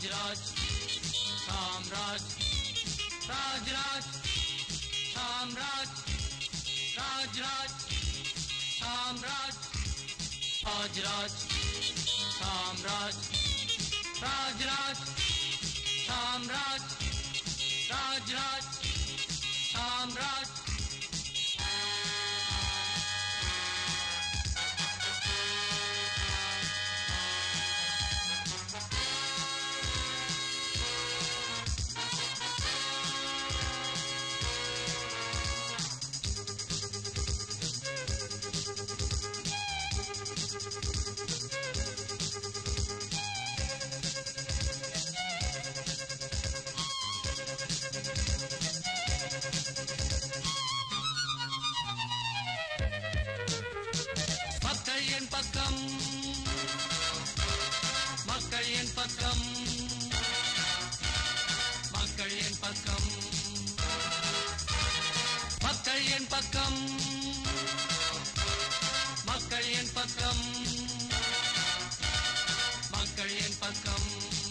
ராஜ்ராஜ் சாம்ராஜ் ராஜ்ராஜ் சாம்ராஜ் ராஜ்ராஜ் சாம்ராஜ் ராஜ்ராஜ் சாம்ராஜ் ராஜ்ராஜ் சாம்ராஜ் ராஜ்ராஜ் சாம்ராஜ் மக்கள் என் பக்கம் மக்கள் என் பக்கம் மக்கள் என் பக்கம் மக்கள் என் பக்கம் மக்கள் என் பக்கம் மக்கள் என் பக்கம்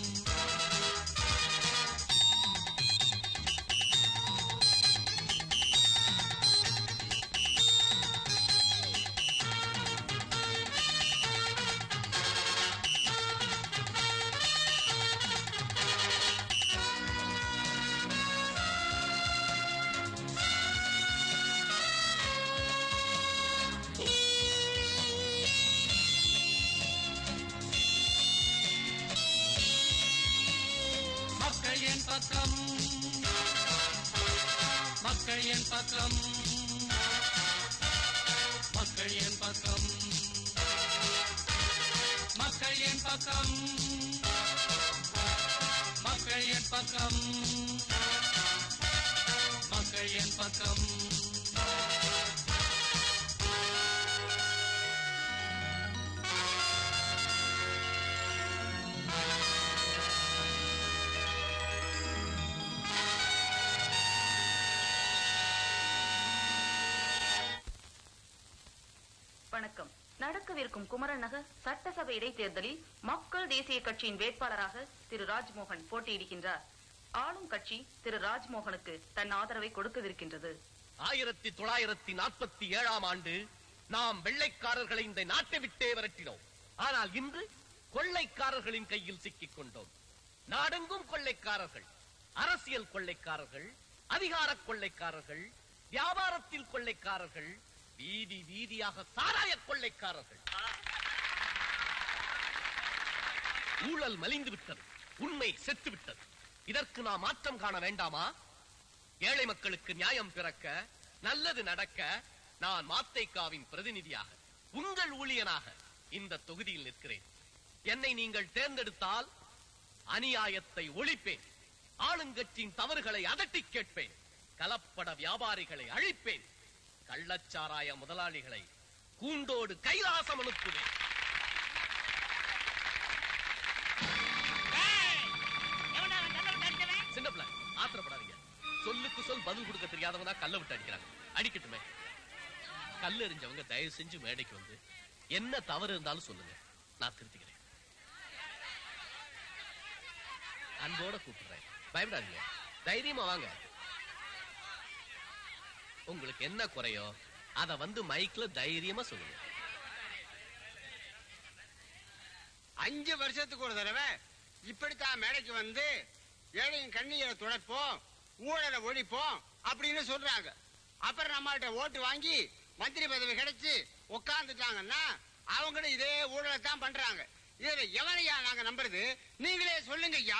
மக்கள் என் பக்கம் மக்கள் என் பக்கம் மக்கள் என் பக்கம் மக்கள் என் பக்கம் மக்கள் என் பக்கம் மக்கள் என் பக்கம் வணக்கம் நடக்கவிருக்கும் குமரன் நகர் சட்டசபை இடைத்தேர்தலில் மக்கள் தேசிய கட்சியின் வேட்பாளராக திரு ராஜ்மோகன் போட்டியிடுகின்றார் ஆளும் கட்சி திரு ராஜ்மோகனுக்கு தன் ஆதரவை கொடுக்கவிருக்கின்றது ஆயிரத்தி தொள்ளாயிரத்தி நாற்பத்தி ஏழாம் ஆண்டு நாம் வெள்ளைக்காரர்களை இந்த நாட்டை விட்டே விரட்டினோம் ஆனால் இன்று கொள்ளைக்காரர்களின் கையில் சிக்கிக் கொண்டோம் நாடெங்கும் கொள்ளைக்காரர்கள் அரசியல் கொள்ளைக்காரர்கள் அதிகார கொள்ளைக்காரர்கள் வியாபாரத்தில் கொள்ளைக்காரர்கள் வீதி வீதியாக சாராய கொள்ளைக்காரர்கள் ஊழல் மலிந்து விட்டது உண்மை செத்து விட்டது இதற்கு நாம் மாற்றம் காண வேண்டாமா ஏழை மக்களுக்கு நியாயம் பிறக்க நல்லது நடக்க நான் மாத்தைக்காவின் பிரதிநிதியாக உங்கள் ஊழியனாக இந்த தொகுதியில் நிற்கிறேன் என்னை நீங்கள் தேர்ந்தெடுத்தால் அநியாயத்தை ஒழிப்பேன் ஆளுங்கட்சியின் தவறுகளை அதட்டி கேட்பேன் கலப்பட வியாபாரிகளை அழிப்பேன் கள்ளச்சாராய முதலாளிகளை கூண்டோடு கைலாசம் அனுப்புவேன் சின்ன பிள்ளை ஆத்திரப்படாதீங்க சொல்லுக்கு சொல் பதில் கொடுக்க தெரியாதவனா கல்ல விட்டு அடிக்கிறாங்க அடிக்கட்டுமே கல் எறிஞ்சவங்க தயவு செஞ்சு மேடைக்கு வந்து என்ன தவறு இருந்தாலும் சொல்லுங்க நான் திருத்திக்கிறேன் அன்போட கூப்பிடுறேன் பயப்படாதீங்க தைரியமா வாங்க உங்களுக்கு என்ன குறையோ அத வந்து மைக்ல தைரியமா சொல்லுங்க அஞ்சு வருஷத்துக்கு ஒரு தடவை இப்படித்தான் மேடைக்கு வந்து ஏழையின் கண்ணீரை துடைப்போம் ஊழலை ஒழிப்போம் அப்படின்னு சொல்றாங்க அப்புறம் நம்மகிட்ட ஓட்டு வாங்கி மந்திரி பதவி கிடைச்சு உட்கார்ந்துட்டாங்கன்னா அவங்களும் இதே ஊழலை தான் பண்றாங்க இதுல எவனையா நாங்க நம்புறது நீங்களே சொல்லுங்க ஐயா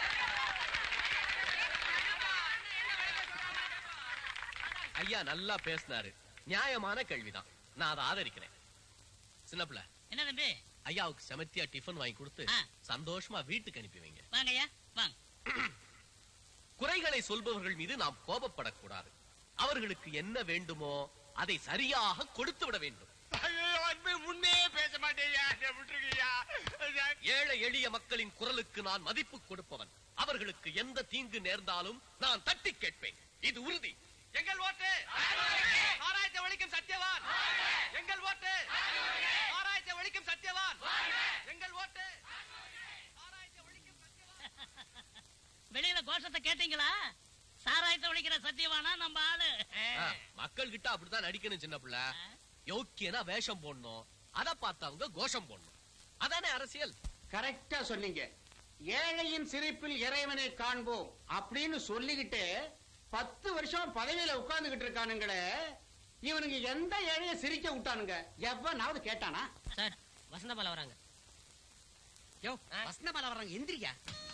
ஐயா நல்லா பேசினாரு நியாயமான கேள்விதான் நான் அதை ஆதரிக்கிறேன் சின்ன பிள்ளை என்ன தம்பி ஐயாவுக்கு செமத்தியா டிஃபன் வாங்கி கொடுத்து ஆ. சந்தோஷமா வீட்டுக்கு அனுப்பி வைங்க வாங்கய்யா வாங்க குறைகளை சொல்பவர்கள் மீது நாம் கோபப்படக்கூடாது அவர்களுக்கு என்ன வேண்டுமோ அதை சரியாக கொடுத்து விட வேண்டும் ஐயோ, அன்பு உண்மையே பேச மாட்டேயா விட்டுருக்கீயா ஏழை எளிய மக்களின் குரலுக்கு நான் மதிப்பு கொடுப்பவன் அவர்களுக்கு எந்த தீங்கு நேர்ந்தாலும் நான் தட்டி கேட்பேன் இது உறுதி எங்கள் ஓட்டு ஆராய்ச்சி ஒழிக்கும் சத்தியவான் எங்கள் ஓட்டு ஆராய்ச்சி ஒழிக்கும் சத்தியவான் எங்கள் ஓட்டு ஆராய்ச்சி ஒழிக்கும் சத்தியவான் வெளியில கோஷத்தை கேட்டீங்களா சாராயத்தை ஒழிக்கிற சத்தியவானா நம்ம ஆளு மக்கள் கிட்ட அப்படித்தான் நடிக்கணும் சின்ன பிள்ளை யோக்கியனா வேஷம் போடணும் அத பார்த்தவங்க கோஷம் போடணும் அதானே அரசியல் கரெக்டா சொன்னீங்க ஏழையின் சிரிப்பில் இறைவனை காண்போம் அப்படின்னு சொல்லிக்கிட்டு பத்து வருஷம் பதவியில உட்கார்ந்துகிட்டு இருக்கானுங்களே இவனுங்க எந்த ஏழைய சிரிக்க விட்டானுங்க எவனாவது கேட்டானா சார் வசந்தபால வராங்க யோ வசந்தபால வர்றாங்க எந்திரியா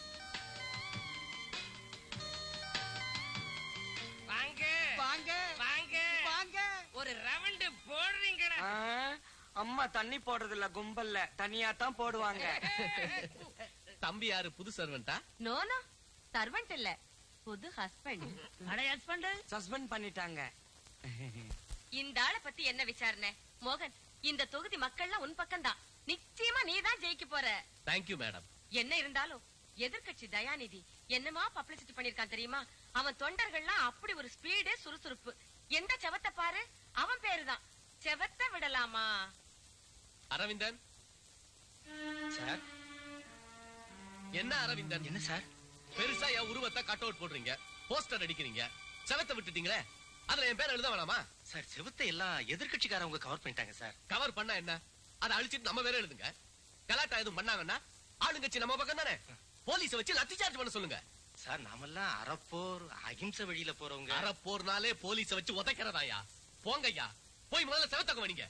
வாங்க வாங்க வாங்க வாங்க ஒரு ரவுண்டு போடுறீங்கடா அம்மா தண்ணி போடுறது இல்ல கும்பல்ல தனியா தான் போடுவாங்க தம்பி யாரு புது சர்வெண்டா நோனோ சர்வெண்ட் இல்ல புது ஹஸ்பண்ட் அட ஹஸ்பண்ட் சஸ்பெண்ட் பண்ணிட்டாங்க இந்த ஆளை பத்தி என்ன விசாரணை மோகன் இந்த தொகுதி மக்கள்லாம் உன் பக்கம்தான் நிச்சயமா நீதான் ஜெயிக்க போற தேங்க்யூ மேடம் என்ன இருந்தாலும் எதிர்க்கட்சி தயாநிதி என்னமா பப்ளிசிட்டி பண்ணிருக்கான் தெரியுமா அவன் தொண்டர்கள்லாம் அப்படி ஒரு ஸ்பீடு சுறுசுறுப்பு எந்த செவத்தை பாரு அவன் பேருதான் செவத்தை விடலாமா அரவிந்தன் சார் என்ன அரவிந்தன் என்ன சார் பெருசா என் உருவத்தை கட் அவுட் போடுறீங்க போஸ்டர் அடிக்கிறீங்க செவத்தை விட்டுட்டீங்களே அதுல என் பேர் எழுத வேணாமா சார் செவுத்தை எல்லாம் எதிர்கட்சிக்காரவங்க கவர் பண்ணிட்டாங்க சார் கவர் பண்ணா என்ன அதை அழிச்சிட்டு நம்ம வேற எழுதுங்க கலாட்டா எதுவும் பண்ணாங்கன்னா ஆளுங்கட்சி நம்ம பக்கம் தானே போலீஸ வச்சு லத்தி சார்ஜ் பண்ண சொல்லுங்க சார் நாமெல்லாம் அறப்போர் அகிம்சை வழியில போறவங்க அற போர்னாலே போலீஸ வச்சு உதைக்கிறதாயா போங்கய்யா போய் முதல்ல செவத்தக்க வணிங்க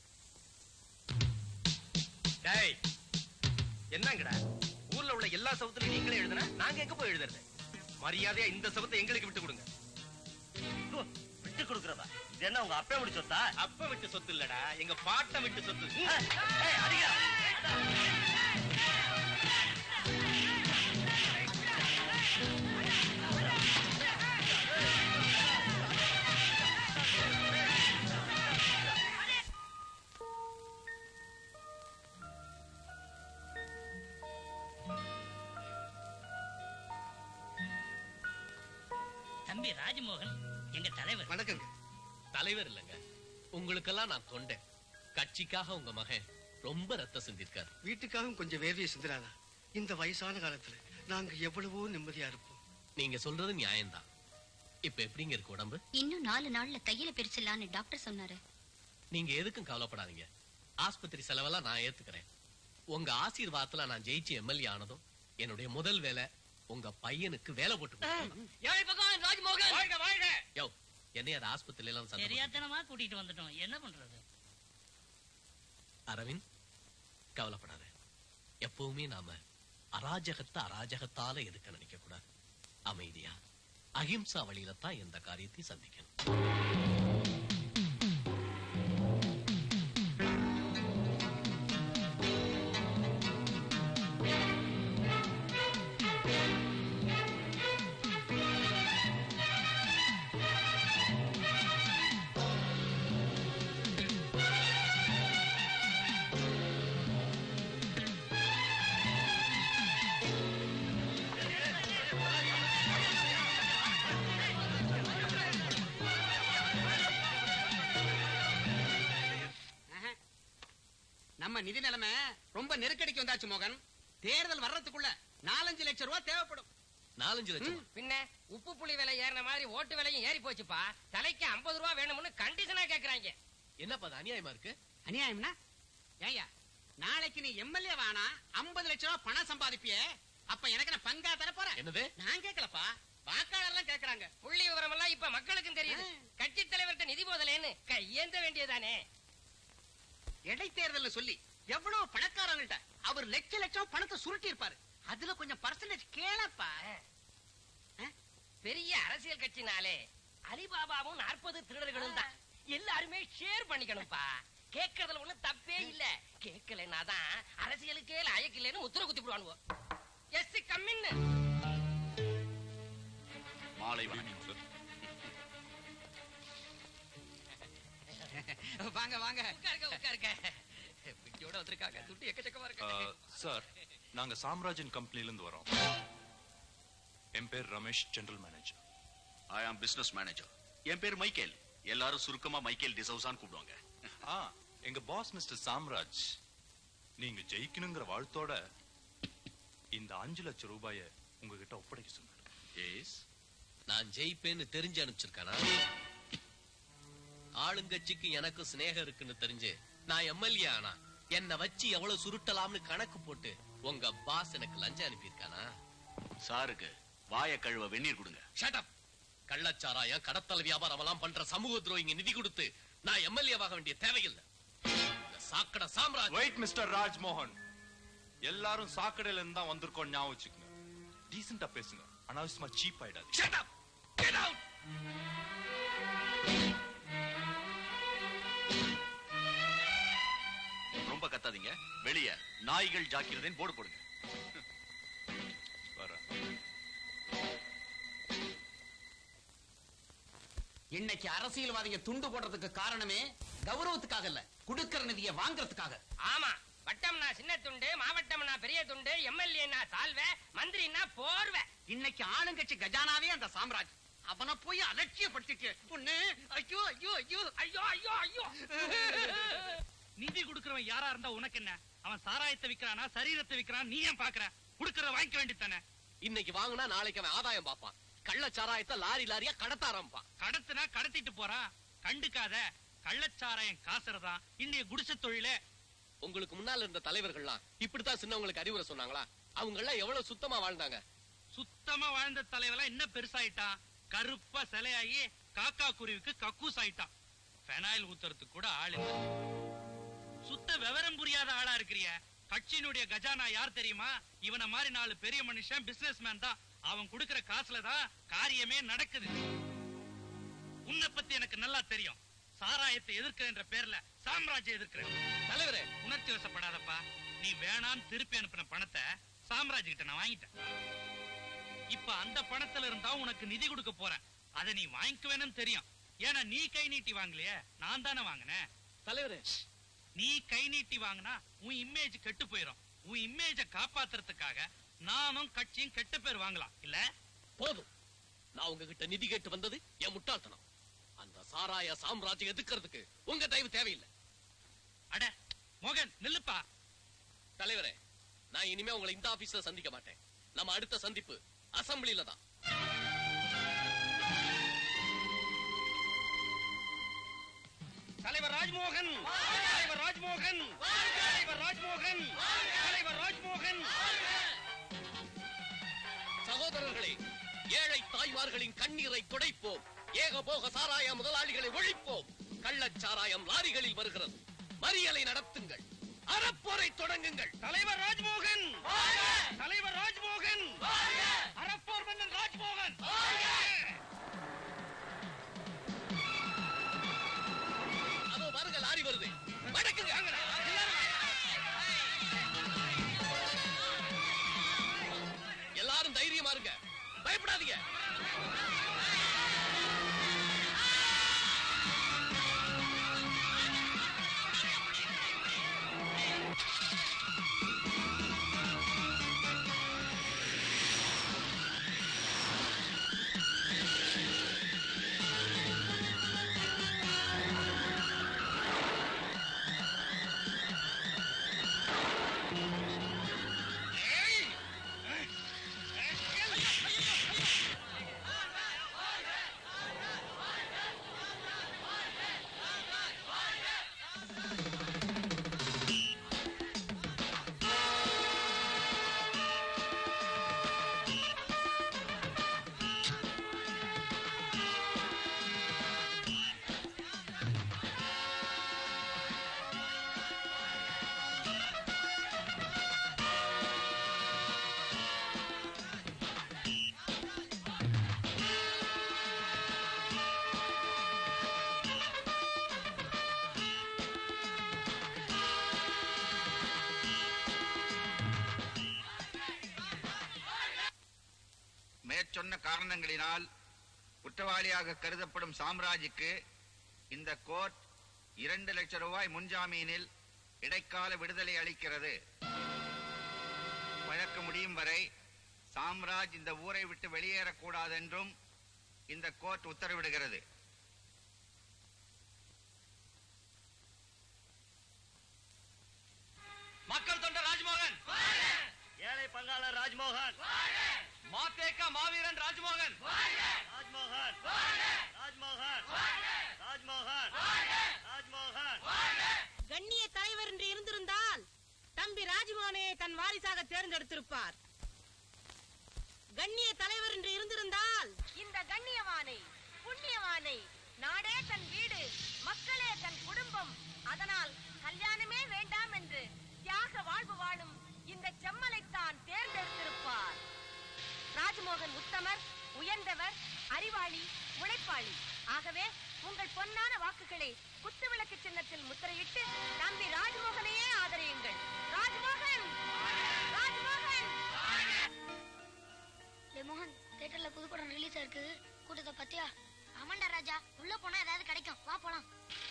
டேய் என்னங்கடா ஊர்ல உள்ள எல்லா சவுத்துலயும் நீங்களே எழுதுனா நாங்க எங்க போய் எழுதுறது மரியாதையா இந்த சவுத்தை எங்களுக்கு விட்டு கொடுங்க விட்டு கொடுக்கறதா இது என்ன உங்க அப்பா விட்டு சொத்தா அப்பா விட்டு சொத்து இல்லடா எங்க பாட்டை விட்டு சொத்து ஏய், அடிங்க. தம்பி ராஜமோகன் எங்க தலைவர் வணக்கங்க தலைவர் இல்லைங்க உங்களுக்கெல்லாம் நான் தொண்டேன் கட்சிக்காக உங்க மகன் ரொம்ப ரத்த சிந்திருக்காரு வீட்டுக்காகவும் கொஞ்சம் வேர்வையை சிந்துறாதா இந்த வயசான காலத்துல நாங்க எவ்வளவோ நிம்மதியா இருப்போம் நீங்க சொல்றது நியாயம்தான் இப்ப எப்படிங்க இருக்கு உடம்பு இன்னும் நாலு நாள்ல கையில பிரிச்சிடலான்னு டாக்டர் சொன்னாரு நீங்க எதுக்கும் கவலைப்படாதீங்க ஆஸ்பத்திரி செலவெல்லாம் நான் ஏத்துக்கிறேன் உங்க ஆசீர்வாதத்துல நான் ஜெயிச்சு எம்எல்ஏ ஆனதும் என்னுடைய முதல் வேலை உங்க பையனுக்கு வேலை போட்டு கொடுக்கணும். ஏழை பக்கம் ராஜ்மோகன் வாழ்க வாழ்க யோ என்னைய அது ஆஸ்பத்திரியில எல்லாம் சத்தம் போட்டு- தெரியாத்தனமா கூட்டிட்டு வந்துட்டோம் என்ன பண்றது அரவிந்த் கவலைப்படாத எப்பவுமே நாம அராஜகத்தை அராஜகத்தால எதுக்க நினைக்க கூடாது அமைதியா அகிம்சா வழியில தான் எந்த காரியத்தையும் சந்திக்கணும் நம்ம நிதி நிலைமை ரொம்ப நெருக்கடிக்கு வந்தாச்சு மோகன் தேர்தல் வர்றதுக்குள்ள நாலஞ்சு லட்சம் ரூபாய் தேவைப்படும் நாலஞ்சு லட்சம் பின்ன உப்பு புளி விலை ஏறின மாதிரி ஓட்டு விலையும் ஏறி போச்சுப்பா தலைக்கு 50 ரூபா வேணும்னு கண்டிஷனா கேக்குறாங்க என்னப்பா அது அநியாயமா இருக்கு அநியாயம்னா ஏய்யா நாளைக்கு நீ எம்எல்ஏ வானா ஐம்பது லட்சம் ரூபாய் பணம் சம்பாதிப்பியே அப்ப எனக்கு நான் பங்கா தர போறேன் என்னது நான் கேட்கலப்பா வாக்காளர்லாம் கேக்குறாங்க புள்ளி விவரம் எல்லாம் இப்ப மக்களுக்கும் தெரியுது கட்சி தலைவர்கிட்ட நிதி போதலேன்னு கையேந்த வேண்டியதானே இடைத்தேர்தல்னு சொல்லி எவ்வளவு பணக்காரங்கள்ட்ட அவர் லட்ச லட்சம் பணத்தை சுருட்டி இருப்பாரு அதுல கொஞ்சம் பர்சன்டேஜ் கேளப்பா பெரிய அரசியல் கட்சினாலே அலிபாபாவும் நாற்பது திருடர்களும் தான் எல்லாருமே ஷேர் பண்ணிக்கணும்ப்பா கேட்கறதுல ஒண்ணு தப்பே இல்ல கேட்கலன்னா தான் அரசியலுக்கே லாயக்கில்லைன்னு முத்திர குத்தி போடுவானுவோ எஸ் கம்மின்னு மாலை வணக்கம் சார் வாங்க வாங்க உட்காருங்க உட்காருங்க பிடியோட வந்திருக்காங்க துட்டு எக்கச்சக்கமா இருக்கு சார் நாங்க சாம்ராஜ்யன் கம்பெனில இருந்து வரோம் என் பேர் ரமேஷ் ஜெனரல் மேனேஜர் ஐ ஆம் பிசினஸ் மேனேஜர் என் பேர் மைக்கேல் எல்லாரும் சுருக்கமா மைக்கேல் டிசௌசான்னு கூப்பிடுவாங்க ஆ எங்க பாஸ் மிஸ்டர் சாம்ராஜ் நீங்க ஜெயிக்கணுங்கிற வாழ்த்தோட இந்த அஞ்சு லட்சம் ரூபாய உங்ககிட்ட ஒப்படைக்க சொன்னார் எஸ் நான் ஜெயிப்பேன்னு தெரிஞ்சு அனுப்பிச்சிருக்கானா ஆளுங்கட்சிக்கு எனக்கு சிநேகம் இருக்குன்னு தெரிஞ்சு நான் எம்எல்ஏ ஆனா என்னை வச்சு எவ்வளவு சுருட்டலாம்னு கணக்கு போட்டு உங்க பாஸ் எனக்கு லஞ்சம் அனுப்பியிருக்கானா சாருக்கு வாய கழுவ வெந்நீர் கொடுங்க ஷட் கள்ளச்சாராயம் கடத்தல் வியாபாரம் எல்லாம் பண்ற சமூக துரோகிங்க நிதி கொடுத்து நான் எம்எல்ஏவாக வேண்டிய தேவையில்லை இந்த சாக்கடை சாம்ராஜ் வெயிட் மிஸ்டர் ராஜ்மோகன் எல்லாரும் சாக்கடையில இருந்து தான் வந்திருக்கோம் ஞாபகம் வச்சுக்கங்க டீசெண்டா பேசுங்க அனாவசியமா சீப் ஆயிடாது ஷட் அப் கெட் அவுட் ரொம்ப கத்தாதீங்க வெளிய நாய்கள் ஜாக்கிரதைன்னு போர்டு போடுங்க வர இன்னைக்கு அரசியல்வாதிங்க துண்டு போடுறதுக்கு காரணமே கௌரவத்துக்காக இல்ல குடுக்கிற நிதியை வாங்குறதுக்காக ஆமா வட்டம்னா சின்ன துண்டு மாவட்டம்னா பெரிய துண்டு எம்எல்ஏனா சால்வை மந்திரினா போர்வை இன்னைக்கு ஆளுங்கட்சி கஜானாவே அந்த சாம்ராஜ் அவனை போய் அலட்சியப்படுத்திட்டு பொண்ணு ஐயோ ஐயோ ஐயோ ஐயோ ஐயோ ஐயோ நிதி கொடுக்கறவன் யாரா இருந்தா உனக்கு என்ன அவன் சாராயத்தை விக்கிறானா சரீரத்தை விக்கிறான் நீ ஏன் பாக்குற குடுக்கறத வாங்கிக்க வேண்டியதானே இன்னைக்கு வாங்கினா நாளைக்கு அவன் ஆதாயம் பார்ப்பான் கள்ளச்சாராயத்தை லாரி லாரியா கடத்த ஆரம்பிப்பான் கடத்துனா கடத்திட்டு போறான் கண்டுக்காத கள்ளச்சாராயம் காசுறதான் இன்னைய குடிசை தொழிலே உங்களுக்கு முன்னால இருந்த தலைவர்கள்லாம் இப்படித்தான் சின்னவங்களுக்கு அறிவுரை சொன்னாங்களா அவங்க எல்லாம் எவ்வளவு சுத்தமா வாழ்ந்தாங்க சுத்தமா வாழ்ந்த தலைவெல்லாம் என்ன பெருசாயிட்டான் கருப்பா சிலையாகி காக்கா குருவிக்கு கக்கூஸ் ஆயிட்டான் பெனாயில் ஊத்துறதுக்கு கூட ஆள் இல்ல சுத்த விவரம் புரியாத ஆளா இருக்கிறிய கட்சியினுடைய கஜானா யார் தெரியுமா இவன மாதிரி நாலு பெரிய மனுஷன் பிசினஸ் மேன் தான் அவன் கொடுக்கிற காசுல தான் காரியமே நடக்குது உன்னை பத்தி எனக்கு நல்லா தெரியும் சாராயத்தை எதிர்க்கிறன்ற பேர்ல சாம்ராஜ்யம் எதிர்க்கிறேன் தலைவரே உணர்ச்சி வசப்படாதப்பா நீ வேணான்னு திருப்பி அனுப்பின பணத்தை சாம்ராஜ் கிட்ட நான் வாங்கிட்டேன் இப்ப அந்த பணத்துல இருந்தா உனக்கு நிதி கொடுக்க போறேன் அதை நீ வாங்கிக்குவேன்னு தெரியும் ஏன்னா நீ கை நீட்டி வாங்கலையே நான் தானே வாங்கினேன் தலைவரே நீ கை நீட்டி வாங்கினா உன் இமேஜ் கெட்டு போயிடும் உன் இமேஜ காப்பாத்துறதுக்காக நானும் கட்சியும் கெட்ட பேர் வாங்கலாம் இல்ல போதும் நான் உங்ககிட்ட நிதி கேட்டு வந்தது என் முட்டாள்தனம் அந்த சாராய சாம்ராஜ்யம் எதுக்கிறதுக்கு உங்க தயவு தேவையில்லை அட மோகன் நில்லுப்பா தலைவரே நான் இனிமே உங்களை இந்த ஆபீஸ்ல சந்திக்க மாட்டேன் நம்ம அடுத்த சந்திப்பு அசம்பிளில தான் தலைவர் ராஜ்மோகன் தலைவர் ராஜ்மோகன் தலைவர் ராஜ்மோகன் தலைவர் ராஜ்மோகன் சகோதரர்களே ஏழை தாய்மார்களின் கண்ணீரை துடைப்போம் ஏகபோக சாராய முதலாளிகளை ஒழிப்போம் கள்ளச்சாராயம் லாரிகளில் வருகிறது மறியலை நடத்துங்கள் அறப்போரை தொடங்குங்கள் தலைவர் ராஜ்மோகன் தலைவர் ராஜ்மோகன் அரப்போர் மன்னன் ராஜ்மோகன் அதோ பாருங்க லாரி வருது வடக்குங்க எல்லாரும் தைரியமா இருங்க பயப்படாதீங்க மேற்சொன்ன காரணங்களினால் குற்றவாளியாக கருதப்படும் சாம்ராஜுக்கு இந்த கோர்ட் இரண்டு லட்சம் ரூபாய் முன்ஜாமீனில் இடைக்கால விடுதலை அளிக்கிறது வழக்கு முடியும் வரை சாம்ராஜ் இந்த ஊரை விட்டு வெளியேறக்கூடாதென்றும் இந்த கோர்ட் உத்தரவிடுகிறது மக்கள் தொண்டர் ராஜ்மோகன் ஏழை பங்காளர் ராஜ்மோகன் மாத்தேக்கா மாவீரன் ராஜ்மோகன் ராஜ்மோகன் ராஜ்மோகன் ராஜ்மோகன் ராஜ்மோகன் கண்ணிய தலைவர் என்று இருந்திருந்தால் தம்பி ராஜ்மோகனை தன் வாரிசாக தேர்ந்தெடுத்திருப்பார் கண்ணிய தலைவர் என்று இருந்திருந்தால் இந்த கண்ணியவானை புண்ணியவானை நாடே தன் வீடு மக்களே தன் குடும்பம் அதனால் கல்யாணமே வேண்டாம் என்று தியாக வாழ்வு வாழும் இந்த செம்மலைத்தான் தேர்ந்தெடுத்திருப்பார் ராஜ்மோகன் உத்தமர் உயர்ந்தவர் அறிவாளி உழைப்பாளி ஆகவே உங்கள் பொன்னான வாக்குகளை குத்துவிளக்கு சின்னத்தில் முத்திரையிட்டு தம்பி ராஜ்மோகனையே ஆதரியுங்கள் ராஜ்மோகன் ராஜ்மோகன் டே மோகன் தியேட்டர்ல புது படம் ரிலீஸ் ஆயிருக்கு கூட்டத்தை பத்தியா ஆமாண்டா ராஜா உள்ள போனா ஏதாவது கிடைக்கும் வா போலாம்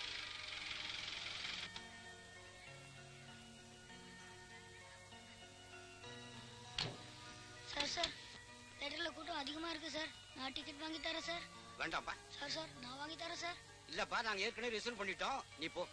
சார் சார் தியேட்டர்ல கூட்டம் அதிகமா இருக்கு சார் நான் டிக்கெட் வாங்கி தரேன் சார் வேண்டாம்ப்பா சார் சார் நான் வாங்கி தரேன் சார் இல்லப்பா நாங்க ஏற்கனவே ரிசர்வ் பண்ணிட்டோம் நீ போ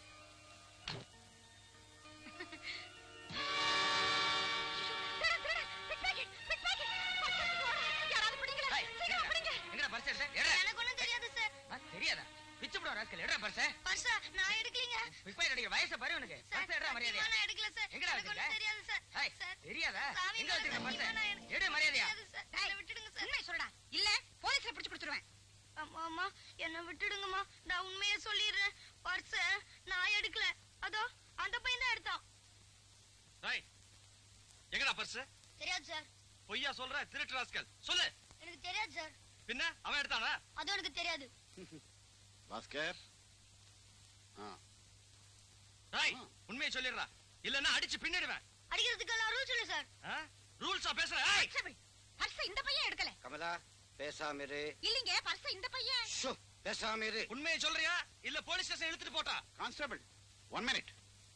எங்கடா பர்ஸ் எடுத்த எடுடா. எனக்கு ஒண்ணும் தெரியாது சார் ஆ, தெரியாதா பிச்சு போட ராஸ்கல் எடுறா பர்ஸ் பர்ஸா நான் எடுக்கலீங்க பிக்பாய் அடிக்கிற வயசை பாரு உனக்கு பர்ஸ் எடுறா மரியாதையா சத்தியமா நான் எடுக்கல சார் எங்கடா எனக்கு ஒண்ணும் வச்சிருக்க தெரியாது சார் ஏய், தெரியாதா சாமி எங்க வச்சிருக்க பர்ஸ் சத்தியமா நான் எனக்கு எடு மரியாதையா தெரியாது சார். என்னை விட்டுடுங்க சார் உண்மை சொல்லுடா இல்ல போலீஸ்ல பிடிச்சு கொடுத்துருவேன் அம்மா அம்மா என்ன விட்டுடுங்கம்மா நான் உண்மையை சொல்லிடுறேன் பர்ஸ நான் எடுக்கல அதோ அந்த பையன் தான் எடுத்தான் ரைட் எங்கடா பர்ஸ் தெரியாது சார் பொய்யா சொல்ற திருட்டு ராஸ்கல் சொல்லு எனக்கு தெரியாது சார் பின்ன அவன் எடுத்தானா அதுவும் எனக்கு தெரியாது பாஸ்கர் ரைட் உண்மையை சொல்லிடுறா இல்லன்னா அடிச்சு பின்னிடுவேன் அடிக்கிறதுக்கு எல்லாம் ரூல்ஸ் இல்லை சார் ரூல்ஸா பேசுற ஏய் பர்ஸ இந்த பையன் எடுக்கல கமலா பேசாம இரு இல்லீங்க பர்ஸ இந்த பையன் ஷோ, பேசாம இரு உண்மையை சொல்றியா இல்ல போலீஸ் ஸ்டேஷன் இழுத்துட்டு போட்டா கான்ஸ்டபிள் ஒன் மினிட்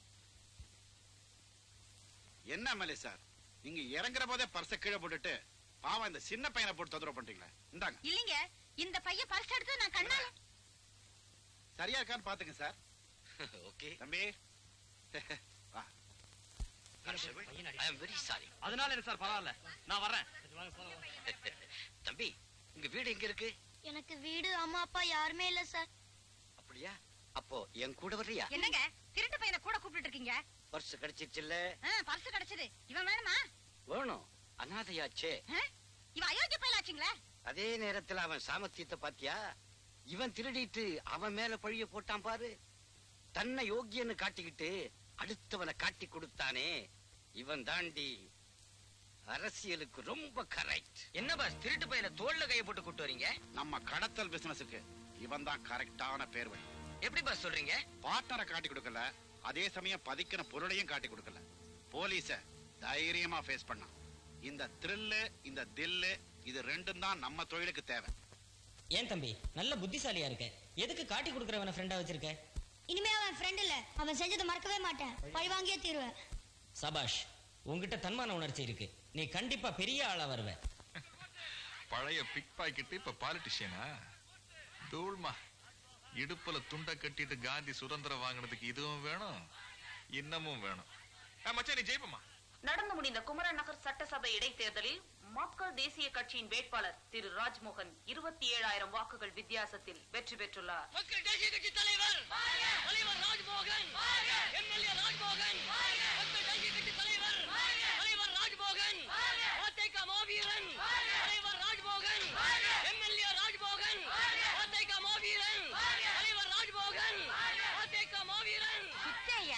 என்ன மலி சார் நீங்க இறங்குற போதே பர்ஸ கீழே போட்டுட்டு பாவம் இந்த சின்ன பையனை போட்டு தொந்தரவு பண்றீங்களே இந்தாங்க இல்லீங்க இந்த பையன் பர்ஸ் எடுத்து நான் கண்ணால சரியா இருக்கான்னு பாத்துங்க சார் ஓகே தம்பி வா ஐ அம் வெரி சாரி அதனால எனக்கு சார் பரவாயில்ல நான் வர்றேன் தம்பி உங்க வீடு எங்க இருக்கு எனக்கு வீடு அம்மா அப்பா யாருமே இல்ல சார் அப்படியா அப்போ என் கூட வர்றியா என்னங்க திருட்டு பையனை கூட கூப்பிட்டு இருக்கீங்க பர்ஸ் கிடைச்சிருச்சுல்ல பர்ஸ் கிடைச்சது இவன் வேணுமா வேணும் அனாதையாச்சே இவன் அயோக்கிய பையலாச்சுங்களே அதே நேரத்துல அவன் சாமர்த்தியத்தை பாத்தியா இவன் திருடிட்டு அவன் மேல பழிய போட்டான் பாரு தன்னை யோக்கியன்னு காட்டிக்கிட்டு அடுத்தவனை காட்டி கொடுத்தானே இவன் தாண்டி அரசியலுக்கு ரொம்ப கரெக்ட் என்ன பாஸ் திருட்டு பையனை தோல்ல கைய போட்டு கூட்டு வரீங்க நம்ம கடத்தல் பிசினஸுக்கு இவன் தான் கரெக்டான பேர் வழி எப்படி பாஸ் சொல்றீங்க பார்ட்னரை காட்டி கொடுக்கல அதே சமயம் பதிக்கின பொருளையும் காட்டி கொடுக்கல போலீஸ தைரியமா ஃபேஸ் பண்ணான் இந்த த்ரில்லு இந்த தில்லு இது ரெண்டும் தான் நம்ம தொழிலுக்கு தேவை ஏன் தம்பி நல்ல புத்திசாலியா இருக்க எதுக்கு காட்டி கொடுக்கறவன ஃப்ரெண்டா வச்சிருக்க இனிமே அவன் ஃப்ரெண்ட் இல்ல அவன் செஞ்சதை மறக்கவே மாட்டேன் பழி வாங்கியே தீருவேன் சபாஷ் உன்கிட்ட தன்மான உணர்ச்சி இருக்கு நீ கண்டிப்பா பெரிய ஆளா வருவ பழைய பிக் பாக்கெட் இப்ப பாலிட்டிஷியனா தூள்மா இடுப்புல துண்டை கட்டிட்டு காந்தி சுதந்திரம் வாங்கினதுக்கு இதுவும் வேணும் இன்னமும் வேணும் ஆ, மச்சான் நீ ஜெயிப்பமா நடந்து முடிந்த குமரன் நகர் சட்டசபை இடைத்தேர்தலில் மக்கள் தேசிய கட்சியின் வேட்பாளர் திரு ராஜ்மோகன் இருபத்தி ஏழாயிரம் வாக்குகள் வித்தியாசத்தில் வெற்றி பெற்றுள்ளார் மக்கள் தேசிய கட்சி தலைவர் தலைவர் ராஜ்மோகன் எம்எல்ஏ ராஜ்மோகன் மக்கள் தேசிய கட்சி தலைவர் தலைவர் ராஜ்மோகன் ஓத்தைக்கா மாவீரன் தலைவர் ராஜ்மோகன் எம்எல்ஏ ராஜ்மோகன் ஓத்தைக்கா மாவீரன் தலைவர் ராஜ்மோகன் ஓத்தைக்கா மாவீரன் சுத்தையா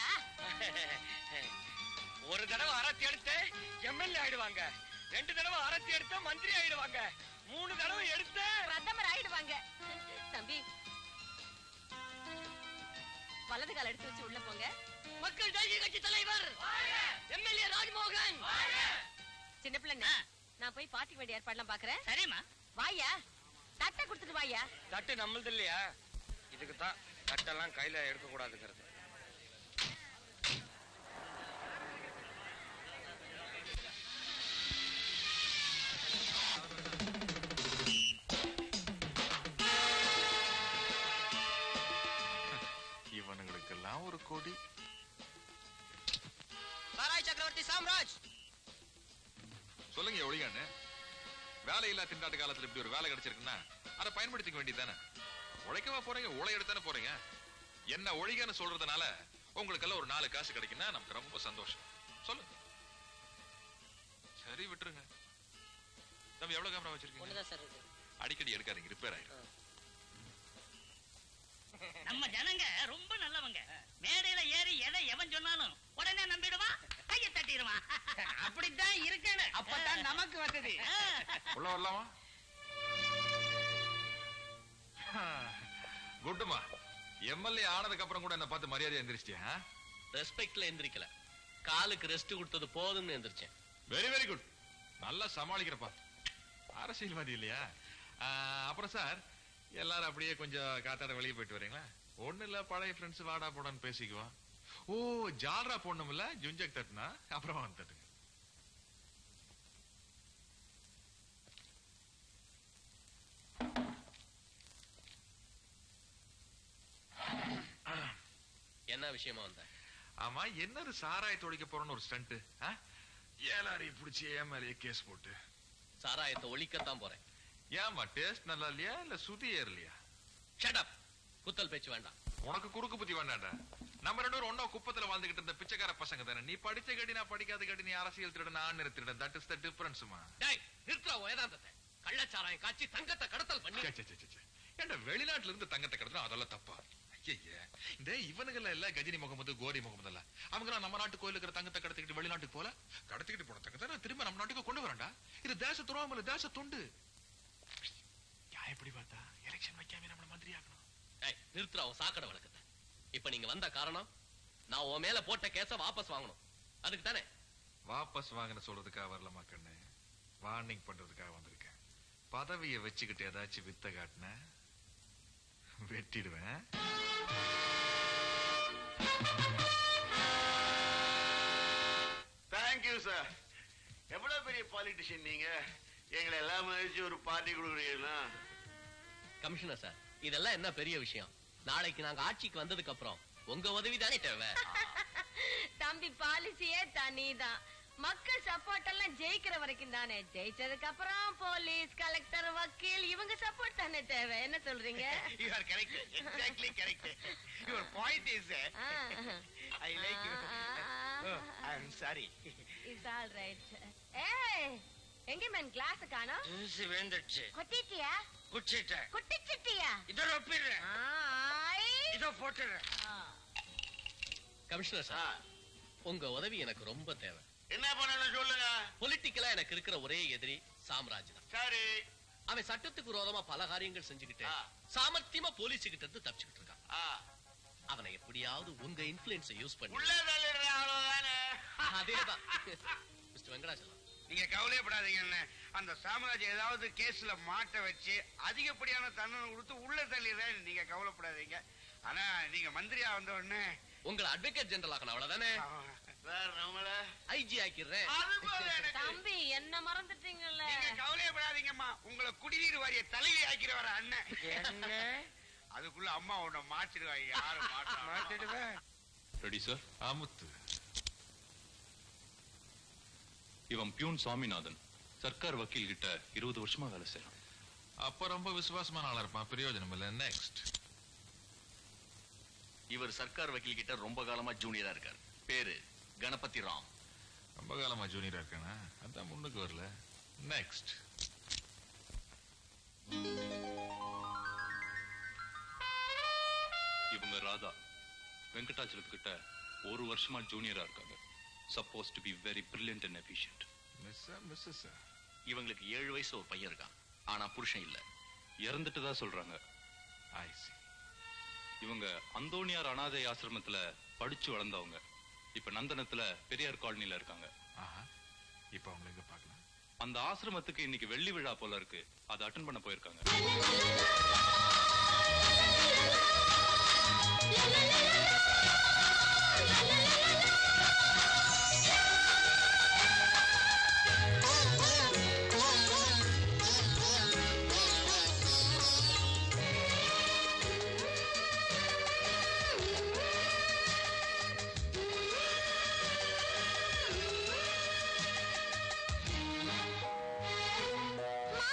ஒரு தடவை அரத்தி எடுத்து எம்எல்ஏ ஆயிடுவாங்க ரெண்டு தடவை அரத்தி எடுத்து மந்திரி ஆயிடுவாங்க மூணு தடவை எடுத்து பிரதமர் ஆயிடுவாங்க தம்பி வலது கால் எடுத்து வச்சு உள்ள போங்க மக்கள் தேசிய கட்சி தலைவர் எம்எல்ஏ ராஜ்மோகன் சின்ன பிள்ளைங்க நான் போய் பாட்டிக்கு வேண்டிய ஏற்பாடுலாம் பாக்குறேன் சரிம்மா வாயா தட்டை கொடுத்துட்டு வாயா தட்டு நம்மளது இல்லையா இதுக்கு தான் தட்டெல்லாம் கையில எடுக்க கூடாதுங்கிறது இவனுங்களுக்கெல்லாம் ஒரு கோடி சாராய் சக்கரவர்த்தி சாம்ராஜ் சொல்லுங்க ஒளிகானு வேலையில்லா திண்டாட்டு காலத்துல இப்படி ஒரு வேலை கிடைச்சிருக்குன்னா அதை பயன்படுத்திக்க வேண்டியதானே உழைக்கவா போறீங்க உழை எடுத்தானே போறீங்க என்ன ஒழிகன்னு சொல்றதுனால உங்களுக்கெல்லாம் ஒரு நாலு காசு கிடைக்குன்னா நமக்கு ரொம்ப சந்தோஷம் சொல்லு சரி விட்டுருங்க தம்பி எவ்வளவு கேமரா வச்சிருக்கீங்க ஒண்ணுதான் சார் இருக்கு அடிக்கடி எடுக்காதீங்க ரிப்பேர் ஆயிடும் நம்ம ஜனங்க ரொம்ப நல்லவங்க மேடையில ஏறி எதை எவன் சொன்னாலும் உடனே நம்பிடுவான் கைய தட்டிடுவான் அப்படித்தான் இருக்கணும் அப்பதான் நமக்கு வசதி உள்ள வரலாமா குட்டுமா எம்எல்ஏ ஆனதுக்கு அப்புறம் கூட என்ன பார்த்து மரியாதை எந்திரிச்சிட்டியா ரெஸ்பெக்ட்ல எந்திரிக்கல காலுக்கு ரெஸ்ட் கொடுத்தது போதும்னு எந்திரிச்சேன் வெரி வெரி குட் நல்லா சமாளிக்கிறப்பா அரசியல்வாதி இல்லையா ஆ, அப்புறம் சார் எல்லாரும் அப்படியே கொஞ்சம் காத்தாட வெளியே போயிட்டு வரீங்களா ஒண்ணு இல்ல பழைய ஃப்ரெண்ட்ஸ் வாடா போடான்னு பேசிக்குவோம் ஓ ஜால்ரா போடணும் இல்ல ஜுஞ்சக் தட்டுனா அப்புறம் வந்து தட்டுங்க என்ன விஷயமா வந்த ஆமா என்னது சாராய தொழிக்க போறோம்னு ஒரு ஸ்டண்ட் ஏலாரி பிடிச்சி ஏன் மேலேயே கேஸ் போட்டு சாராயத்தை ஒழிக்கத்தான் போறேன் ஏமா டேஸ்ட் நல்லா இல்லையா இல்ல சுதி ஏறலையா ஷட் அப் குத்தல் பேச்சு வேண்டாம் உனக்கு குறுக்கு புத்தி வேண்டாம்டா நம்ம ரெண்டு பேரும் ஒன்னா குப்பத்துல வாழ்ந்துகிட்டு இருந்த பிச்சைக்கார பசங்க தானே நீ படிச்ச கடி நான் படிக்காத கடி நீ அரசியல் திருட நான் திருடன் தட் இஸ் த டிஃபரன்ஸ்மா டேய் நிறுத்தா வேதாந்தத்தை கள்ளச்சாராயம் காய்ச்சி தங்கத்தை கடத்தல் பண்ணி ஏன்டா வெளிநாட்டுல இருந்து தங்கத்தை கடத்தணும் அதெல்லாம் தப்பா ஐயே இந்த இவனுங்கள எல்லாம் கஜினி முகமது கோரி முகமது எல்லாம் அவங்க நம்ம நாட்டு கோயிலுக்கு இருக்கிற தங்கத்தை கடத்திக்கிட்டு வெளிநாட்டுக்கு போல கடத்திக்கிட்டு போன தங்கத்தை நான் திரும்ப நம்ம நாட்டுக்கு கொண்டு வரேன்டா இது தேச துரோகம் இல்ல தேச தொண்டு நான் எப்படி பார்த்தா எலெக்ஷன் வைக்காம நம்மள மந்திரி ஆகணும் டேய் நிறுத்துறா உன் சாக்கடை வழக்கத்தை இப்ப நீங்க வந்த காரணம் நான் உன் மேல போட்ட கேஸ வாபஸ் வாங்கணும் அதுக்கு தானே வாபஸ் வாங்கின சொல்றதுக்காக வரலமா கண்ணு வார்னிங் பண்றதுக்காக வந்திருக்கேன் பதவியை வச்சுக்கிட்டு ஏதாச்சும் வித்த காட்டின வெட்டிடுவேன் தேங்க்யூ சார் எவ்வளவு பெரிய பாலிட்டிஷியன் நீங்க எங்களை எல்லாம் மதிச்சு ஒரு பார்ட்டி கொடுக்குறீங்கன்னா கமிஷனர் சார் இதெல்லாம் என்ன பெரிய விஷயம் நாளைக்கு நாங்க ஆட்சிக்கு வந்ததுக்கு அப்புறம் உங்க உதவி தானே தேவை தம்பி பாலிசியே தனிதான் மக்கள் சப்போர்ட் எல்லாம் ஜெயிக்கிற வரைக்கும் தானே ஜெயிச்சதுக்கு அப்புறம் போலீஸ் கலெக்டர் வக்கீல் இவங்க சப்போர்ட் தானே தேவை என்ன சொல்றீங்க You are correct. Exactly correct. Your point is, uh, I like you. Oh, I'm sorry. It's all right ஏய் எங்க மேன் கிளாஸ் காணோம் ஜூஸ் விழுந்துடுச்சு கொட்டிட்டியா குடிச்சிட்டேன் குட்டிச்சிட்டியா இதோ ஒப்பிடுறேன் ஆய் இதோ போட்டுறேன் கமிஷனர் சார் உங்க உதவி எனக்கு ரொம்ப தேவை என்ன பண்ணணும் சொல்லுங்க பொலிட்டிக்கலா எனக்கு இருக்கிற ஒரே எதிரி சாம்ராஜ் தான் சரி அவன் சட்டத்துக்கு விரோதமா பல காரியங்கள் செஞ்சுக்கிட்டு சாமர்த்தியமா போலீஸ் கிட்ட இருந்து தப்பிச்சுக்கிட்டு இருக்கான் அவனை எப்படியாவது உங்க இன்ஃபுளுன்ஸை யூஸ் பண்ணி உள்ள தள்ளிடுறேன் அவ்வளவுதானே அதேதான் மிஸ்டர் வெங்கடாச்சலம் நீங்க கவலையப்படாதீங்க அண்ணே. அந்த சாம்ராஜ் ஏதாவது கேஸ்ல மாட்ட வச்சு அதிகப்படியான தண்டனை கொடுத்து உள்ள தள்ளிடுறேன் நீங்க கவலைப்படாதீங்க ஆனா நீங்க மந்திரியா வந்த உடனே உங்களை அட்வொகேட் ஜெனரல் ஆக்கணும் அவ்வளவுதானே சார் நம்மள ஐஜி ஆக்கிடுறேன் தம்பி என்ன மறந்துட்டீங்கல்ல நீங்க கவலையப்படாதீங்கம்மா உங்களை குடிநீர் வாரிய தலைவி ஆக்கிறவர அண்ணன் அதுக்குள்ள அம்மா உன்னை மாத்திடுவாங்க யாரும் மாட்டிடுவேன் ரெடி சார் ஆமுத்து இவன் பியூன் சுவாமிநாதன் சர்க்கார் வக்கீல் கிட்ட இருபது வருஷமா வேலை செய்யறான் அப்ப ரொம்ப விசுவாசமான ஆளா இருப்பான் பிரயோஜனம் இல்ல நெக்ஸ்ட் இவர் சர்க்கார் வக்கீல் கிட்ட ரொம்ப காலமா ஜூனியரா இருக்காரு பேரு கணபதி ராம் ரொம்ப காலமா ஜூனியரா இருக்கானா அதான் முன்னுக்கு வரல நெக்ஸ்ட் இவங்க ராதா வெங்கடாச்சலத்துக்கிட்ட ஒரு வருஷமா ஜூனியரா இருக்காங்க suppose to be very brilliant and efficient miss Mrs இவங்களுக்கு ஏழு வயசு ஒரு பையன் இருக்கான் ஆனா புருஷன் இல்ல இறந்துட்டு தான் சொல்றாங்க ஐ சி இவங்க அந்தோனியார் அனாதை ஆசிரமத்துல படிச்சு வளர்ந்தவங்க இப்ப நந்தனத்துல பெரியார் காலனில இருக்காங்க ஆஹா இப்ப அவங்களை எங்க பார்க்கலாம் அந்த ஆசிரமத்துக்கு இன்னைக்கு வெள்ளி விழா போல இருக்கு அதை அட்டன் பண்ண போயிருக்காங்க மாமா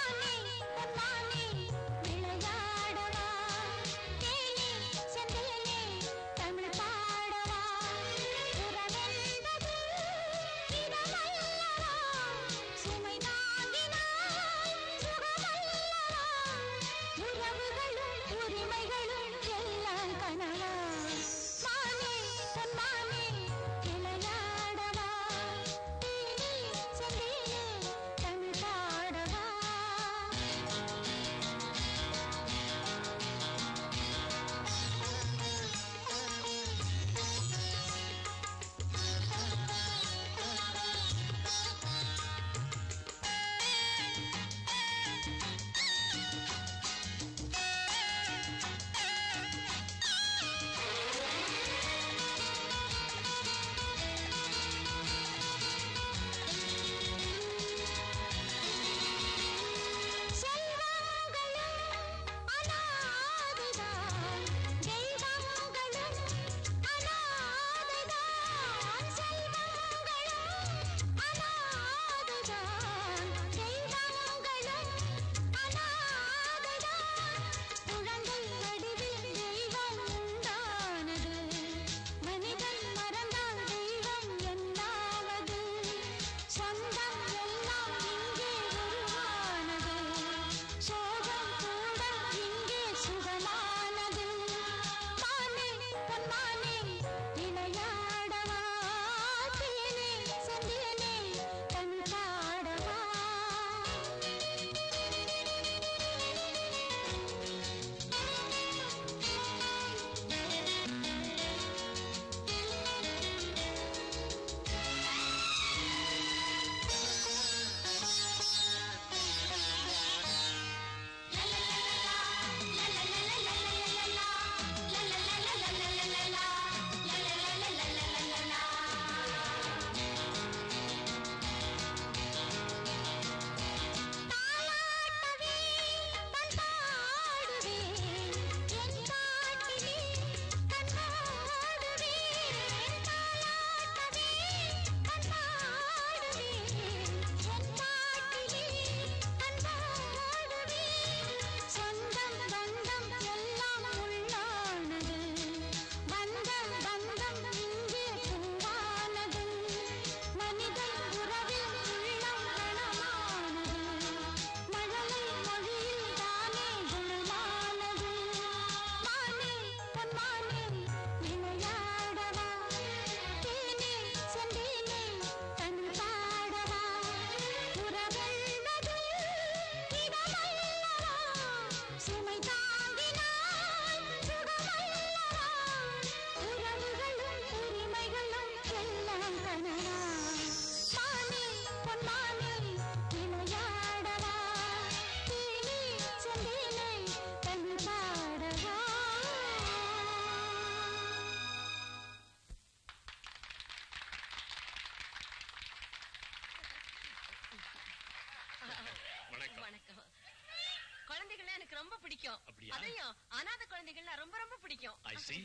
பிடிக்கும் அப்படியா? அதையும் அனாதை குழந்தைகள்னா ரொம்ப ரொம்ப பிடிக்கும் ஐ see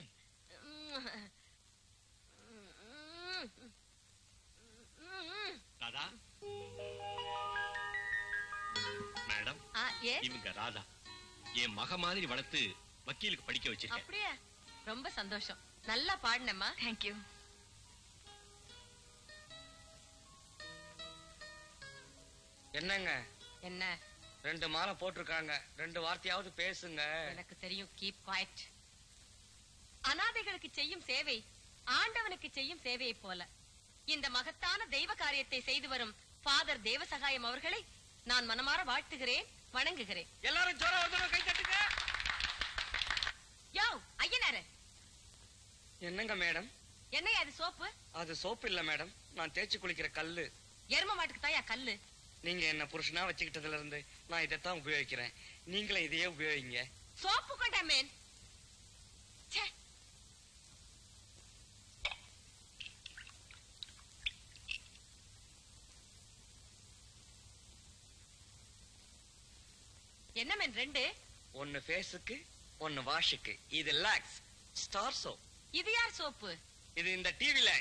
ராதா மேடம் ஆ, ஏ இவங்க ராதா என் மக மாதிரி வளர்த்து வக்கீலுக்கு படிக்க வச்சிருக்கேன் அப்படியா ரொம்ப சந்தோஷம் நல்லா பாடினம்மா தேங்க்யூ என்னங்க என்ன ரெண்டு மாலை போட்டிருக்காங்க ரெண்டு வார்த்தையாவது பேசுங்க எனக்கு தெரியும் கீப் குவைட் அனாதைகளுக்கு செய்யும் சேவை ஆண்டவனுக்கு செய்யும் சேவையை போல இந்த மகத்தான தெய்வ காரியத்தை செய்து வரும் ஃபாதர் தேவசகாயம் அவர்களை நான் மனமாற வாழ்த்துகிறேன் வணங்குகிறேன் எல்லாரும் ஜோரா வந்து கை தட்டுங்க யோ ஐயனாரு என்னங்க மேடம் என்னையா அது சோப்பு அது சோப்பு இல்ல மேடம் நான் தேய்ச்சி குளிக்கிற கல்லு எரும மாட்டுக்கு தாயா கல்லு நீங்க என்ன புருஷனா வச்சுக்கிட்டதுல இருந்து நான் இதைத்தான் உபயோகிக்கிறேன் நீங்களும் இதையே உபயோகிங்க சோப்பு கொண்டா மேன் ச்சே என்ன மேன் ரெண்டு ஒன்னு ஃபேஸுக்கு ஒன்னு வாஷுக்கு இது லாக்ஸ் ஸ்டார் சோப் இது யார் சோப்பு இது இந்த டிவில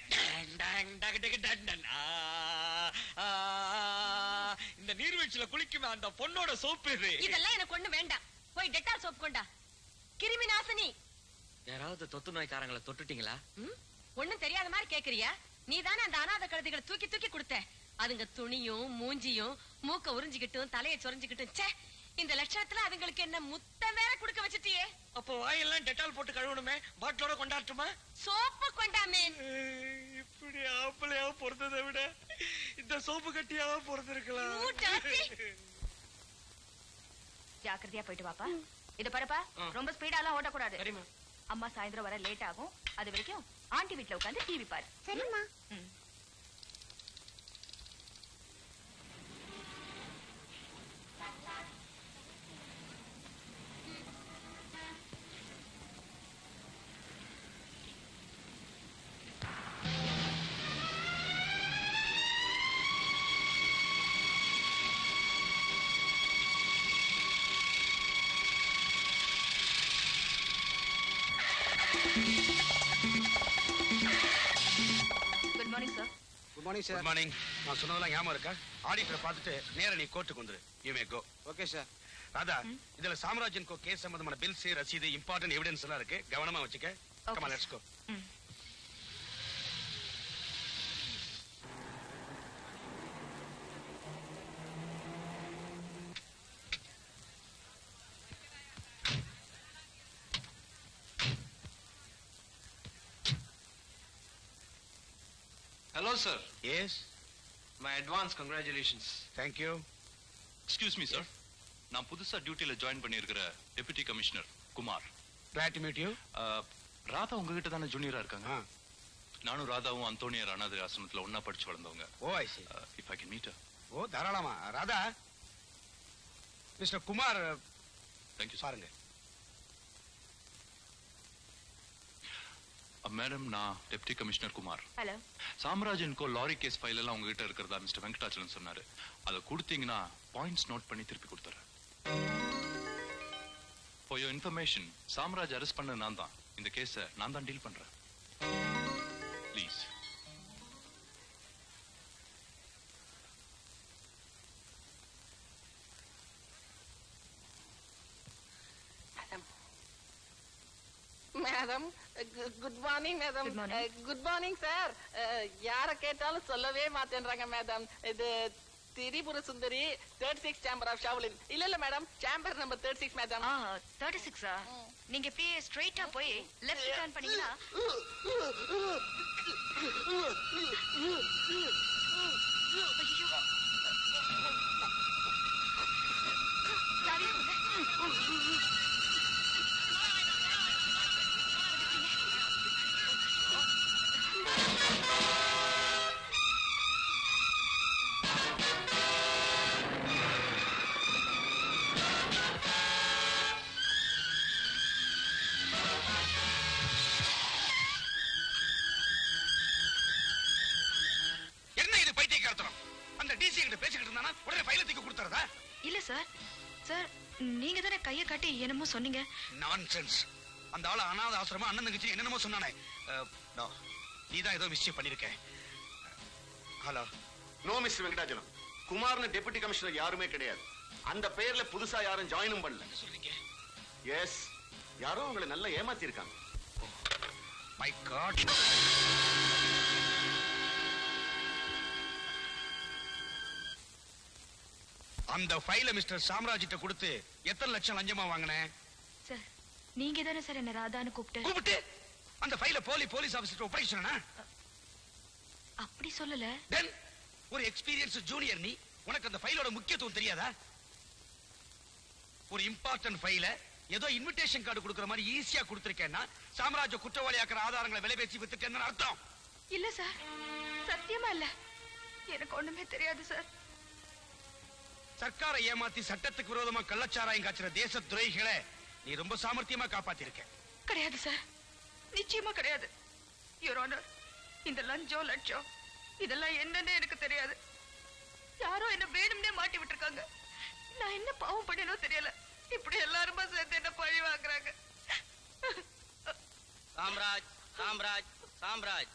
இந்த நீர்வீழ்ச்சியில குளிக்குமே அந்த பொண்ணோட சோப்பு இது இதெல்லாம் எனக்கு ஒண்ணு வேண்டாம் போய் டெட்டால் சோப் கொண்டா கிருமி நாசினி யாராவது தொத்து நோய்க்காரங்களை தொட்டுட்டீங்களா ம்? ஒண்ணும் தெரியாத மாதிரி கேக்குறியா நீ தானே அந்த அனாதை கழுதைகளை தூக்கி தூக்கி கொடுத்த அதுங்க துணியும் மூஞ்சியும் மூக்க உறிஞ்சிக்கிட்டும் தலையை சொரிஞ்சுக்கிட்டும் ச்சே இந்த லட்சணத்துல அதுங்களுக்கு என்ன முத்தம் வேற குடுக்க வச்சிட்டியே அப்போ வாயெல்லாம் டெட்டால் போட்டு கழுவணுமே பாட்டிலோட கொண்டாட்டுமா சோப்பு கொண்டாமே இப்படி ஆப்பிளையா பொறுத்ததை விட இந்த சோப்பு கட்டியாவா பொறுத்திருக்கலாம் ஜாக்கிரதையா போயிட்டு வாப்பா இத பாருப்பா ரொம்ப ஸ்பீடா எல்லாம் ஓட்டக்கூடாது அம்மா சாயந்தரம் வர லேட் ஆகும் அது வரைக்கும் ஆண்டி வீட்ல உட்கார்ந்து டிவி பாரு சரிம்மா good morning sir good morning sir good morning நான் சொன்னதெல்லாம் ஞாபகம் இருக்கா ஆடிட்டரை பார்த்துட்டு நேரா நீ கோர்ட்டுக்கு வந்துரு you may go okay sir Radha இதுல சாம்ராஜ்யன் கோ கேஸ் சம்பந்தமான பில்ஸ் ரசீது இம்பார்ட்டன்ட் எவிடன்ஸ் எல்லாம் இருக்கு கவனமா வச்சுக்க come on let's go Hello, sir. Yes. My advance congratulations. Thank you. Excuse me, sir. நான் புதுசா டியூட்டில ஜாயின் பண்ணியிருக்கிற deputy commissioner Kumar Glad to meet you. Uh, Radha உங்ககிட்ட தானே ஜூனியரா இருக்காங்க நானும் ராதாவும் அந்தோனியர் அனாதை ஆசிரமத்துல ஒன்னா படிச்சு வளர்ந்தவங்க oh I see if I can meet oh தாராளமா ராதா மிஸ்டர் குமார் தேங்க்யூ பாருங்க மேடம் நான் டெப்டி கமிஷனர் குமார் ஹலோ சாம்ராஜனுக்கோ லாரி கேஸ் ஃபைல் எல்லாம் உங்ககிட்ட இருக்கிறதா மிஸ்டர் வெங்கடாச்சலம் சொன்னாரு அதை கொடுத்தீங்கன்னா பாயிண்ட்ஸ் நோட் பண்ணி திருப்பி கொடுத்துறேன் for your information Samraj arrest பண்ண நான் தான் இந்த கேஸை நான் தான் டீல் பண்றேன் please madam good morning madam good morning sir யார கேட்டாலும் சொல்லவே மாட்டேன்றாங்க மேடம் இது Tripura Sundari third six chamber of Shaolin இல்ல இல்ல madam chamber number third six madam thirty சிக்ஸா நீங்க இப்படியே ஸ்ட்ரைட்டா போய் லெஃப்ட் டர்ன் பண்ணீங்கன்னா என்ன இது பைத்தியக்காரத்தனம் அந்த டிசி கிட்ட பேசிக்கிட்டு இருந்தானா உடனே ஃபைல தூக்கி கொடுத்துறதா இல்ல சார் சார் நீங்க தானே கைய காட்டி என்னமோ சொன்னீங்க நான்சென்ஸ் அந்த ஆள அனாத ஆசிரமம் அண்ணன் தங்கச்சி என்னென்னமோ சொன்னானே நீ தான் ஏதோ மிஸ்டேக் பண்ணிருக்க ஹலோ நோ மிஸ்டர் வெங்கடாச்சலம் குமார்னு டெபுட்டி கமிஷனர் யாருமே கிடையாது அந்த பெயர்ல புதுசா யாரும் ஜாயினும் பண்ணல எஸ் யாரோ உங்களை நல்லா ஏமாத்தி இருக்காங்க மை காட் அந்த ஃபைல மிஸ்டர் சாம்ராஜ்கிட்ட கொடுத்து எத்தனை லட்சம் லஞ்சமா வாங்கினேன் சார் நீங்க தானே சார் என்ன ராதான்னு கூப்பிட்டு கூப்பிட்டு அந்த ஃபைல போலி போலீஸ் ஆபீசர் ஒப்படைக்க சொன்னா அப்படி சொல்லல தென் ஒரு எக்ஸ்பீரியன்ஸ் ஜூனியர் நீ உனக்கு அந்த ஃபைலோட முக்கியத்துவம் தெரியாதா ஒரு இம்பார்ட்டன்ட் ஃபைல ஏதோ இன்விடேஷன் கார்டு கொடுக்குற மாதிரி ஈஸியா கொடுத்திருக்கேன்னா சாம்ராஜ்ய குற்றவாளியாக்குற ஆதாரங்களை விலை பேசி வித்துட்டேன்னு அர்த்தம் இல்ல சார் சத்தியமா இல்ல எனக்கு ஒண்ணுமே தெரியாது சார் சர்க்காரை ஏமாத்தி சட்டத்துக்கு விரோதமா கள்ளச்சாராயம் காய்ச்சுற தேச துறைகளை நீ ரொம்ப சாமர்த்தியமா காப்பாத்திருக்க கிடையாது சார் நிச்சயமா கிடையாது யுவர் ஆனர் இந்த லஞ்சம் லட்சம் இதெல்லாம் என்னன்னு எனக்கு தெரியாது யாரோ என்ன வேணும்னே மாட்டி விட்டுருக்காங்க நான் என்ன பாவம் பண்ணினோ தெரியல இப்படி எல்லாருமா சேர்ந்து என்ன பழி வாங்குறாங்க சாம்ராஜ் சாம்ராஜ் சாம்ராஜ்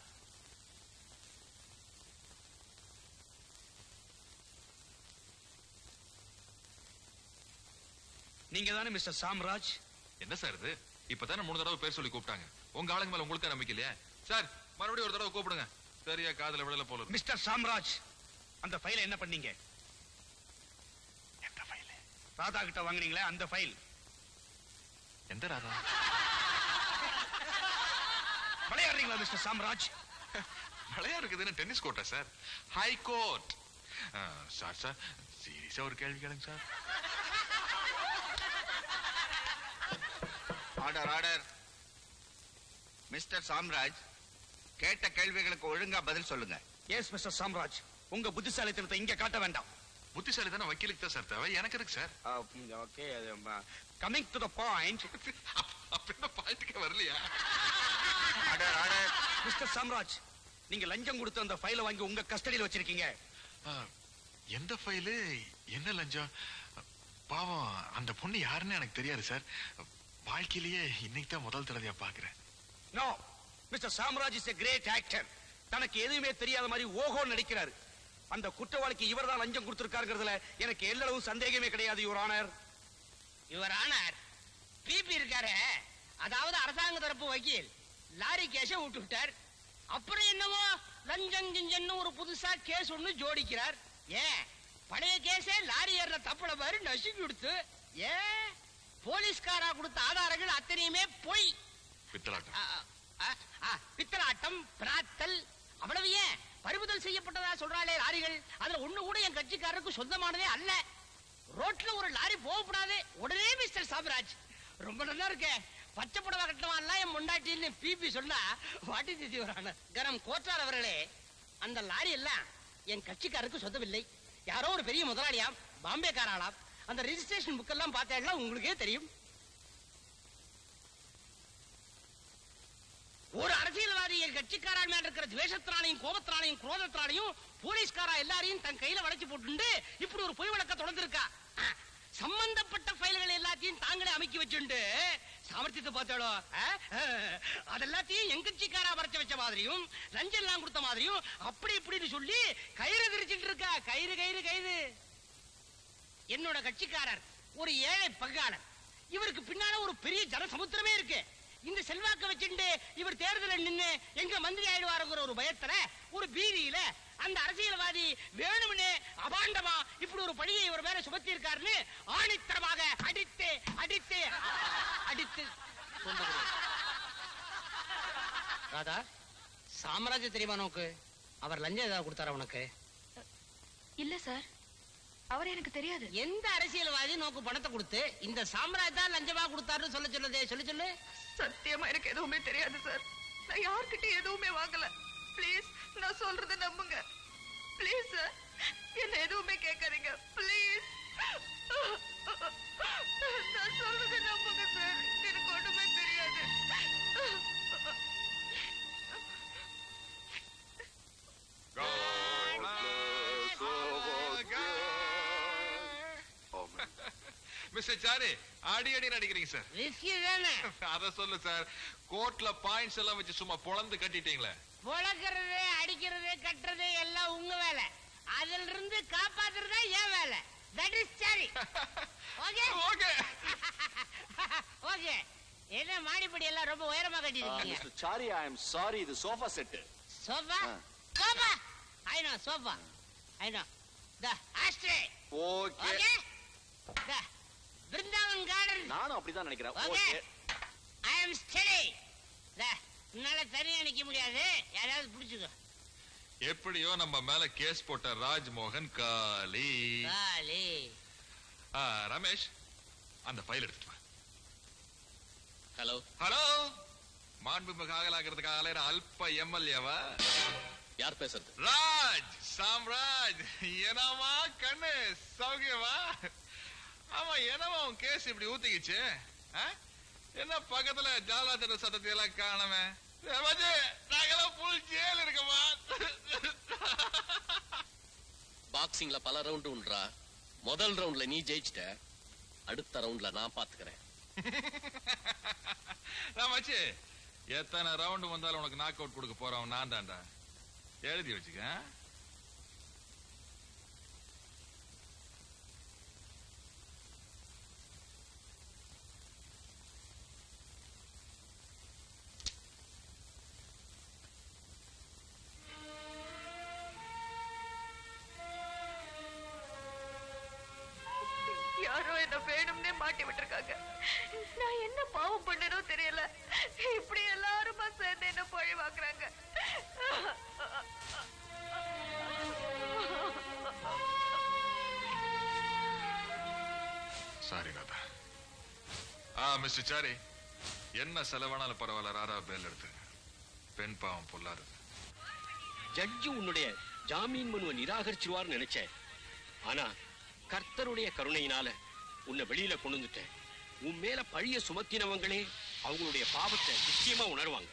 நீங்க தானே மிஸ்டர் சாம்ராஜ் என்ன சார் இது இப்பதானே மூணு தடவை பேர் சொல்லி கூப்பிட்டாங்க உங்க ஆளுங்க மேல உங்களுக்கு நம்பிக்கை இல்லையா சார் மறுபடியும் ஒரு தடவை கூப்பிடுங்க சரியா காதுல விடல போல இருக்கு. மிஸ்டர் சாம்ராஜ் அந்த ஃபைலை என்ன பண்ணீங்க எந்த ஃபைல் ராதா கிட்ட வாங்குனீங்களே அந்த ஃபைல் எந்த ராதா விளையாடுறீங்களா மிஸ்டர் சாம்ராஜ் விளையாடுறதுன்னு டென்னிஸ் கோர்ட்டா sir high court sir sir சீரியஸா ஒரு கேள்வி கேளுங்க sir order order mister Samraj கேட்ட கேள்விகளுக்கு ஒழுங்கா பதில் சொல்லுங்க எஸ் மிஸ்டர் சாம்ராஜ் உங்க புத்திசாலித்தனத்தை இங்க காட்ட வேண்டாம் புத்திசாலி தானே வக்கீலுக்கு தான் சார் தேவை எனக்கு இருக்கு sir okay coming to the point அப்படின்னா பாயிண்ட்டுக்கே வரலையா ஆர்டர் ஆர்டர் மிஸ்டர் சாம்ராஜ் நீங்க லஞ்சம் கொடுத்து அந்த ஃபைலை வாங்கி உங்க கஸ்டடியில் வச்சிருக்கீங்க எந்த ஃபைலு என்ன லஞ்சம் பாவம் அந்த பொண்ணு யாருன்னு எனக்கு தெரியாது சார் வாழ்க்கையிலேயே இன்னைக்கு தான் முதல் தடவையா பாக்குறேன் no mister Samraj is a great actor தனக்கு எதுவுமே தெரியாத மாதிரி ஓஹோ நடிக்கிறாரு அந்த குற்றவாளிக்கு இவர்தான் லஞ்சம் கொடுத்திருக்காருங்கிறதுல எனக்கு எல்லளவு சந்தேகமே கிடையாது your honour your honour BP இருக்காரு அதாவது அரசாங்க தரப்பு வக்கீல் லாரி கேஸ விட்டு விட்டார் அப்புறம் என்னவோ லஞ்சம் கிஞ்சன்னு ஒரு புதுசா கேஸ் ஒண்ணு ஜோடிக்கிறார் ஏன் பழைய கேஸே லாரி ஏறுற தப்புல பாரு நசுக்கி கொடுத்து ஏன் போலீஸ்காரா கொடுத்த ஆதாரங்கள் அத்தனையுமே பொய் பித்தலாட்டம் ஆ, ஆ, ஆ, பித்தலாட்டம் பிராத்தல் அவ்வளவு ஏன் பறிமுதல் செய்யப்பட்டதா சொல்றாளே லாரிகள் அதுல ஒண்ணு கூட என் கட்சிக்காரருக்கு சொந்தமானதே அல்ல ரோட்ல ஒரு லாரி போகக்கூடாது உடனே மிஸ்டர் சாம்ராஜ் ரொம்ப நல்லா இருக்க பச்சை புடவை கட்டவான்லாம் என் முண்டாட்டின்னு பிபி சொன்னா வாட்டி திதி வரான கரம் கோட்டார் அவர்களே அந்த லாரி எல்லாம் என் கட்சிக்காரருக்கு சொந்தமில்லை யாரோ ஒரு பெரிய முதலாளியாம் பாம்பேக்காராளாம் அந்த ரெஜிஸ்ட்ரேஷன் புக் எல்லாம் பார்த்தேன்னா உங்களுக்கே தெரியும் ஒரு அரசியல்வாதி என் கட்சிக்காரன் மேல இருக்கிற துவேஷத்தினாலையும் கோபத்தினாலையும் குரோதத்தினாலையும் போலீஸ்காரா எல்லாரையும் தன் கையில வளைச்சு போட்டுண்டு இப்படி ஒரு பொய் வழக்க தொடர்ந்திருக்கா அஹ், சம்பந்தப்பட்ட ஃபைல்கள் எல்லாத்தையும் தாங்களே அமைக்கி வச்சுண்டு சாமர்த்தியத்தை பார்த்தாளோ அஹ், அஹ், அதெல்லாத்தையும் என் கட்சிக்காரா வரைச்சு வச்ச மாதிரியும் லஞ்சம் எல்லாம் கொடுத்த மாதிரியும் அப்படி இப்படின்னு சொல்லி கயிறு விரிச்சிட்டு இருக்கா கயிறு கயிறு கயிறு என்னோட கட்சிக்காரர் ஒரு ஏழை பங்காளர் இவருக்கு பின்னால ஒரு பெரிய ஜனசமுத்திரமே இருக்கு இந்த செல்வாக்க வச்சுட்டு இவர் தேர்தல நின்னு எங்க மந்திரி ஆயிடுவாருங்கிற ஒரு பயத்துல ஒரு பீதியில அந்த அரசியல்வாதி வேணும்னே அபாண்டமா இப்படி ஒரு பழியை இவர் மேல சுமத்தி இருக்காருன்னு ஆணித்தரமாக அடித்து அடித்து அடித்து சொல்லுகிறேன் ராதா சாம்ராஜ்ய தெரியுமா நோக்கு அவர் லஞ்சம் ஏதாவது கொடுத்தாரா உனக்கு இல்ல சார் அவர் எனக்கு தெரியாது எந்த அரசியல்வாதி நோக்கு பணத்தை கொடுத்து இந்த சாம்ராஜ் தான் லஞ்சமா கொடுத்தாருன்னு சொல்ல சொல்லுதே சொல்லி சொல்லு சத்தியமா எனக்கு எதுவுமே தெரியாது சார் நான் யார்கிட்ட எதுவுமே வாங்கல ப்ளீஸ் நான் சொல்றத நம்புங்க ப்ளீஸ் சார் என்ன எதுவுமே கேட்காதீங்க ப்ளீஸ் நான் சொல்றத நம்புங்க சார் எனக்கு ஒண்ணுமே தெரியாது மிஸ்டர் சாரி அடி அடி அடிக்கிறீங்க சார் ரிஸ்கி தானே அத சொல்லு சார் கோர்ட்ல பாயிண்ட்ஸ் எல்லாம் வச்சு சும்மா பொளந்து கட்டிட்டீங்களே பொழக்கிறது அடிக்கிறது கட்டுறது எல்லாம் உங்க வேலை அதுல இருந்து காப்பாத்துறது என் வேலை தட் இஸ் சரி ஓகே ஓகே ஓகே என்ன மாடிப்படி எல்லாம் ரொம்ப உயரமா கட்டிருக்கீங்க mister sorry I am sorry இது sofa set sofa sofa I know sofa I know the ashtray okay okay the Brindavan garden நானும் அப்படிதான் நினைக்கிறேன் okay okay I am study the உன்னால தனியா நிக்க முடியாது யாராவது பிடிச்சுக்கோ எப்படியோ நம்ம மேல கேஸ் போட்ட ராஜ்மோகன் காலி காலி ஆ, ரமேஷ் அந்த ஃபைல் எடுத்துட்டு வா ஹலோ ஹலோ மாண்புமிகு ஆகலாகிறதுக்காக அலையிற அல்ப எம்எல்ஏவா யார் பேசுறது ராஜ் சாம்ராஜ் என்னமா கண்ணு சௌக்கியமா ஆமா என்னமா உன் கேஸ் இப்படி ஊத்திக்கிச்சு ஆ? என்ன பக்கத்துல ஜாலா திட்ட சத்தத்தை எல்லாம் காணமே ரமஜி, நாங்கெல்லாம் புல் ஜெயில் இருக்கமா பாக்ஸிங்ல பல ரவுண்ட் உண்டுறா முதல் ரவுண்ட்ல நீ ஜெயிச்சிட்ட அடுத்த ரவுண்ட்ல நான் பாத்துக்கிறேன் ராமாச்சி எத்தனை ரவுண்ட் வந்தாலும் உனக்கு நாக் அவுட் கொடுக்க போறவன் நான் தான்டா எழுதி வச்சுக்க ஆ? யாரோ என்ன வேணும்னே மாட்டி விட்டுருக்காங்க நான் என்ன பாவம் பண்ணனோ தெரியல இப்படி எல்லாருமா சேர்ந்து என்ன பழி வாங்குறாங்க சாரி ராதா ஆ மிஸ்டர் சாரி என்ன செலவானாலும் பரவாயில்ல ராதா பேல் எடுத்து பெண் பாவம் பொல்லாதது ஜட்ஜு உன்னுடைய ஜாமீன் மனுவை நிராகரிச்சிருவார்னு நினைச்சேன் ஆனா கர்த்தருடைய கருணையினால உன்னை வெளியில கொண்டு வந்துட்டேன் உன் மேல பழிய சுமத்தினவங்களே அவங்களுடைய பாவத்தை நிச்சயமா உணர்வாங்க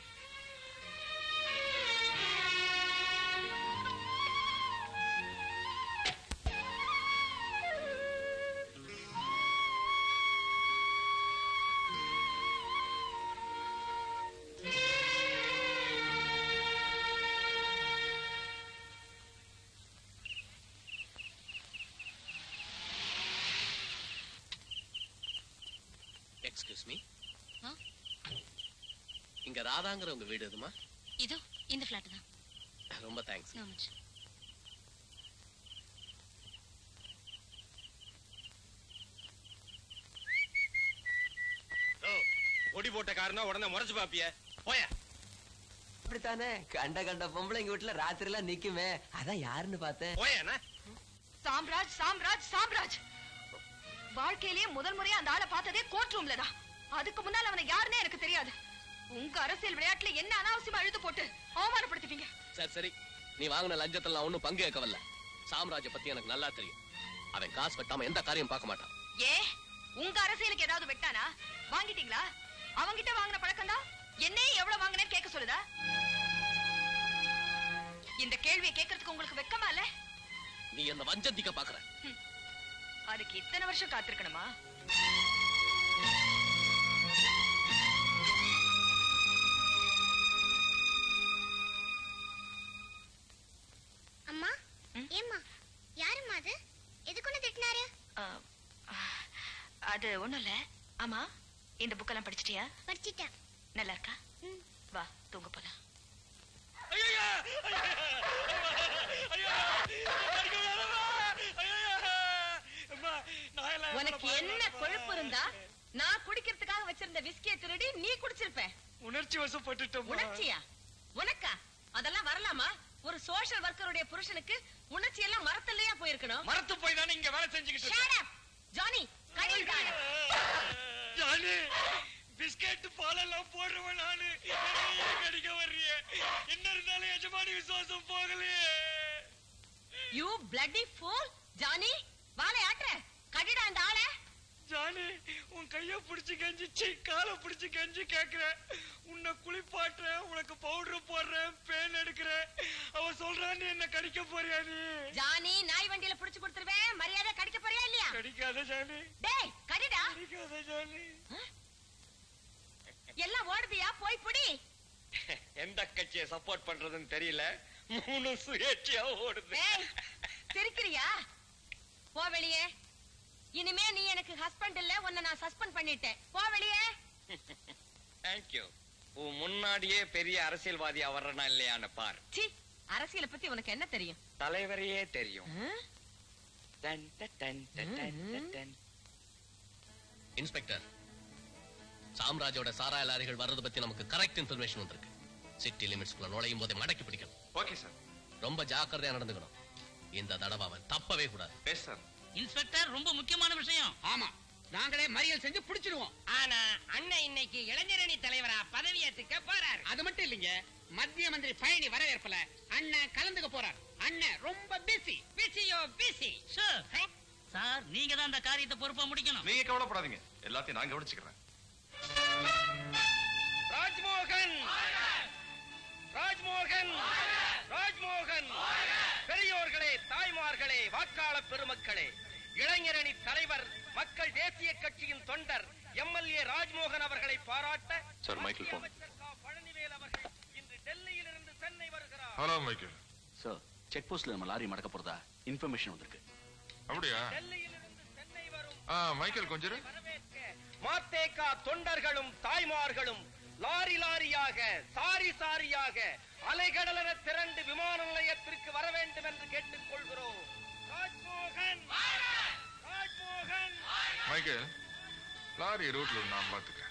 எக்ஸ்கியூஸ் மீ இங்க ராதாங்கிற உங்க வீடு எதுமா இதோ இந்த பிளாட் தான் ரொம்ப தேங்க்ஸ் No much. ஒடி போட்ட காரணம் உடனே முறைச்சு பாப்பிய போய அப்படித்தானே கண்ட கண்ட பொம்பளைங்க வீட்டுல ராத்திரி எல்லாம் நிக்குமே அதான் யாருன்னு பார்த்தேன் போயண்ணா சாம்ராஜ் சாம்ராஜ் சாம்ராஜ் வாழ்க்கையிலேயே முதல் முறையா அந்த ஆளை பார்த்ததே கோர்ட் ரூம்ல தான் அதுக்கு முன்னால் அவனை யாருன்னே எனக்கு தெரியாது உங்க அரசியல் விளையாட்டுல என்ன அனாவசியமா இழுத்து போட்டு அவமானப்படுத்திட்டீங்க சரி சரி நீ வாங்கின லஞ்சத்துல நான் ஒண்ணும் பங்கு கேட்கவில்ல சாம்ராஜ்ய பத்தி எனக்கு நல்லா தெரியும் அவன் காசு கட்டாம எந்த காரியம் பார்க்க மாட்டான் ஏ உங்க அரசியலுக்கு ஏதாவது வெட்டானா வாங்கிட்டீங்களா அவங்கிட்ட வாங்கின பழக்கம் தான் என்னையே எவ்வளவு வாங்கினேன்னு கேட்க சொல்லுதா இந்த கேள்வியை கேட்கறதுக்கு உங்களுக்கு வெக்கமா இல்ல நீ என்ன வஞ்சந்திக்க பாக்குற அதுக்கு இத்தனை வருஷம் காத்திருக்கணுமா அம்மா ஏம்மா யாரும்மா அது எதுக்குன்னு திட்டினாரு அது ஒண்ணும் இல்ல ஆமா இந்த புக்கெல்லாம் படிச்சிட்டியா படிச்சிட்டேன் நல்லா இருக்கா வா தூங்க போலாம் உனக்கு என்ன கொழுப்பு இருந்தா நான் குடிக்கிறதுக்காக வச்சிருந்த விஸ்கியை திருடி நீ குடிச்சிருப்ப உணர்ச்சி வசப்பட்டுட்டோம் உணர்ச்சியா உனக்கா அதெல்லாம் வரலாமா ஒரு சோஷியல் ஒர்க்கருடைய புருஷனுக்கு உணர்ச்சி எல்லாம் மரத்திலேயா போயிருக்கணும் மரத்து போய் தானே இங்க வேலை செஞ்சுக்கிட்டு Shut இருக்கேன். up! ஜானி கடையில் காண ஜானி பிஸ்கெட் பாலெல்லாம் போடுறவன் நானு என்னையே கடிக்க வர்றியே என்ன இருந்தாலும் எஜமானி விசுவாசம் போகலையே யூ பிளட்டி ஃபூல் ஜானி வாளை ஆட்டுற கடிடா அந்த ஆளை ஜானி உன் கைய பிடிச்சு கஞ்சி சீ, காலை பிடிச்சு கஞ்சி கேக்குறேன் உன் உன்னை குளிப்பாட்டுறேன் உனக்கு பவுடர் போடுறேன் பேன் எடுக்கிறேன் அவன் சொல்றான் நீ என்ன கடிக்க போறியா நீ ஜானி நாய் வண்டியில புடிச்சு கொடுத்துருவேன் மரியாதை கடிக்க போறியா இல்லையா கடிக்காத ஜானி டேய் கடிடா கடிக்காத ஜானி எல்லாம் ஓடுதியா போய் புடி எந்த கட்சியை சப்போர்ட் பண்றதுன்னு தெரியல மூணு சுயேட்சையா ஓடுது டேய் சிரிக்கிறியா போ வெளியே இனிமே நீ எனக்கு ஹஸ்பண்ட் இல்ல உன்னை நான் சஸ்பெண்ட் பண்ணிட்டேன் போ வெளியே தேங்க்யூ உன் முன்னாடியே பெரிய அரசியல்வாதியா வர்றனா இல்லையான்னு பார் சி அரசியலை பத்தி உனக்கு என்ன தெரியும் தலைவரையே தெரியும் ஆ? டன், டன், டன், டன், டன், டன், டன். இன்ஸ்பெக்டர் சாம்ராஜோட சாராய லாரிகள் வர்றது பத்தி நமக்கு கரெக்ட் இன்ஃபர்மேஷன் வந்திருக்கு சிட்டி லிமிட்ஸ்குள்ள நுழையும் போதே மடக்கி பிடிக்கணும் ஓகே சார் ரொம்ப ஜாக்கிரதையா நடந்துக்கணும் இந்த தடவை அவன் தப்பவே கூடாது எஸ் சார் இன்ஸ்பெக்டர் ரொம்ப முக்கியமான விஷயம் ஆமா நாங்களே மறியல் செஞ்சு பிடிச்சிடுவோம் ஆனா அண்ணன் இன்னைக்கு இளைஞரணி தலைவரா பதவியேற்றுக்க போறாரு அது மட்டும் இல்லைங்க மத்திய மந்திரி பயணி வரவேற்பல அண்ணன் கலந்துக்க போறார் அண்ணன் ரொம்ப பிஸி பிசியோ பிசி சார் சார் நீங்க தான் அந்த காரியத்தை பொறுப்பா முடிக்கணும் நீங்க கவலைப்படாதீங்க எல்லாத்தையும் நான் கவனிச்சுக்கிறேன் ராஜ்மோகன் ராஜ்மோகன் ராஜ்மோகன் பெரியோர்களே தாய்மார்களே வாக்காளர் பெருமக்களே இளைஞரணி தலைவர் மக்கள் தேசிய கட்சியின் தொண்டர் எம்எல்ஏ ராஜ்மோகன் அவர்களை பாராட்ட சார் மைக்கேல் போன் பழனிவேல் அவர்கள் இன்று டெல்லியிலிருந்து சென்னை வருகிறார் ஹலோ மைக்கேல் சார் செக் போஸ்ட்ல நம்ம லாரி மடக்க போறதா இன்ஃபர்மேஷன் வந்திருக்கு அப்படியா ஆ மைக்கேல் கொஞ்சம் இரு. மாத்தேகா தொண்டர்களும் தாய்மார்களும் லாரி லாரியாக சாரி சாரியாக அலைகடலென திரண்டு விமான நிலையத்திற்கு வர வேண்டும் என்று கேட்டுக் கொள்கிறோம் ராஜ்மோகன் ராஜ்மோகன் மைக்கேல் லாரி ரூட்ல நான் பாத்துக்கிறேன்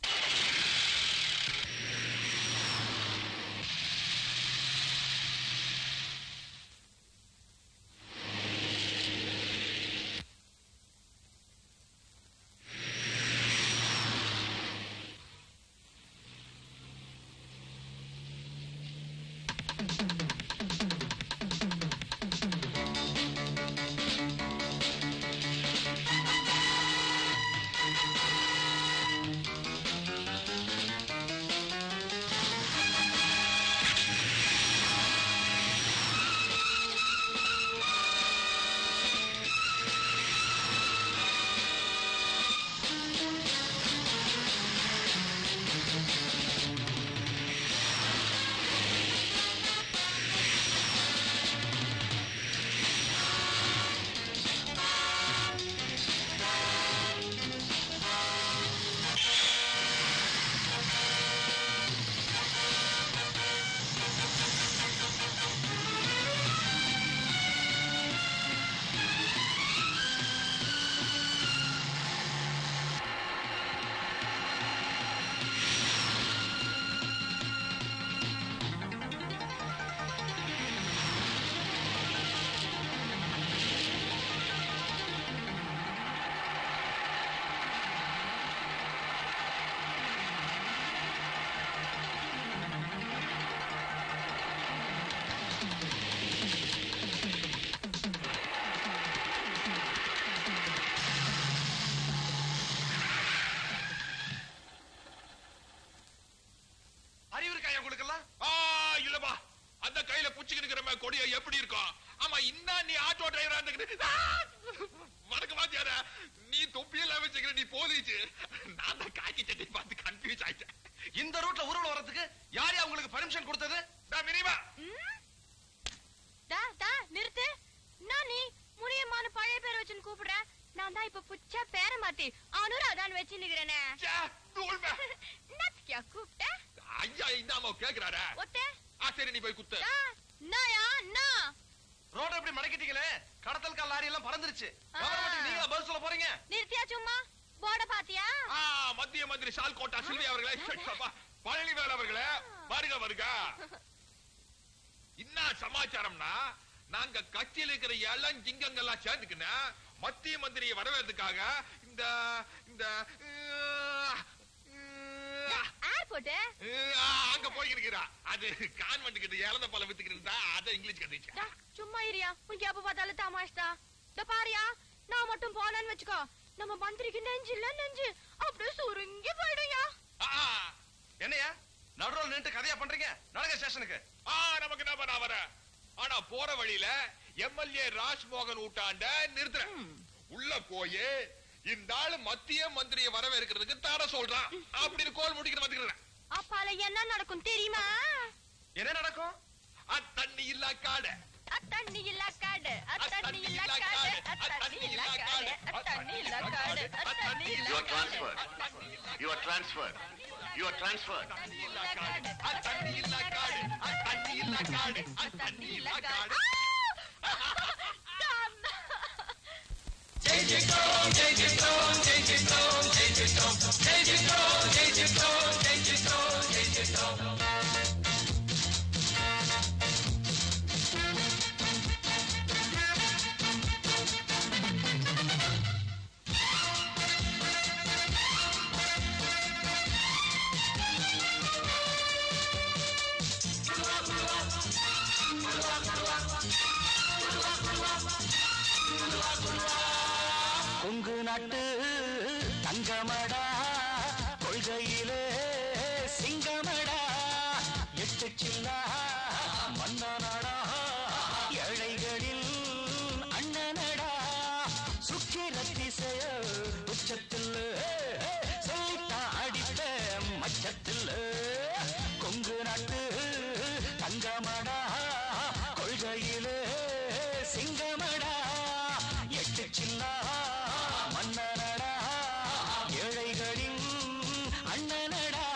அறிவு இருக்கா உங்களுக்கெல்லாம் ஆ இல்லப்பா அந்த கையில புடிச்சுக்கிட்டு கொடிய எப்படி இருக்கும் ஆமா இன்னும் நீ ஆட்டோ டிரைவரா இருந்துக்கிட்டு வணக்கம் வாத்தியார நீ தொப்பியெல்லாம் வச்சுக்கிற நீ போலீஸ் நான் தான் காக்கி சட்டை பார்த்து கன்ஃபியூஸ் ஆயிட்டேன் இந்த ரூட்ல ஊர்வலம் வர்றதுக்கு யார் யா உங்களுக்கு பர்மிஷன் கொடுத்தது நான் மினிமா டா டா நிறுத்து நான் நீ முனியமான பழைய பேர் வச்சுன்னு கூப்பிடுறேன் நான் தான் இப்ப புச்சா பேர மாத்தி அனுராதான் வச்சு நிக்கிறேனே நத்தியா கூப்பிட்ட ஐயா இந்தாம கேக்குறாரா ஒத்தே ஆ சரி நீ போய் குத்து டா நாயா நா ரோட எப்படி மடக்கிட்டீங்களே கடத்தல் கால் லாரி எல்லாம் பறந்துருச்சு கவர்மெண்ட் நீங்க பதில் சொல்ல போறீங்க நிறுத்தியா சும்மா போட பாத்தியா ஆ மத்திய மந்திரி ஷால் கோட்டா சில்வி அவர்களே ஷப்பா, பழனிவேல் அவர்களே வருக வருக என்ன சமாச்சாரம்னா நாங்க கட்சியில் இருக்கிற எல்லாம் ஜிங்கங்கள்லாம் சேர்ந்துக்கின மத்திய மந்திரியை வரவேற்றதுக்காக இந்த இந்த ஏர்போர்ட் ஆ, அங்க போயிருக்கிறா அது கான்வென்ட் கிட்ட இழந்த பழம் வித்துக்கிட்டு இருந்தா அதை இங்கிலீஷ் கத்துச்சு டா சும்மா இருயா உனக்கு எப்ப பார்த்தாலும் தமாஷ்தா இந்த பாரியா நான் மட்டும் போனேன்னு வச்சுக்கோ நம்ம மந்திரிக்கு நெஞ்சு இல்ல நெஞ்சு அப்படியே சுருங்கி போயிடுயா என்னையா நடுரோல் நின்று கதையா பண்றீங்க நடக்க ஸ்டேஷனுக்கு ஆ நமக்கு என்ன பண்ண வர ஆனா போற வழியில எம்எல்ஏ ராஜ்மோகன் ஊட்டாண்ட நிறுத்துறேன் உள்ள போய் இந்த ஆளு மத்திய மந்திரிய வரவேற்கிறதுக்கு தர சொல்றான் அப்படின்னு கோல் முடிக்கிற வந்துக்கிறேன் அப்பால என்ன நடக்கும் தெரியுமா என்ன நடக்கும் தண்ணி இல்ல காடு தண்ணி இல்ல காடு தண்ணி இல்ல காடு தண்ணி இல்ல காடு தண்ணி இல்ல காடு தண்ணி இல்ல You are transferred. You are transferred. You are transferred. தண்ணி இல்ல காடு தண்ணி இல்ல காடு தண்ணி இல்ல காடு ஜெய் ஜெயிட்டோம் ஜெய் ஜெயிட்டோம் ஜெய் ஜெயிட்டோம் ஜெய் ஜெயிட்டோம் ஜெய் ஜெயிட்டோம் ஜெய் ஜெயிட்டோம் ஜெய் ஜெயிட்டோம் ஜெய் ஜெயிட்டோம் கொங்கு நாட்டு தங்கமடா கொள்கையிலே சிங்கமடா எட்டு சில்லா மன்னனடா ஏழைகளின் அண்ணனடா சுக்கிர திசைய உச்சத்தில் சொல்லித்தான் அடித்த மச்சத்தில் கொங்கு நாட்டு தங்கமடா கொள்கையிலே சிங்கமடா எட்டு சில்லா மன்னனடா ஏழைகளின் அண்ணனடா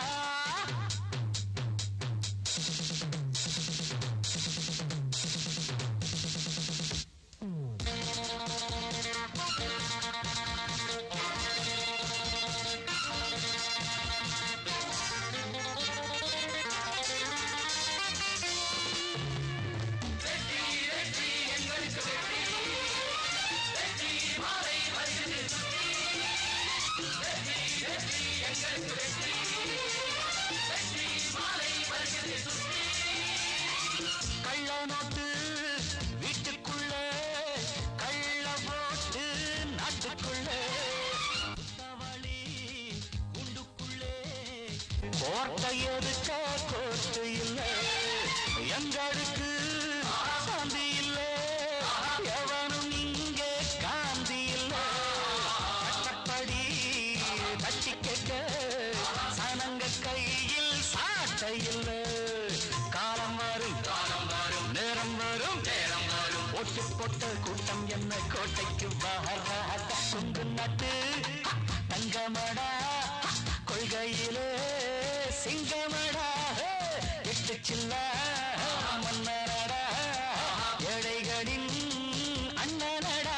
கள்ள நோட்டு வீட்டுக்குள்ள கள்ள போட்டு நாட்டுக்குள்ள குத்தவாளி குண்டுக்குள்ளே கோர்ட்டை எதுக்க கோர்ட்டு இல்ல எங்களுக்கு சாந்தி இல்ல எவனும் இங்கே காந்தி இல்ல சட்டப்படி தட்டி கேட்க சனங்க கையில் சாட்டை இல்ல காலம் வரும் காலம் வரும் நேரம் வரும் நேரம் வரும் ஓட்டு போட்ட கூட்டம் என்ன கோட்டைக்கு வராத கொங்கு நாட்டு தங்கமடா கொள்கையிலே சிங்கமடா எட்டு சில்ல மன்னரடா ஏழைகளின் அண்ணனடா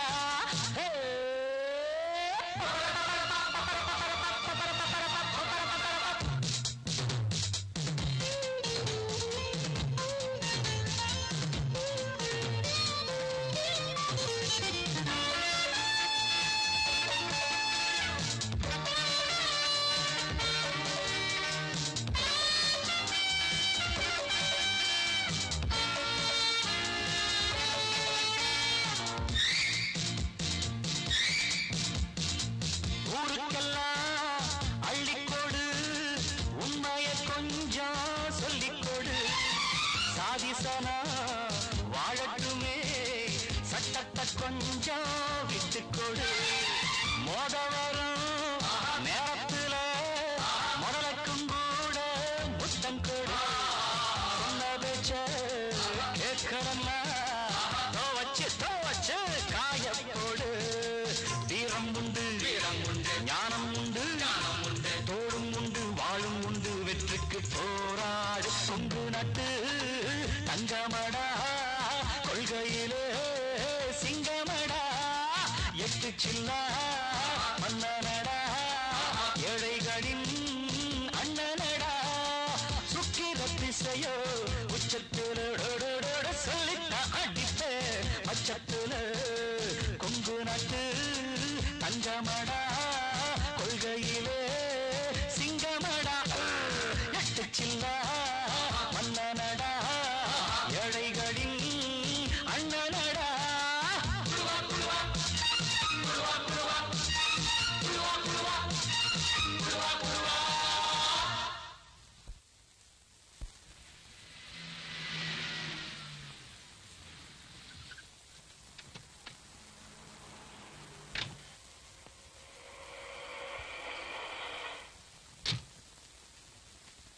ஊருக்கெல்லாம் அள்ளிக்கொடு உண்மைய கொஞ்சம் சொல்லிக்கொடு சாதிசனா வாழட்டுமே சட்டத்தை கொஞ்சம் விட்டுக்கொடு மோத வரும் நேரத்துல முதலுக்கும் கூட முத்தம் கொடு சொன்ன பேச்ச கேட்கறன்னா தோவச்சு தோவச்சு காயப்போடு வீரம் உண்டு வீரம் உண்டு ஞானம் உண்டு ஞானம் உண்டு தோளும் உண்டு வாழும் உண்டு வெற்றிக்கு போராடு கொங்கு நட்டு தங்கமடா கொள்கையிலே சிங்கமடா எட்டு சில்லா மன்னனடா ஏழைகளின் அண்ணனடா சுக்கிர திசையோ உச்சத்தில் சொல்லித்த அடித்த மச்சத்துல கொங்கு நாட்டு தங்கமடா கொள்கையிலே சிங்கமடா எட்டு சில்லா மன்னனடா ஏழைகளின் அண்ணனடா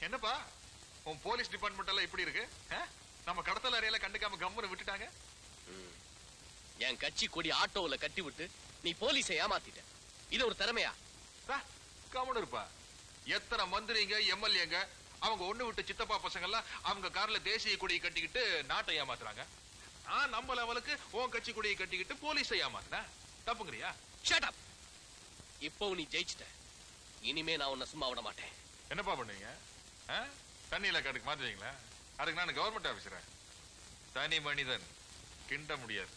என்னப்பா உன் போலீஸ் டிபார்ட்மெண்ட் எல்லாம் எப்படி இருக்கு ஆ? நம்ம கடத்தல் அறையில கண்டுக்காம கம்முன்னு விட்டுட்டாங்க என் கட்சி கொடி ஆட்டோவுல கட்டி விட்டு நீ போலீஸை ஏமாத்திட்ட இது ஒரு திறமையா கம்முன்னு இருப்பா எத்தனை மந்திரிங்க எம்எல்ஏங்க அவங்க ஒண்ணு விட்டு சித்தப்பா பசங்க எல்லாம் அவங்க கார்ல தேசிய கொடியை கட்டிக்கிட்டு நாட்டை ஏமாத்துறாங்க நான் நம்ம லெவலுக்கு உன் கட்சி கொடியை கட்டிக்கிட்டு போலீஸை ஏமாத்தினேன் தப்புங்கிறியா ஷட் அப் இப்போ நீ ஜெயிச்சிட்ட இனிமே நான் உன்னை சும்மா விட மாட்டேன் என்னப்பா பண்ணுவீங்க ஆ? தண்ணியில காட்டுக்கு மாத்துவீங்களா அதுக்கு நான் கவர்மெண்ட் ஆபீசரா தனி மனிதன் கிண்ட முடியாது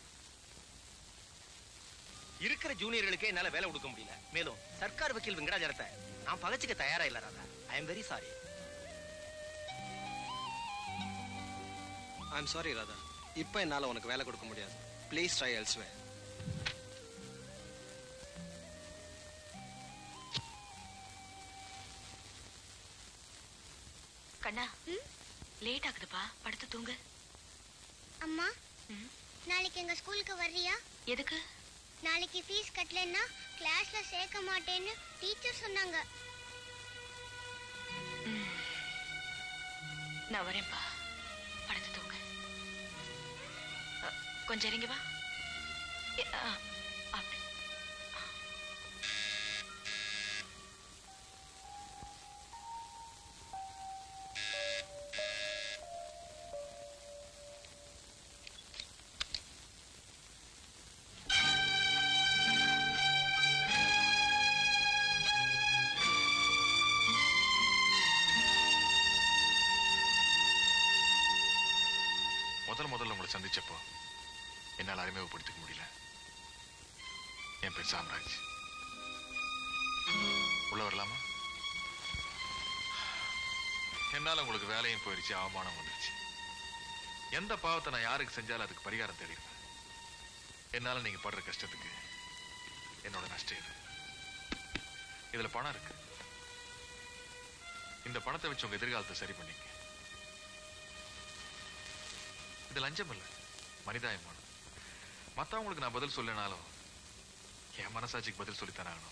இருக்கிற ஜூனியர்களுக்கே என்னால வேலை கொடுக்க முடியல மேலும் சர்க்கார் வக்கீல் வெங்கடாஜலத்தை நான் பகச்சுக்க தயாரா இல்ல Radha I am very sorry I am sorry Radha இப்போ என்னால உனக்கு வேலை கொடுக்க முடியாது ப்ளீஸ் ட்ரை எல்ஸ்வே கண்ணா லேட் ஆகுதுப்பா படுத்து தூங்கு அம்மா நாளைக்கு எங்க ஸ்கூலுக்கு வர்றியா எதுக்கு நாளைக்கு ஃபீஸ் கட்டலன்னா கிளாஸ்ல சேர்க்க மாட்டேன்னு டீச்சர் சொன்னாங்க நான் வரேன்ப்பா படுத்து தூங்கு அ, கொஞ்சம் இறங்கி வா எ, ஆ, அப்படி முதல் முதல்ல உங்களை சந்திச்சப்போ என்னால் அறிமுகப்படுத்திக்க முடியல என் பேர் சாம்ராஜ் உள்ள வரலாமா என்னால உங்களுக்கு வேலையும் போயிடுச்சு அவமானம் வந்துருச்சு எந்த பாவத்தை நான் யாருக்கு செஞ்சாலும் அதுக்கு பரிகாரம் தேடிடுவேன் என்னால நீங்க படுற கஷ்டத்துக்கு என்னோட நஷ்டம் இது இதுல பணம் இருக்கு இந்த பணத்தை வச்சு உங்க எதிர்காலத்தை சரி பண்ணிக்க இது லஞ்சம் இல்ல மனிதாயமானம் மத்தவங்களுக்கு நான் பதில் சொல்லனாலும் என் மனசாட்சிக்கு பதில் சொல்லித்தானே ஆகணும்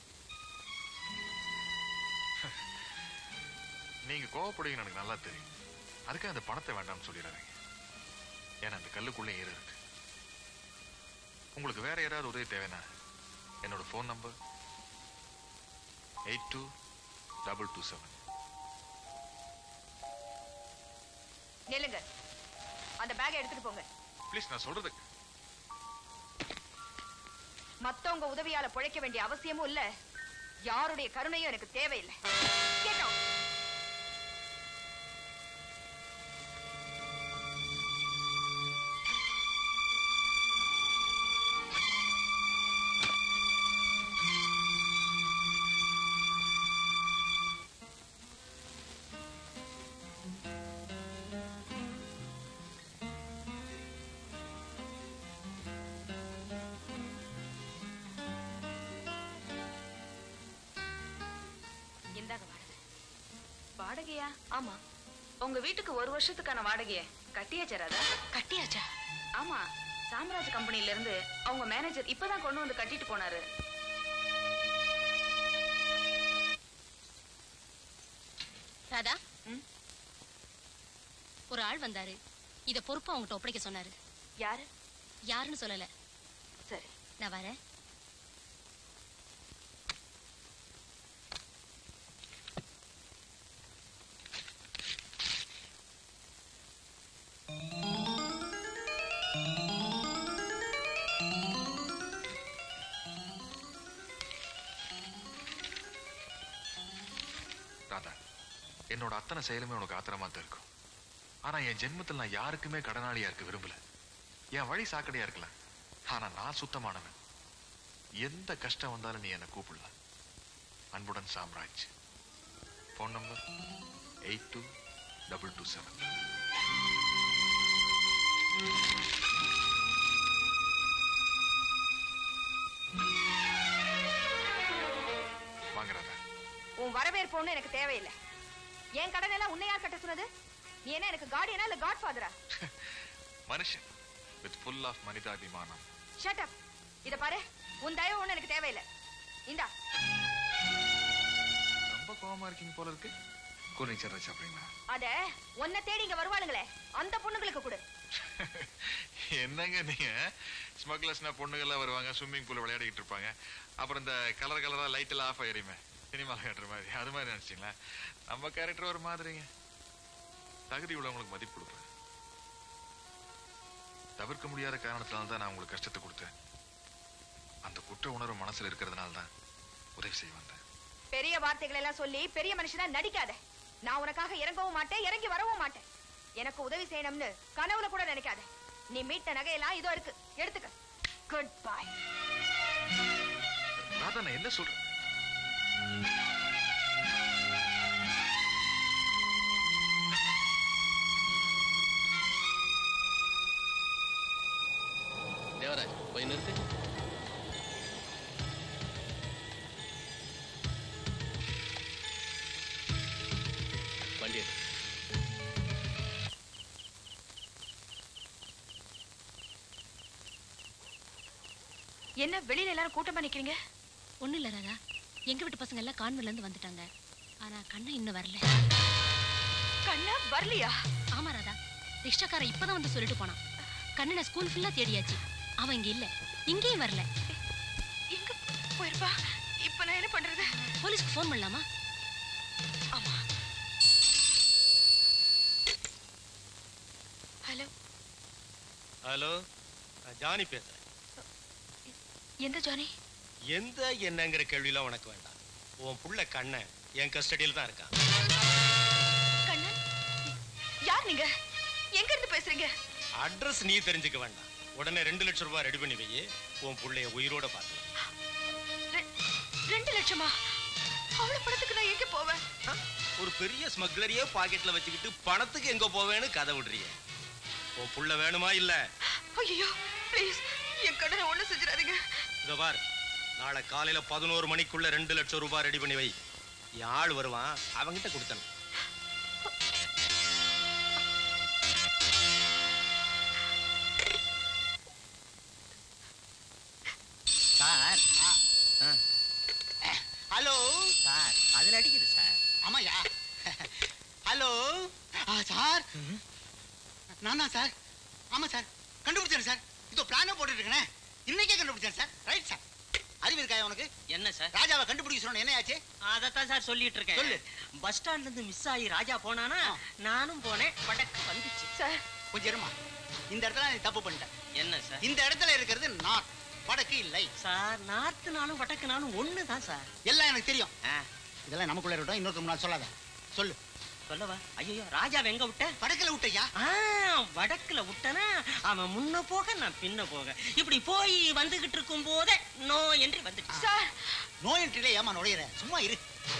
நீங்க கோவப்படுவீங்கன்னு எனக்கு நல்லா தெரியும் அதுக்காக அந்த பணத்தை வேண்டாம்னு சொல்லிடாதீங்க ஏன்னா அந்த கல்லுக்குள்ளே ஏறு இருக்கு உங்களுக்கு வேற யாராவது உதவி தேவைன்னா என்னோட phone number eight two double two seven நில்லுங்க அந்த பேக்கை எடுத்துட்டு போங்க ப்ளீஸ் நான் சொல்றது மத்தவங்க உதவியால பிழைக்க வேண்டிய அவசியமும் இல்ல யாருடைய கருணையும் எனக்கு தேவையில்லை Get out. இந்தாங்க வாடகை வாடகையா ஆமா உங்க வீட்டுக்கு ஒரு வருஷத்துக்கான வாடகைய கட்டியாச்சா ராதா கட்டியாச்சா ஆமா சாம்ராஜ் கம்பெனில இருந்து அவங்க மேனேஜர் இப்பதான் கொண்டு வந்து கட்டிட்டு போனாரு ராதா ஒரு ஆள் வந்தாரு இத பொறுப்பு அவங்ககிட்ட ஒப்படைக்க சொன்னாரு யாரு யாருன்னு சொல்லல சரி நான் வரேன் ராதா என்னோட அத்தனை செயலுமே உனக்கு ஆத்திரமா தான் இருக்கும் ஆனா என் ஜென்மத்தில் நான் யாருக்குமே கடனாளியா இருக்க விரும்பல என் வழி சாக்கடையா இருக்கலாம் ஆனா நான் சுத்தமானவன் எந்த கஷ்டம் வந்தாலும் நீ என்னை கூப்பிடலாம் அன்புடன் Samraj phone number eight two double two seven வாங்க ராதா உன் வரவேற்பு ஒண்ணும் எனக்கு தேவையில்லை என் கடன் எல்லாம் உன்னை யார் கட்ட சொன்னது நீ என்ன எனக்கு கார்டியனா இல்ல காட் ஃபாதரா மனுஷன் வித் ஃபுல் ஆஃப் மனிதாபிமானம் ஷட் அப் இத பாரு உன் தயவு ஒண்ணு எனக்கு தேவையில்லை இந்தா ரொம்ப கோவமா இருக்கீங்க போல இருக்கு கூல் ட்ரிங்க்ஸ் யாராவது சாப்பிடுறீங்களா அத உன்னை தேடி இங்க வருவாளுங்களே அந்த பொண்ணுங்களுக்கு கொடு என்னங்க நீங்க ஸ்மக்லர்ஸ்னா பொண்ணுங்கெல்லாம் வருவாங்க ஸ்விம்மிங் பூல் விளையாடிக்கிட்டு இருப்பாங்க அப்புறம் இந்த கலர் கலரா லைட் எல்லாம் ஆஃப் ஆயிருமே சினிமால காட்டுற மாதிரி அது மாதிரி நினைச்சீங்களா நம்ம கேரக்டர் ஒரு மாதிரிங்க தகுதி உள்ளவங்களுக்கு மதிப்பு கொடுப்பேன் தவிர்க்க முடியாத காரணத்தினால தான் நான் உங்களுக்கு கஷ்டத்தை கொடுத்தேன் அந்த குற்ற உணர்வு மனசுல இருக்கிறதுனால தான் உதவி செய்ய வந்தேன் பெரிய வார்த்தைகள் எல்லாம் சொல்லி பெரிய மனுஷனா நடிக்காத நான் உனக்காக இறங்கவும் மாட்டேன் இறங்கி வரவும் மாட்டேன் எனக்கு உதவி செய்யணும்னு கனவுல கூட நினைக்காத நீ மீட்ட நகையெல்லாம் இதோ இருக்கு எடுத்துக்க குட் பை ராதா நான் என்ன சொல்றேன் தேவராஜ் போய் நிறுத்து வண்டி எடு. என்ன வெளியில எல்லாரும் கூட்டமா நிக்கிறீங்க ஒண்ணும் இல்ல ராதா எங்க வீட்டு பசங்க எல்லாம் கான்வென்ட்ல இருந்து வந்துட்டாங்க ஆனா கண்ணா இன்னும் வரல கண்ணா வரலையா ஆமா ராதா ரிக்ஷாக்காரன் இப்பதான் வந்து சொல்லிட்டு போனான் கண்ணனை ஸ்கூல் ஃபுல்லா தேடியாச்சு அவன் இங்க இல்ல இங்கேயும் வரல எங்க போயிருப்பா இப்ப நான் என்ன பண்றது போலீஸ்க்கு ஃபோன் பண்ணலாமா ஆமா ஹலோ ஹலோ நான் ஜானி பேசுறேன் எந்த ஜானி எந்த என்னங்கிற கேள்வியெல்லாம் உனக்கு வேண்டாம் உன் புள்ள கண்ணன் என் கஸ்டடியில் தான் இருக்கான் கண்ணன் யார் நீங்க எங்க இருந்து பேசுறீங்க அட்ரஸ் நீ தெரிஞ்சுக்க வேண்டாம் உடனே ரெண்டு லட்சம் ரூபாய் ரெடி பண்ணி வை உன் புள்ளைய உயிரோட பார்த்து ரெ- ரெண்டு லட்சமா அவ்வளவு பணத்துக்கு நான் எங்க போவேன் ஒரு பெரிய ஸ்மக்லரையே பாக்கெட்ல வச்சுக்கிட்டு பணத்துக்கு எங்க போவேன்னு கதை விடுறிய உன் புள்ள வேணுமா இல்ல ஐயோ ப்ளீஸ் என் கடனை ஒண்ணு செஞ்சிடாதீங்க இதோ பார் நாளை காலையில பதினோரு மணிக்குள்ள ரெண்டு லட்சம் ரூபாய் ரெடி பண்ணி வை என் ஆள் வருவான் அவங்கிட்ட கொடுத்தனும் சார் ஹலோ சார் அதுல அடிக்குது சார் ஆமாயா ஹலோ ஆ சார் நான் தான் சார் ஆமா சார் கண்டுபிடிச்சேன் சார் இதோ பிளானே போட்டுட்டு இருக்கேனே இன்னைக்கே கண்டுபிடிச்சேன் சார் ரைட் சார் அறிவு இருக்காயா உனக்கு என்ன சார் ராஜாவை கண்டுபிடிக்க சொன்ன என்ன ஆச்சு அதத்தான் சார் சொல்லிட்டு இருக்கேன் சொல்லு. பஸ் ஸ்டாண்ட்ல இருந்து மிஸ் ஆகி ராஜா போனானா நானும் போனேன் படக்கு வந்துச்சு சார் கொஞ்சம் இருமா இந்த இடத்துல நீ தப்பு பண்ணிட்ட என்ன சார் இந்த இடத்துல இருக்கிறது நார்த் வடக்கு இல்லை சார் நார்த்துனாலும் வடக்குனாலும் ஒண்ணு தான் சார் எல்லாம் எனக்கு தெரியும் இதெல்லாம் நமக்குள்ள இருக்கட்டும் இன்னொருத்தர் முன்னாடி சொல்லாத சொல்லு சொல்லவா ஐயோ ராஜா எங்க விட்ட வடக்குல விட்டையா வடக்குல விட்டனா அவன் முன்ன போக நான் பின்ன போக இப்படி போய் வந்துகிட்டு இருக்கும் போதே நோ என்று வந்துட்டு சார் நோ என்ட்ரில ஏமா நுழையிற சும்மா இரு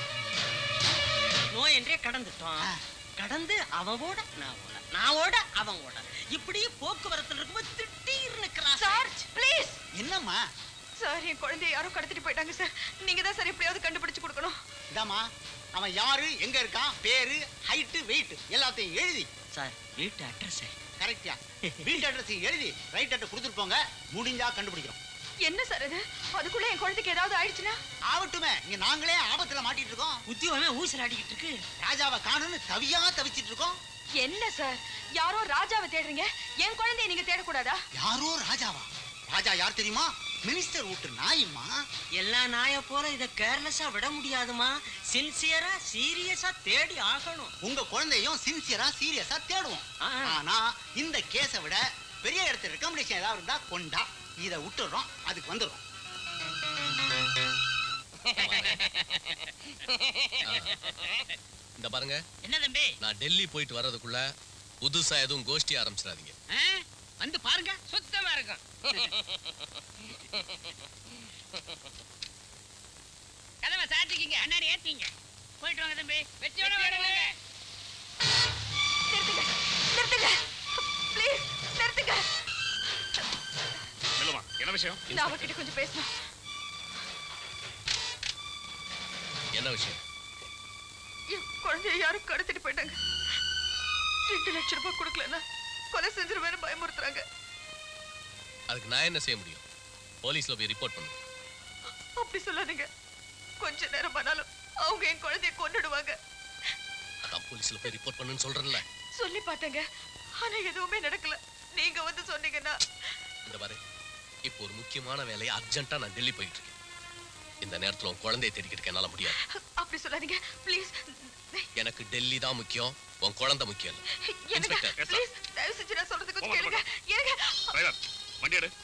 நோ என்றே கடந்துட்டோம் கடந்து அவன் ஓட நான் ஓட நான் ஓட அவன் ஓட இப்படி போக்குவரத்துல இருக்கும்போது திடீர்னு கிராஸ் சார் ப்ளீஸ் என்னம்மா சார் என் குழந்தைய யாரோ கடத்திட்டு போயிட்டாங்க சார் நீங்க தான் சார் எப்படியாவது கண்டுபிடிச்சு கொடுக்கணும் இதாம்மா அவன் யாரு எங்க இருக்கான் பேரு ஹைட்டு வெயிட் எல்லாத்தையும் எழுதி சார் வீட்டு அட்ரஸ் கரெக்டா வீட்டு அட்ரஸ் எழுதி ரைட் அட்ரஸ் கொடுத்துட்டு போங்க முடிஞ்சா கண்டுபிடிக்கிறோம் என்ன சார் இது அதுக்குள்ள என் குழந்தைக்கு ஏதாவது ஆயிடுச்சுன்னா ஆகட்டுமே இங்க நாங்களே ஆபத்துல மாட்டிட்டு இருக்கோம் உத்தியோகமே ஊசல் அடிக்கிட்டு இருக்கு ராஜாவை காணும்னு தவியா தவிச்சிட்டு இருக்கோம் என்ன சார் யாரோ ராஜாவை தேடுறீங்க என் குழந்தைய நீங்க தேடக்கூடாதா யாரோ ராஜாவா ராஜா யார் தெரியுமா மினிஸ்டர் வீட்டு நாயுமா எல்லா நாய போல இத கேர்லெஸ்ஸா விட முடியாதுமா சின்சியரா சீரியஸா தேடி ஆகணும் உங்க குழந்தையும் சின்சியரா சீரியஸா தேடுவோம் ஆனா இந்த கேஸை விட பெரிய இடத்துல ரெக்கமெண்டேஷன் ஏதாவது இருந்தா கொண்டா இதை விட்டுறோம் அதுக்கு வந்துடும் இந்த பாருங்க என்ன தம்பி நான் டெல்லி போயிட்டு வர்றதுக்குள்ள புதுசா எதுவும் கோஷ்டி ஆரம்பிச்சிடாதீங்க ஆ? வந்து பாருங்க சுத்தமா இருக்கும் கதவை சாத்திக்கிங்க அண்ணாடி ஏத்திங்க போயிட்டு வாங்க தம்பி வெற்றியோட வாங்க நிறுத்துங்க நிறுத்துங்க ப்ளீஸ் நிறுத்துங்க மெல்லுமா என்ன விஷயம் நான் அவர்கிட்ட கொஞ்சம் பேசணும் என்ன விஷயம் என் குழந்தைய யாரும் கடத்திட்டு போயிட்டாங்க ரெண்டு லட்சம் ரூபாய் கொடுக்கலன்னா கொலை செஞ்சிருவேன்னு பயமுறுத்துறாங்க அதுக்கு நான் என்ன செய்ய முடியும் போலீஸ்ல போய் ரிப்போர்ட் பண்ணு அப்படி சொல்லாதீங்க கொஞ்ச நேரம் ஆனாலும் அவங்க என் குழந்தைய கொன்னுடுவாங்க போலீஸ்ல போய் ரிப்போர்ட் பண்ணுன்னு சொல்றேன்ல சொல்லி பார்த்தேங்க ஆனா எதுவுமே நடக்கல நீங்க வந்து சொன்னீங்கன்னா இந்த பாரு இப்போ ஒரு முக்கியமான வேலையை அர்ஜென்ட்டா நான் டெல்லி போயிட்டு இருக்கேன் இந்த நேரத்துல உன் குழந்தைய தேடிக்கிட்டு என்னால முடியாது அப்படி சொல்லாதீங்க ப்ளீஸ் எனக்கு டெல்லி தான் முக்கியம் உன் குழந்தை முக்கியம் இல்ல எனக்கு இன்ஸ்பெக்டர் ப்ளீஸ் தயவு செஞ்சு நான் சொல்றது கொஞ்சம் போங்க, கேளுங்க இருங்க டிரைவர் வண்டி எடு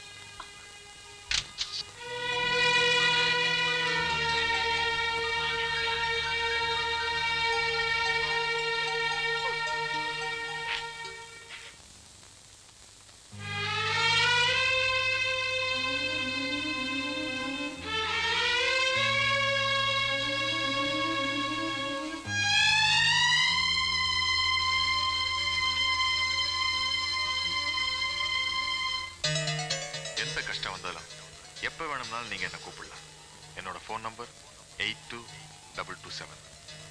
எந்த கஷ்டம் வந்தாலும் எப்போ வேணும்னாலும் நீங்க என்ன கூப்பிடலாம் என்னோட phone number eight two double two seven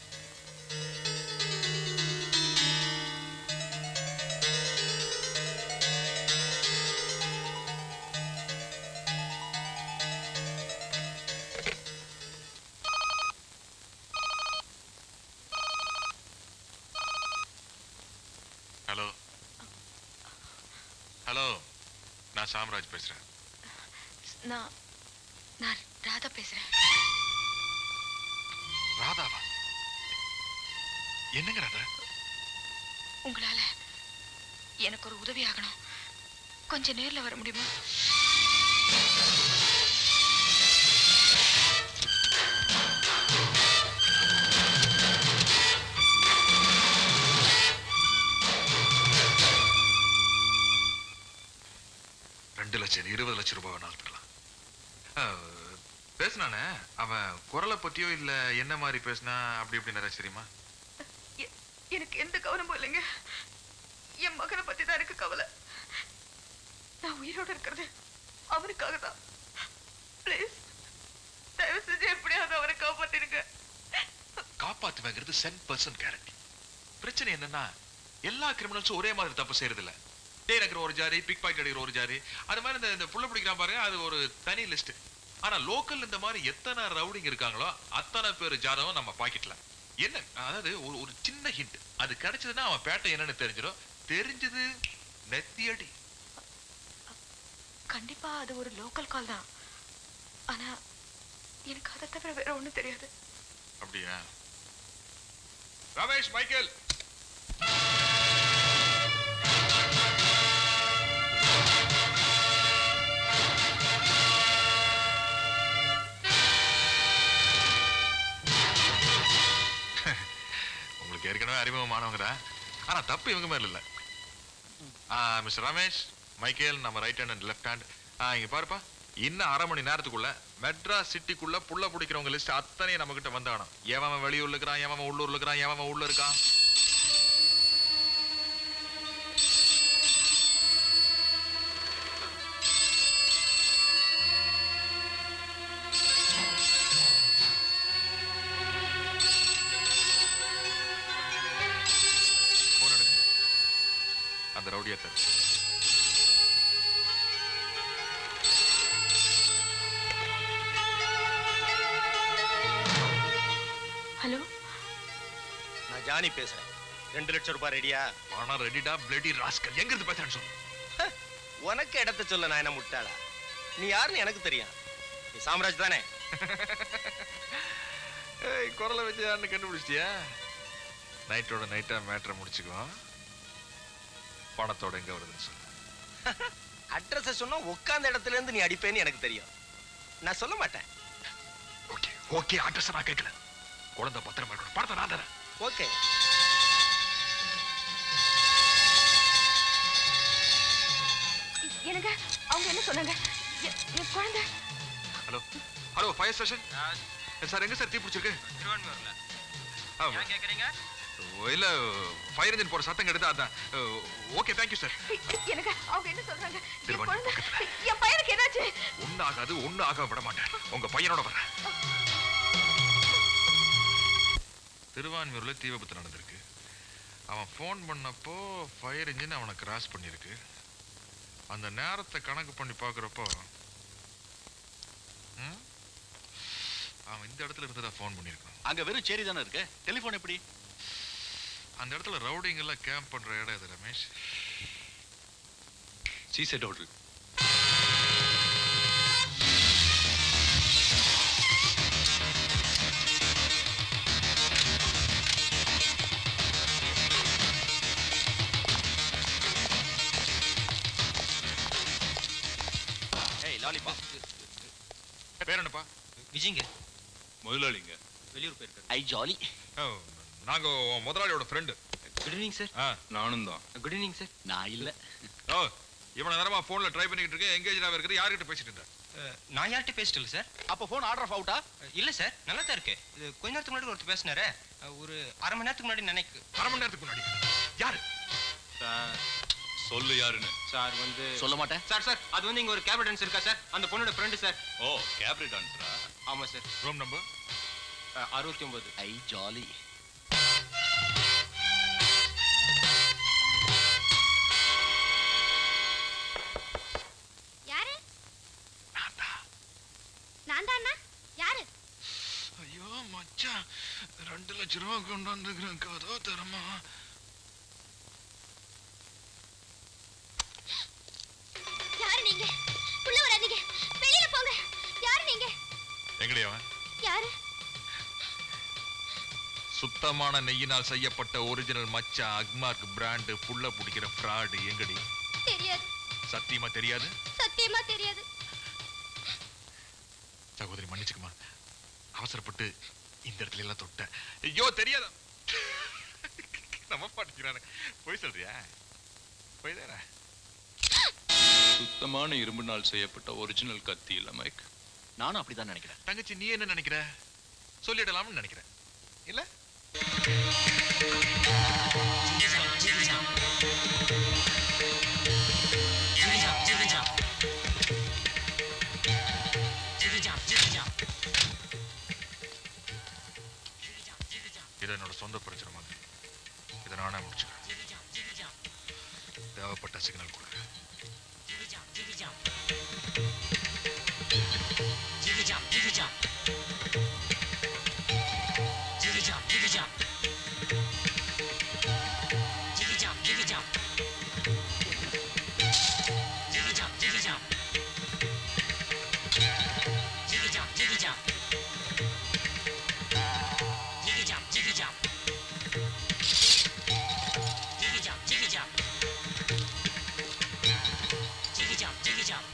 hello hello நான் சாம்ராஜ் பேசுறேன் நான் நான் ராதா பேசுறேன் ராதாவா என்னங்க ராதா உங்களால எனக்கு ஒரு உதவி ஆகணும் கொஞ்சம் நேர்ல வர முடியுமா ரெண்டு லட்சம் இருபது லட்சம் ரூபாய் வேணாலும் தரலாம் அஹ், பேசுனானே அவன் குரலை பத்தியோ இல்ல என்ன மாதிரி பேசினா அப்படி இப்படி நிறைய தெரியுமா எ- எனக்கு எந்த கவனமும் இல்லைங்க என் மகனை பத்தி தான் எனக்கு கவலை நான் உயிரோட இருக்கிறது அவனுக்காக தான் ப்ளீஸ் தயவு செஞ்சு எப்படியாவது அவனை காப்பாத்திருங்க காப்பாத்துவேங்கிறது சென் பர்சன்ட் கேரண்டி பிரச்சனை என்னன்னா எல்லா கிரிமினல்ஸும் ஒரே மாதிரி தப்பு செய்யறது இல்ல டே இருக்கிற ஒரு ஜாரி பிக் பாக்கெட் அடிக்கிற ஒரு ஜாரி அது மாதிரி இந்த இந்த புள்ள பிடிக்கிறான் பாருங்க அது ஒரு தனி லிஸ்ட் ஆனா லோக்கல் இந்த மாதிரி எத்தனை ரவுடிங் இருக்காங்களோ அத்தனை பேர் ஜாதகம் நம்ம பாக்கெட்ல என்ன அதாவது ஒரு ஒரு சின்ன ஹிண்ட் அது கிடைச்சதுன்னா அவன் பேட்டை என்னன்னு தெரிஞ்சிடும் தெரிஞ்சது நெத்தியடி கண்டிப்பா அது ஒரு லோக்கல் கால் தான் ஆனா எனக்கு அதை தவிர வேற ஒண்ணும் தெரியாது அப்படியா ரமேஷ் மைக்கேல் உங்களுக்கு ஏற்கனவே அறிமுகமானவங்க தான் ஆனா தப்பு இவங்க மேல இல்ல மிஸ்டர் ரமேஷ் மைக்கேல் நம்ம right hand and left hand இங்க பாருப்பா இன்னும் அரை மணி நேரத்துக்குள்ள மெட்ராஸ் சிட்டிக்குள்ள புள்ள பிடிக்கிறவங்க லிஸ்ட் அத்தனையும் நம்ம கிட்ட வந்தாகணும் எவன் வெளியூர்ல இருக்கிறான் எவன் உள்ளூர்ல இருக்கிறான் எவன் உள்ள இருக்கான் Phone எடுங்க. அந்த ரவுடியா தரு ஹலோ நான் ஜானி பேசுறேன் ரெண்டு லட்சம் ரூபாய் ரெடியா பணம் ரெடிடா பிளடி ராஸ்கல் எங்க இருந்து பேசுறேன்னு சொல்லு உனக்கு இடத்த சொல்ல நான் என்ன முட்டாளா நீ யாருன்னு எனக்கு தெரியும் நீ சாம்ராஜ் தானே ஏய் குரலை வச்சு யாருன்னு கண்டுபிடிச்சிட்டியா நைட்டோட நைட்டா மேட்ரை முடிச்சுக்குவோம் பணத்தோட எங்க வருதுன்னு சொல்லு அட்ரஸ் சொன்னா உட்கார்ந்த இடத்துல இருந்து நீ அடிப்பேன்னு எனக்கு தெரியும் நான் சொல்ல மாட்டேன் ஓகே அட்ரஸ் நான் கேட்கல குழந்தை பத்திரமா இருக்கணும் பணத்தை நான் தரேன் ஓகே எனக்கு அவங்க என்ன சொன்னாங்க எ- என் குழந்தை hello hello fire station sir எங்க சார் தீ பிடிச்சிருக்கு திருவான்மூர்ல ஆமா. ஏன் கேக்குறீங்க ஓ, இல்ல ஃபயர் இன்ஜின் போற சத்தம் கெடுத்து அதான் ஓகே தேங்க்யூ சார் எனக்கு அவங்க என்ன சொல்றாங்க என் திருவாணி குழந்தை என் பையனுக்கு என்னாச்சு ஒண்ணு ஆகாது ஒண்ணு ஆக விட மாட்டேன் உங்க பையனோட வரேன் திருவான்மியூர்ல தீ விபத்து நடந்திருக்கு அவன் ஃபோன் பண்ணப்போ ஃபயர் இன்ஜின் அவனை கிராஸ் பண்ணிருக்கு அந்த நேரத்தை கணக்கு பண்ணி பார்க்குறப்போ ம், அவன் இந்த இடத்துல இருந்து தான் ஃபோன் பண்ணியிருக்கான் அங்க வெறும் சேரி தானே இருக்கு டெலிபோன் எப்படி அந்த இடத்துல ரவுடிங் எல்லாம் கேம்ப் பண்ற இடம் இது ரமேஷ் சீசைட் ஹோட்டல் ஏய் லாலிபா பேர் என்னப்பா விஜய்ங்க முதலாளிங்க வெளியூர் போயிருக்காரு ஐ ஜாலி நாங்க உன் முதலாளியோட ஃப்ரெண்டு குட் ஈவினிங் சார் நானும் தான் குட் ஈவினிங் சார் நான் இல்ல ஓ இவன நேரமா போன்ல ட்ரை பண்ணிட்டு இருக்கேன் எங்கேஜ் இருக்கிற யார்கிட்ட பேசிட்டு இருந்த நான் யார்கிட்ட பேசிட்டு இல்லை சார் அப்போ ஃபோன் ஆர்டர் ஆஃப் அவுட்டா இல்ல சார் நல்லா தான் இருக்கு இது கொஞ்ச நேரத்துக்கு முன்னாடி ஒருத்தர் பேசினாரு ஒரு அரை மணி நேரத்துக்கு முன்னாடி நினைக்கு அரை மணி நேரத்துக்கு முன்னாடி யாரு சார் சொல்லு யாருன்னு சார் வந்து சொல்ல மாட்டேன் சார் சார் அது வந்து இங்க ஒரு கேப் டான்ஸ் இருக்கா சார் அந்த பொண்ணோட ஃப்ரெண்டு சார் ஓ கேப்ரி டான்ஸரா ஆமா சார் ரூம் நம்பர் அறுபத்தி ஒன்பது ஐ ஜாலி யாரு நான் தான் அண்ணா யாரு ஐயோ மச்சான் ரெண்டு லட்சம் ரூபா கொண்டு வந்துக்கிறேன் கதோ தரமா யாரு நீங்க உள்ள வராதீங்க வெளியில போங்க யாரு நீங்க எங்கடி அவன் யாரு சுத்தமான நெய்யினால் செய்யப்பட்ட ஒரிஜினல் மச்சா அக்மார்க் பிராண்ட் புள்ள பிடிக்கிற ஃப்ராடு எங்கடி தெரியாது சத்தியமா தெரியாது சத்தியமா தெரியாது சகோதரி மன்னிச்சுக்குமா அவசரப்பட்டு இந்த இடத்துல எல்லாம் தொட்ட ஐயோ தெரியாத நம்ம பாட்டுக்கிறானு போய் சொல்றியா போய் தானே சுத்தமான இரும்பினால் செய்யப்பட்ட ஒரிஜினல் கத்தி இல்ல மைக் நானும் அப்படிதான் நினைக்கிறேன் தங்கச்சி நீ என்ன நினைக்கிற சொல்லிடலாம்னு நினைக்கிறேன் இல்ல இது என்னோட சொந்த பிரச்சனை மாதிரி இதை நானே முடிச்சுக்கிறேன் தேவைப்பட்ட சிக்னல் கொடுக்குறேன் Jiggy jump, jiggy jump.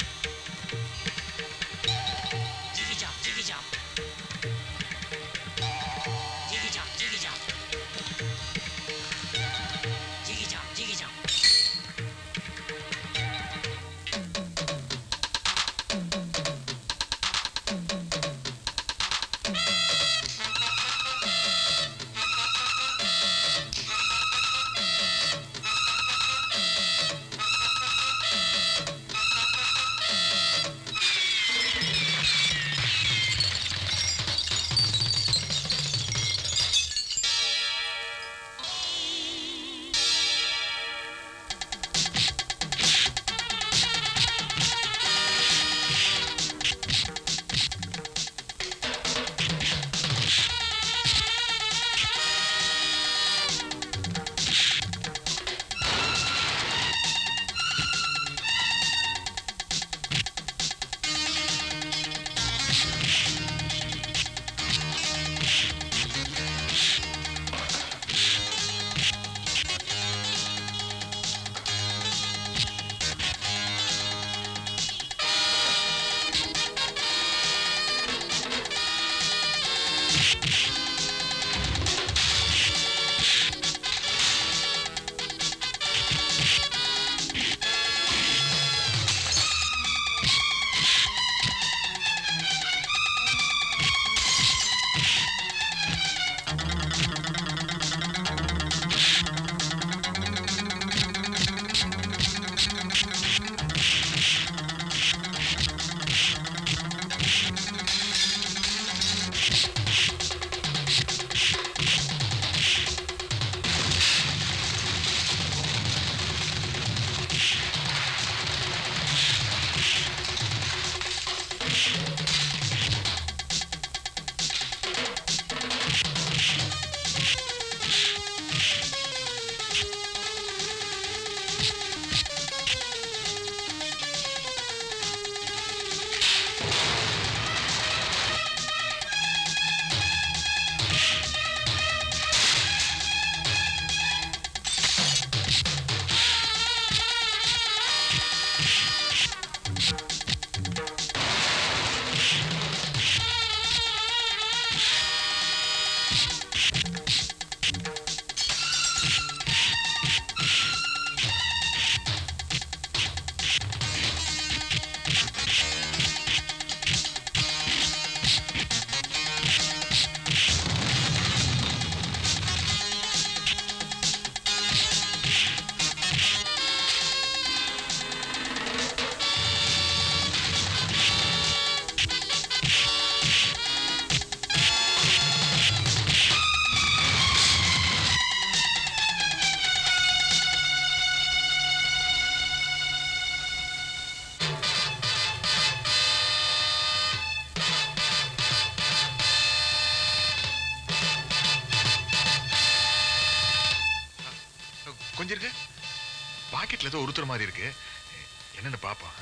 கொஞ்சம் இருக்கு பாக்கெட்ல ஏதோ உருத்துற மாதிரி இருக்கு என்னன்னு பாப்போம்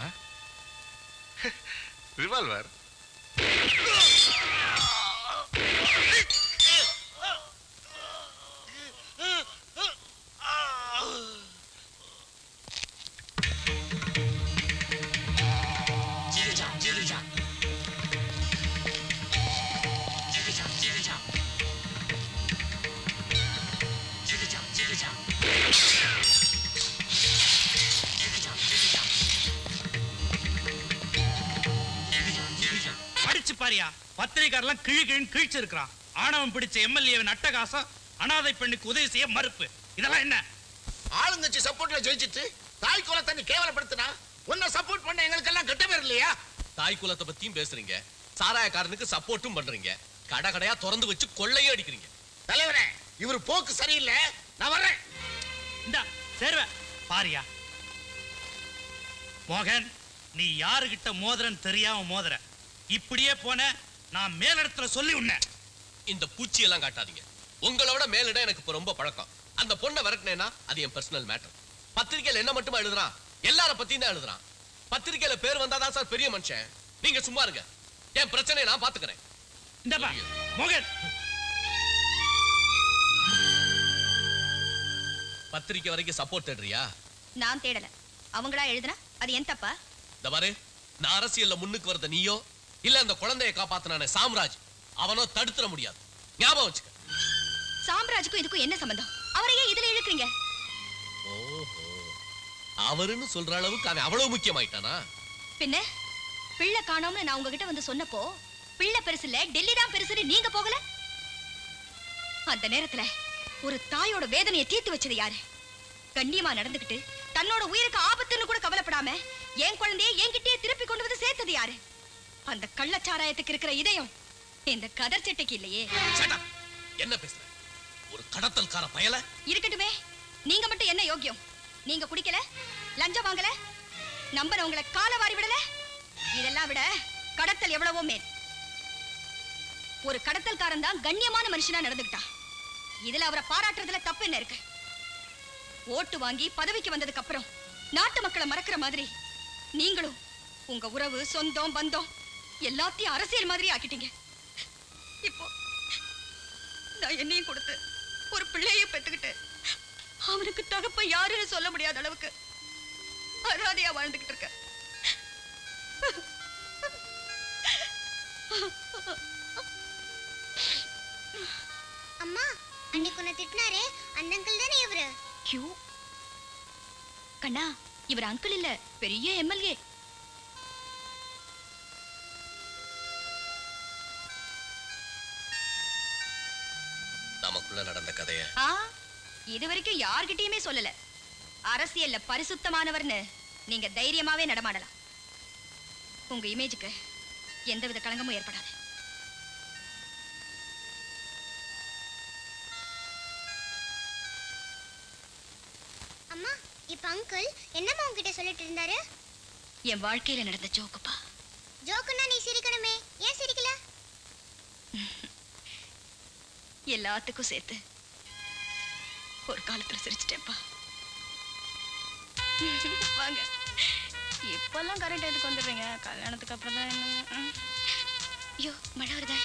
ரிவால்வர் படிச்சு பாரியா பத்திரிக்காரெல்லாம் கிழி கிழின்னு கிழிச்சு இருக்கிறான் ஆணவம் பிடிச்ச எம்எல்ஏவின் அட்டகாசம் அனாதை பெண்ணுக்கு உதவி செய்ய மறுப்பு இதெல்லாம் என்ன ஆளுங்கட்சி சப்போர்ட்ல ஜெயிச்சிட்டு தாய் குலத்தை நீ கேவலப்படுத்தினா உன்னை சப்போர்ட் பண்ண எங்களுக்கெல்லாம் கெட்ட பேர் இல்லையா தாய் குலத்தை பத்தியும் பேசுறீங்க சாராயக்காரனுக்கு சப்போர்ட்டும் பண்றீங்க கடை கடையா திறந்து வச்சு கொள்ளையும் அடிக்கிறீங்க தலைவரே இவர் போக்கு சரியில்லை நான் வர்றேன் இந்த சேர்வ பாரியா மோகன் நீ யாருகிட்ட மோதிரன்னு தெரியாம மோதிர இப்படியே போன நான் மேலிடத்துல சொல்லி உன்ன இந்த பூச்சி எல்லாம் காட்டாதீங்க உங்களோட மேலிட எனக்கு இப்ப ரொம்ப பழக்கம் அந்த பொண்ணை விரட்டினேன்னா அது என் பர்சனல் மேட்டர் பத்திரிக்கையில என்ன மட்டுமா எழுதுறான் எல்லார பத்தியும் தான் எழுதுறான் பத்திரிக்கையில பேர் வந்தாதான் சார் பெரிய மனுஷன் நீங்க சும்மா இருங்க என் பிரச்சனையை நான் பாத்துக்கிறேன் இந்தப்பா மோகன் பத்திரிக்கை வரைக்கும் சப்போர்ட் தேடுறியா நான் தேடல அவங்களா எழுதுனா அது என் தப்பா இந்த பாரு நான் அரசியல்ல முன்னுக்கு வரத நீயோ இல்ல அந்த குழந்தையை காப்பாத்தினானே சாம்ராஜ் அவனோ தடுத்துற முடியாது ஞாபகம் வச்சுக்க சாம்ராஜுக்கும் இதுக்கும் என்ன சம்பந்தம் அவரை ஏன் இதுல இழுக்கிறீங்க ஓஹோ அவருன்னு சொல்ற அளவுக்கு அவன் அவ்வளவு முக்கியமாயிட்டானா பின்ன பிள்ளை காணோம்னு நான் உங்ககிட்ட வந்து சொன்னப்போ பிள்ளை பெருசு இல்ல டெல்லி தான் பெருசுன்னு நீங்க போகல அந்த நேரத்துல ஒரு தாயோட வேதனையை தீர்த்து வச்சது யாரு கண்ணியமா நடந்துகிட்டு தன்னோட உயிருக்கு ஆபத்துன்னு கூட கவலைப்படாம என் குழந்தைய என்கிட்டயே திருப்பி கொண்டு வந்து சேர்த்தது யாரு அந்த கள்ளச்சாராயத்துக்கு இருக்கிற இதயம் இந்த கதர் சட்டைக்கு இல்லையே Shut up. என்ன பேசுற ஒரு கடத்தல்கார பயல இருக்கட்டுமே நீங்க மட்டும் என்ன யோக்கியம் நீங்க குடிக்கல லஞ்சம் வாங்கல நம்பர் உங்களை கால வாரி விடல இதெல்லாம் விட கடத்தல் எவ்வளவோ மேல் ஒரு கடத்தல்காரன் தான் கண்ணியமான மனுஷனா நடந்துக்கிட்டான் இதுல அவரை பாராட்டுறதுல தப்பு என்ன இருக்கு ஓட்டு வாங்கி பதவிக்கு வந்ததுக்கு அப்புறம் நாட்டு மக்களை மறக்கிற மாதிரி நீங்களும் உங்க உறவு சொந்தம் பந்தம் எல்லாத்தையும் அரசியல் மாதிரி ஆக்கிட்டீங்க இப்போ நான் என்னையும் கொடுத்து ஒரு பிள்ளைய பெத்துக்கிட்டு அவனுக்கு தகப்ப யாருன்னு சொல்ல முடியாத அளவுக்கு அராதையா வாழ்ந்துகிட்டு இருக்க அம்மா அன்னைக்கு உன்னை திட்டினாரே அந்த அங்கிள் தானே இவரு கியூ கண்ணா இவர் அங்கிள் இல்ல பெரிய எம்எல்ஏ நமக்குள்ள நடந்த கதைய ஆ இது வரைக்கும் யார்கிட்டயுமே சொல்லல அரசியல்ல பரிசுத்தமானவர்னு நீங்க தைரியமாவே நடமாடலாம் உங்க இமேஜுக்கு எந்தவித களங்கமும் ஏற்படாது அம்மா இப்ப அங்கிள் என்னம்மா உன்கிட்ட சொல்லிட்டு இருந்தாரு என் வாழ்க்கையில நடந்த ஜோக்குப்பா ஜோக்குன்னா நீ சிரிக்கணுமே ஏன் சிரிக்கல எல்லாத்துக்கும் சேர்த்து ஒரு காலத்துல சிரிச்சிட்டேன்ப்பா வாங்க இப்பெல்லாம் கரண்ட் எதுக்கு வந்துடுறீங்க கல்யாணத்துக்கு அப்புறம் தான் என்ன ம். ஐயோ மழை வருதே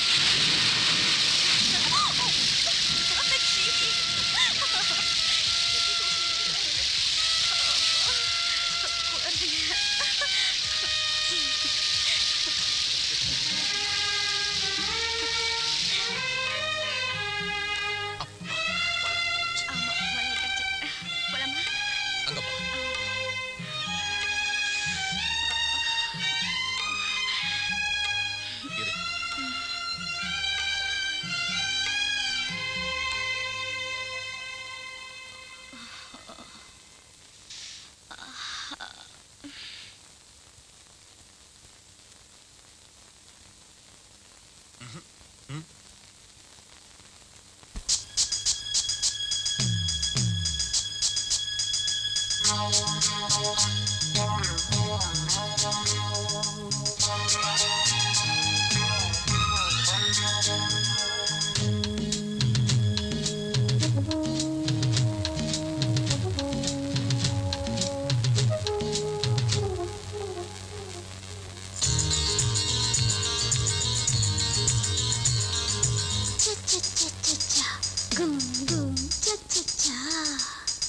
ஆமா, மழை விட்டுருச்சு. போலாமா? அங்க போ இரு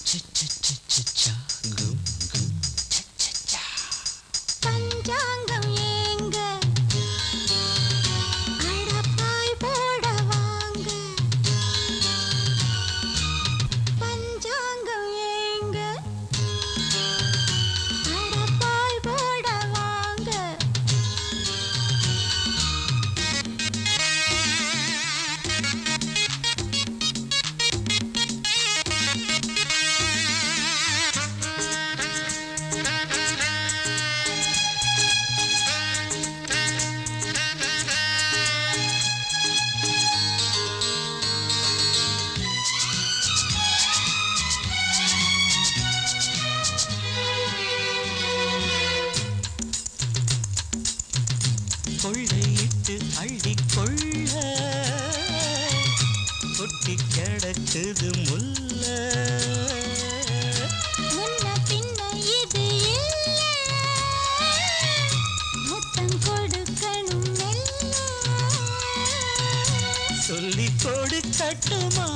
பஞ்சாங்கம் ஏங்க அடப்பாய் போட வாங்க பஞ்சாங்கம் ஏங்க அடப்பாய் போட வாங்க கொள்ளையிட்டு அள்ளி கொள்ள கொட்டி கிடக்குது முல்ல முன்ன பின்ன இது இல்ல முத்தம் கொடுக்கணும் மெல்ல சொல்லி கொடுக்கட்டுமா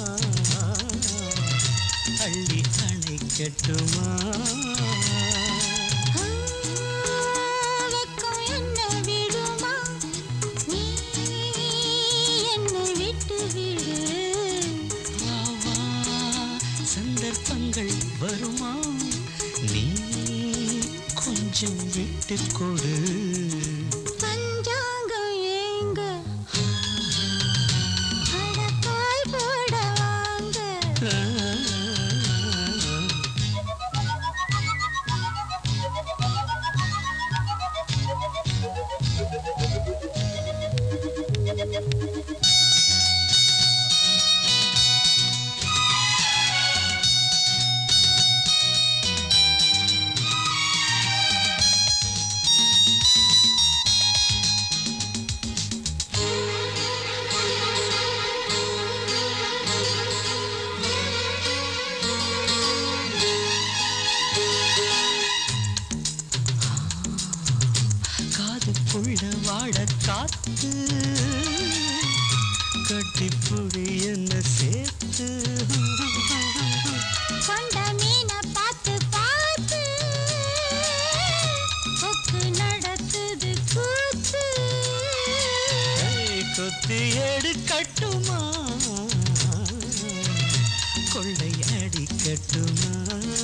அள்ளி அணைக்கட்டுமா வெக்கம் என்ன விடுமா நீ என்னை விட்டு விடு வா வா சந்தர்ப்பங்கள் வருமா நீ கொஞ்சம் விட்டு கொடு பஞ்சாங்கம் ஏங்க அடப்பாய் போட வாங்க காதுக்குள்ள வாட காத்து கட்டிப்புடி என்ன சேர்த்து கொண்ட மீனை பார்த்து பார்த்து கொக்கு நடத்துது கூத்து ஏய், கொத்தி எடுக்கட்டுமா கொள்ளை அடிக்கட்டுமா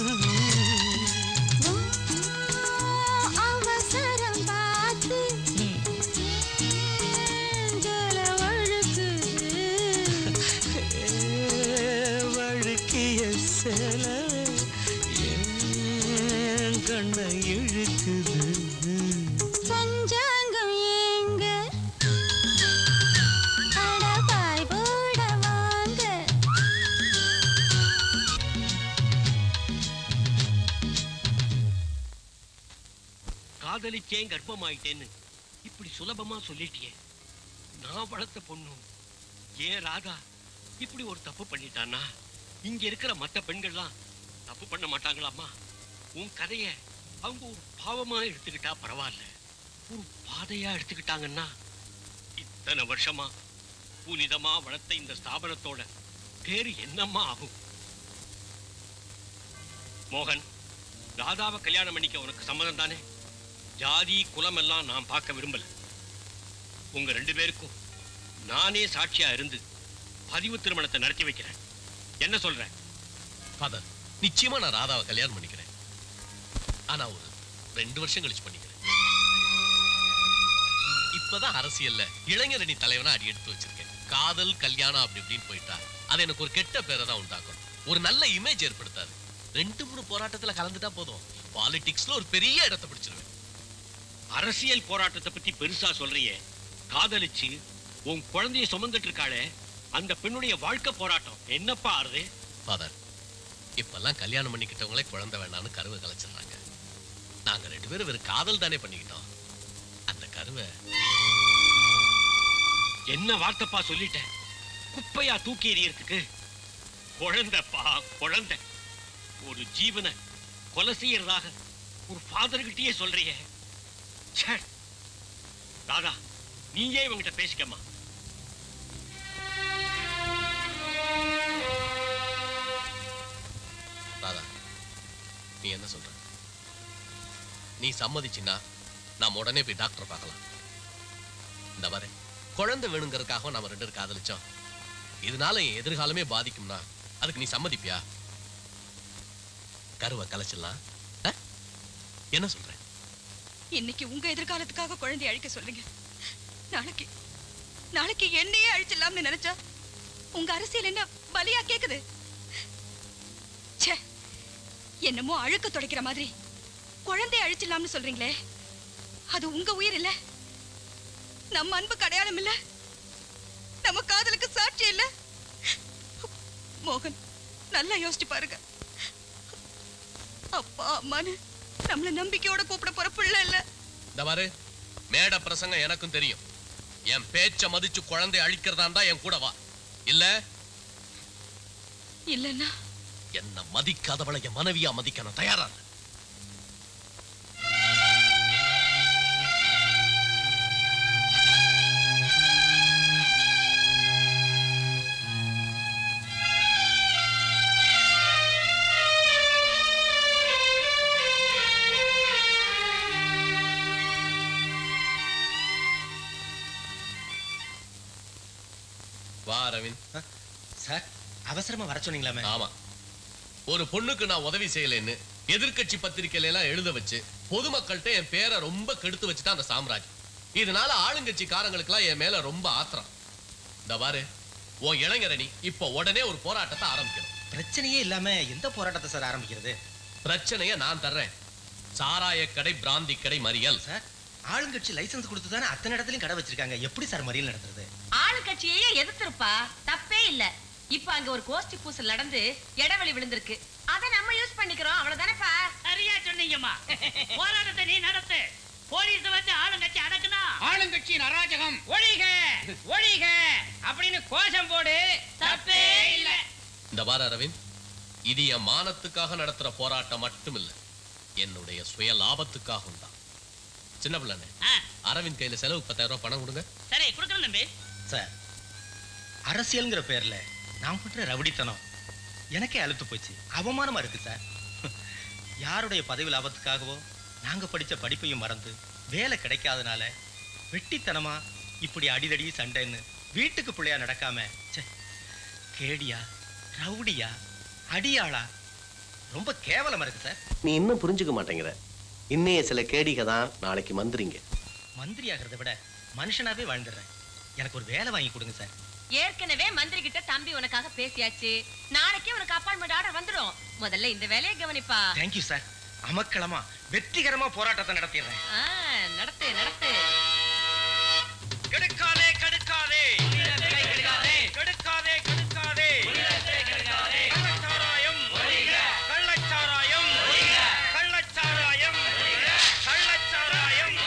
அவசரம் பார்த்து ஜல வழுக்குது வழுக்கிய செல என் கண்ணை இழுக்குது பஞ்சாங்கம் ஏங்க அடபாய் போட வாங்க காதலிச்சேன் கர்ப்பமாயிட்டேன்னு இப்படி சுலபமா சொல்லிட்டியே நான் வளர்த்த பொண்ணு ஏன் ராதா இப்படி ஒரு தப்பு பண்ணிட்டானா இங்க இருக்கிற மத்த பெண்கள்லாம் தப்பு பண்ண மாட்டாங்களாம்மா உன் கதைய அவங்க ஒரு பாவமா எடுத்துக்கிட்டா பரவாயில்ல ஒரு பாதையா எடுத்துக்கிட்டாங்கன்னா இத்தனை வருஷமா புனிதமா வளர்த்த இந்த ஸ்தாபனத்தோட பேரு என்னம்மா ஆகும் மோகன் ராதாவை கல்யாணம் பண்ணிக்க உனக்கு சம்மதம் தானே ஜாதி குலம் எல்லாம் நான் பார்க்க விரும்பல உங்க ரெண்டு பேருக்கும் நானே சாட்சியா இருந்து பதிவு திருமணத்தை நடத்தி வைக்கிறேன் என்ன சொல்ற ஃபாதர் நிச்சயமா நான் ராதாவை கல்யாணம் பண்ணிக்கிறேன் ஆனா ஒரு ரெண்டு வருஷம் கழிச்சு பண்ணிக்கிறேன் இப்பதான் அரசியல்ல இளைஞரணி தலைவனா அடி எடுத்து வச்சிருக்கேன் காதல் கல்யாணம் அப்படி இப்படின்னு போயிட்டா அது எனக்கு ஒரு கெட்ட பேரை தான் உண்டாக்கும் ஒரு நல்ல இமேஜ் ஏற்படுத்தாது ரெண்டு மூணு போராட்டத்துல கலந்துட்டா போதும் பாலிடிக்ஸ்ல ஒரு பெரிய இடத்தை பிடிச்சிருவேன் அரசியல் போராட்டத்தை பத்தி பெருசா சொல்றியே காதலிச்சு உன் குழந்தைய சுமந்துட்டு இருக்காளே அந்த பெண்ணுடைய வாழ்க்கை போராட்டம் என்னப்பா ஆறுது ஃபாதர் இப்பெல்லாம் கல்யாணம் பண்ணிக்கிட்டவங்களே குழந்தை வேண்டாம்னு கருவை கலைச்சிடுறாங்க நாங்க ரெண்டு பேரும் வெறும் காதல் தானே பண்ணிக்கிட்டோம் அந்த கருவை என்ன வார்த்தைப்பா சொல்லிட்டேன் குப்பையா தூக்கி எறியறதுக்கு குழந்தைப்பா குழந்தை ஒரு ஜீவனை கொலை செய்யறதாக ஒரு ஃபாதர்கிட்டயே சொல்றியே ச்சே. ராதா நீயே இவங்கிட்ட பேசிக்கம்மா நீ என்ன சொல்ற நீ சம்மதிச்சின்னா நாம் உடனே போய் டாக்டர் பார்க்கலாம் இந்த மாதிரி குழந்தை வேணுங்கிறதுக்காக நம்ம ரெண்டு பேரும் காதலிச்சோம் இதனால என் எதிர்காலமே பாதிக்கும்னா அதுக்கு நீ சம்மதிப்பியா கருவை கலைச்சிடலாம் ஆ? என்ன சொல்ற இன்னைக்கு உங்க எதிர்காலத்துக்காக குழந்தைய அழிக்க சொல்லுங்க நாளைக்கு நாளைக்கு என்னையே அழிச்சிடலாம்னு நினைச்சா உங்க அரசியல் என்ன பலியா கேக்குது ச்சே என்னமோ அழுக்க துடைக்கிற மாதிரி குழந்தைய அழிச்சிடலாம்னு சொல்றீங்களே அது உங்க உயிர் இல்ல நம்ம அன்புக்கு அடையாளம் இல்ல நம்ம காதலுக்கு சாட்சி இல்ல மோகன் நல்லா யோசிச்சு பாருங்க அப்பா அம்மான்னு நம்மள நம்பிக்கையோட கூப்பிட போற பிள்ளை இல்ல இந்த பாரு மேட பிரசங்கம் எனக்கும் தெரியும் என் பேச்ச மதிச்சு குழந்தை அழிக்கிறதா இருந்தா என் கூட வா இல்ல இல்லன்னா என்ன மதிக்காதவளை என் மனைவியா மதிக்க நான் தயாரா இல்ல. வா அரவிந்த் சார் அவசரமா வர சொன்னீங்களாமே ஆமா ஒரு பொண்ணுக்கு நான் உதவி செய்யலைன்னு எதிர்க்கட்சி பத்திரிக்கையில எல்லாம் எழுத வச்சு பொதுமக்கள்கிட்ட என் பேரை ரொம்ப கெடுத்து வச்சுட்டான் அந்த சாம்ராஜ் இதனால ஆளுங்கட்சிக்காரங்களுக்குலாம் என் மேல ரொம்ப ஆத்திரம் இந்த பாரு உன் இளைஞரணி இப்போ உடனே ஒரு போராட்டத்தை ஆரம்பிக்கணும் பிரச்சனையே இல்லாம எந்த போராட்டத்தை சார் ஆரம்பிக்கிறது பிரச்சனைய நான் தர்றேன் சாராய கடை பிராந்தி கடை மறியல் சார் ஆளுங்கட்சி லைசென்ஸ் கொடுத்து தானே அத்தனை இடத்துலயும் கடை வச்சிருக்காங்க எப்படி சார் மறியல் நடத்துறது ஆளுங்கட்சியே எதிர்த்திருப்பா தப்பே இல்ல இப்ப அங்க ஒரு கோஷ்டி பூசல் நடந்து இடைவெளி விழுந்திருக்கு அத நம்ம யூஸ் பண்ணிக்கிறோம் அவ்வளவுதானேப்பா சரியா சொன்னீங்கம்மா போராட்டத்தை நீ நடத்து போலீஸ் வந்து ஆளுங்கட்சி அடக்குனா ஆளுங்கட்சியின் அராஜகம் ஒழிக ஒழிக அப்படின்னு கோஷம் போடு தப்பே இல்ல இந்த பாரு அரவிந்த் இது என் மானத்துக்காக நடத்துற போராட்டம் மட்டும் இல்ல என்னுடைய சுய லாபத்துக்காகவும் தான் சின்ன பிள்ளைண்ணே அரவிந்த் கையில செலவுக்கு பத்தாயிரம் ரூபாய் பணம் கொடுங்க சரி கொடுக்கணும் தம்பி சார் அரசியல்ங்கிற பேர்ல நான் பண்ற ரவுடித்தனம் எனக்கே அழுத்து போச்சு அவமானமா இருக்கு சார் யாருடைய பதவி லாபத்துக்காகவோ நாங்க படிச்ச படிப்பையும் மறந்து வேலை கிடைக்காதனால வெட்டித்தனமா இப்படி அடிதடி சண்டைன்னு வீட்டுக்கு பிள்ளையா நடக்காம ச்சே, கேடியா ரவுடியா அடியாளா ரொம்ப கேவலமா இருக்கு சார் நீ இன்னும் புரிஞ்சுக்க மாட்டேங்கிற இன்னைய சில கேடிக தான் நாளைக்கு மந்திரிங்க மந்திரி ஆகிறத விட மனுஷனாவே வாழ்ந்துடுறேன் எனக்கு ஒரு வேலை வாங்கி கொடுங்க சார் ஏற்கனவே மந்திரி கிட்ட தம்பி உனக்காக பேசியாச்சு நாளைக்கே உனக்கு அப்பாயின்மெண்ட் ஆர்டர் வந்துடும் முதல்ல இந்த வேலையை கவனிப்பா தேங்க்யூ சார் அமக்களமா வெற்றிகரமா போராட்டத்தை நடத்திடுறேன் ஆ, நடத்து நடத்து கெடுக்காதே கெடுக்காதே கெடுக்காதே கெடுக்காதே கள்ளச்சாராயம் கள்ளச்சாராயம் கள்ளச்சாராயம் கள்ளச்சாராயம்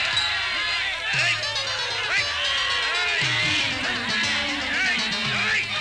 ஏய், ஏய், ஏய், ஏய், ஏய்.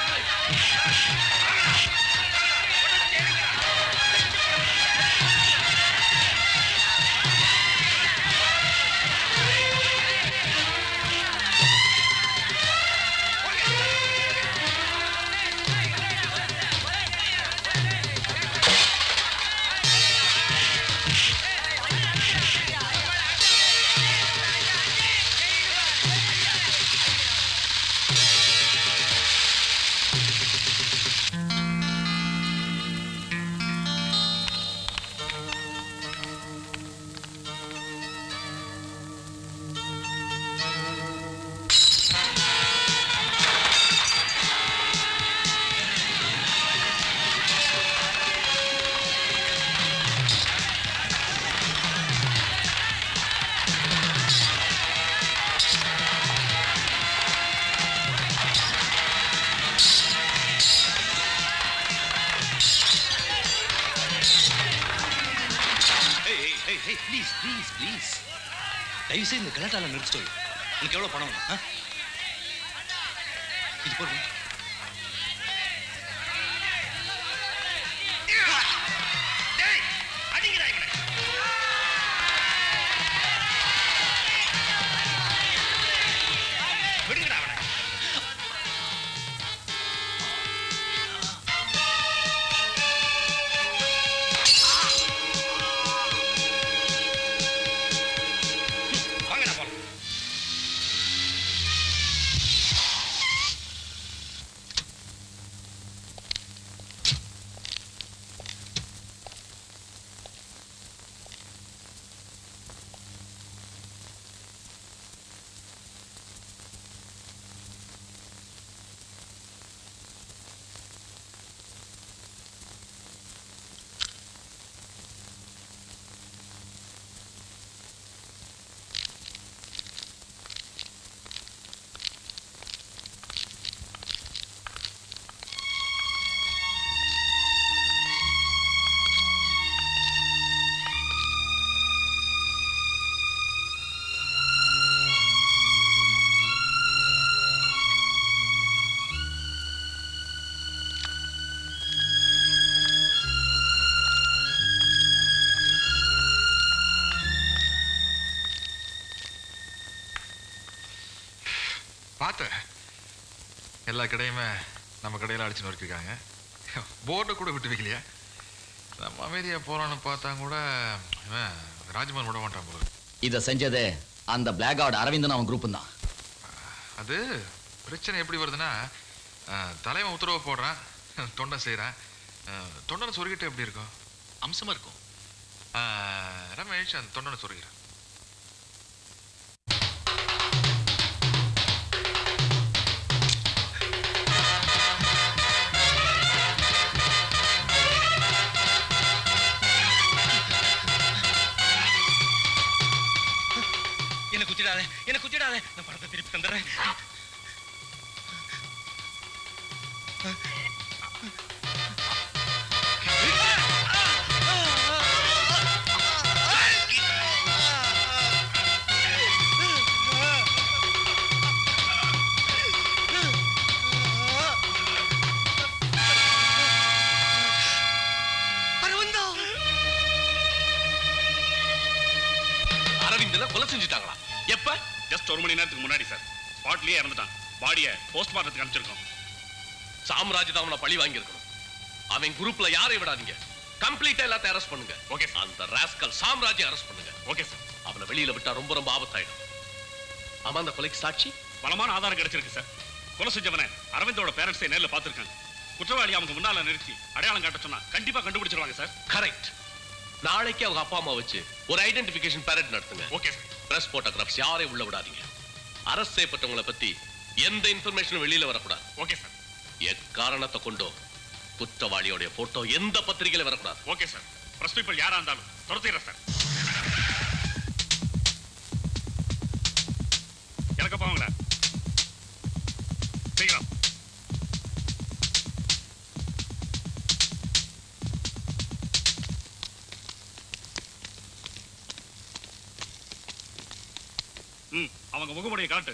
ப்ளீஸ் ப்ளீஸ் ப்ளீஸ் தயவு செய்து இந்த கலாட்டால நிறுத்திட்டு வை. உனக்கு எவ்வளவு பணம் வேணும், ஆ? இது போதும் டேய், அடிங்கடா இவனை. விடுங்கடா அவனை. பார்த்தேன் எல்லா கடையுமே நம்ம கடையில அடிச்சு நொறுக்கிருக்காங்க போர்டை கூட விட்டு வைக்கலையா நம்ம அமைதியா போறான்னு பார்த்தா கூட இவன் ராஜ்மோகன் விட மாட்டான் போல இத செஞ்சது அந்த பிளாக் அவுட் அரவிந்தன் அவன் குரூப் தான் அது பிரச்சனை எப்படி வருதுன்னா அஹ், தலைவன் உத்தரவு போடுறான் தொண்டை செய்கிறான் தொண்டனை சொருகிட்டு எப்படி இருக்கும் அம்சமா இருக்கும் அஹ், ரமேஷ் அந்த தொண்டனை சொருகிறான் என்ன குத்திடாத என்ன குத்திடாத நான் பணத்தை திருப்பி தந்துடுறேன் அரவிந்தனை கொலை செஞ்சுட்டாங்களா எப்ப ஜஸ்ட் ஒரு மணி நேரத்துக்கு முன்னாடி சார் ஸ்பாட்லயே இறந்துட்டான் பாடியை போஸ்ட்மார்ட்டத்துக்கு அனுப்பிச்சிருக்கோம் சாம்ராஜ் தான் அவனை பழி வாங்கியிருக்கணும் அவன் குரூப்ல யாரை விடாதீங்க கம்ப்ளீட்டா எல்லாத்தையும் அரெஸ்ட் பண்ணுங்க ஓகே அந்த ராஸ்கல் சாம்ராஜ்யை அரெஸ்ட் பண்ணுங்க ஓகே சார் அவனை வெளியில விட்டா ரொம்ப ரொம்ப ஆபத்தாயிடும் ஆமா அந்த கொலைக்கு சாட்சி பலமான ஆதாரம் கிடைச்சிருக்கு சார் கொலை செஞ்சவனை அரவிந்தோட பேரண்ட்ஸை நேர்ல பார்த்திருக்காங்க குற்றவாளி அவங்க முன்னால நிறுத்தி அடையாளம் காட்ட சொன்னா கண்டிப்பா கண்டுபிடிச்சிருவாங்க சார் கரெக்ட் நாளைக்கு அவங்க அப்பா அம்மா வச்சு ஒரு ஐடென்டிபிகேஷன் பேரட் நடத்துங்க ஓகே பிரஸ் போட்டோகிராஃப்ஸ் யாரையும் உள்ள விடாதீங்க அரஸ்ட் செய்யப்பட்டவங்களை பத்தி எந்த இன்ஃபர்மேஷனும் வெளியில வரக்கூடாது ஓகே சார் எக்காரணத்தை கொண்டோ குற்றவாளியோட போட்டோ எந்த பத்திரிகையில வரக்கூடாது ஓகே சார் பிரஸ் பீப்பிள் யாரா இருந்தாலும் துரத்திடுறேன் சார் எனக்கு போங்களேன் சீக்கிரம் ம் அவங்க முகமுடியை காட்டு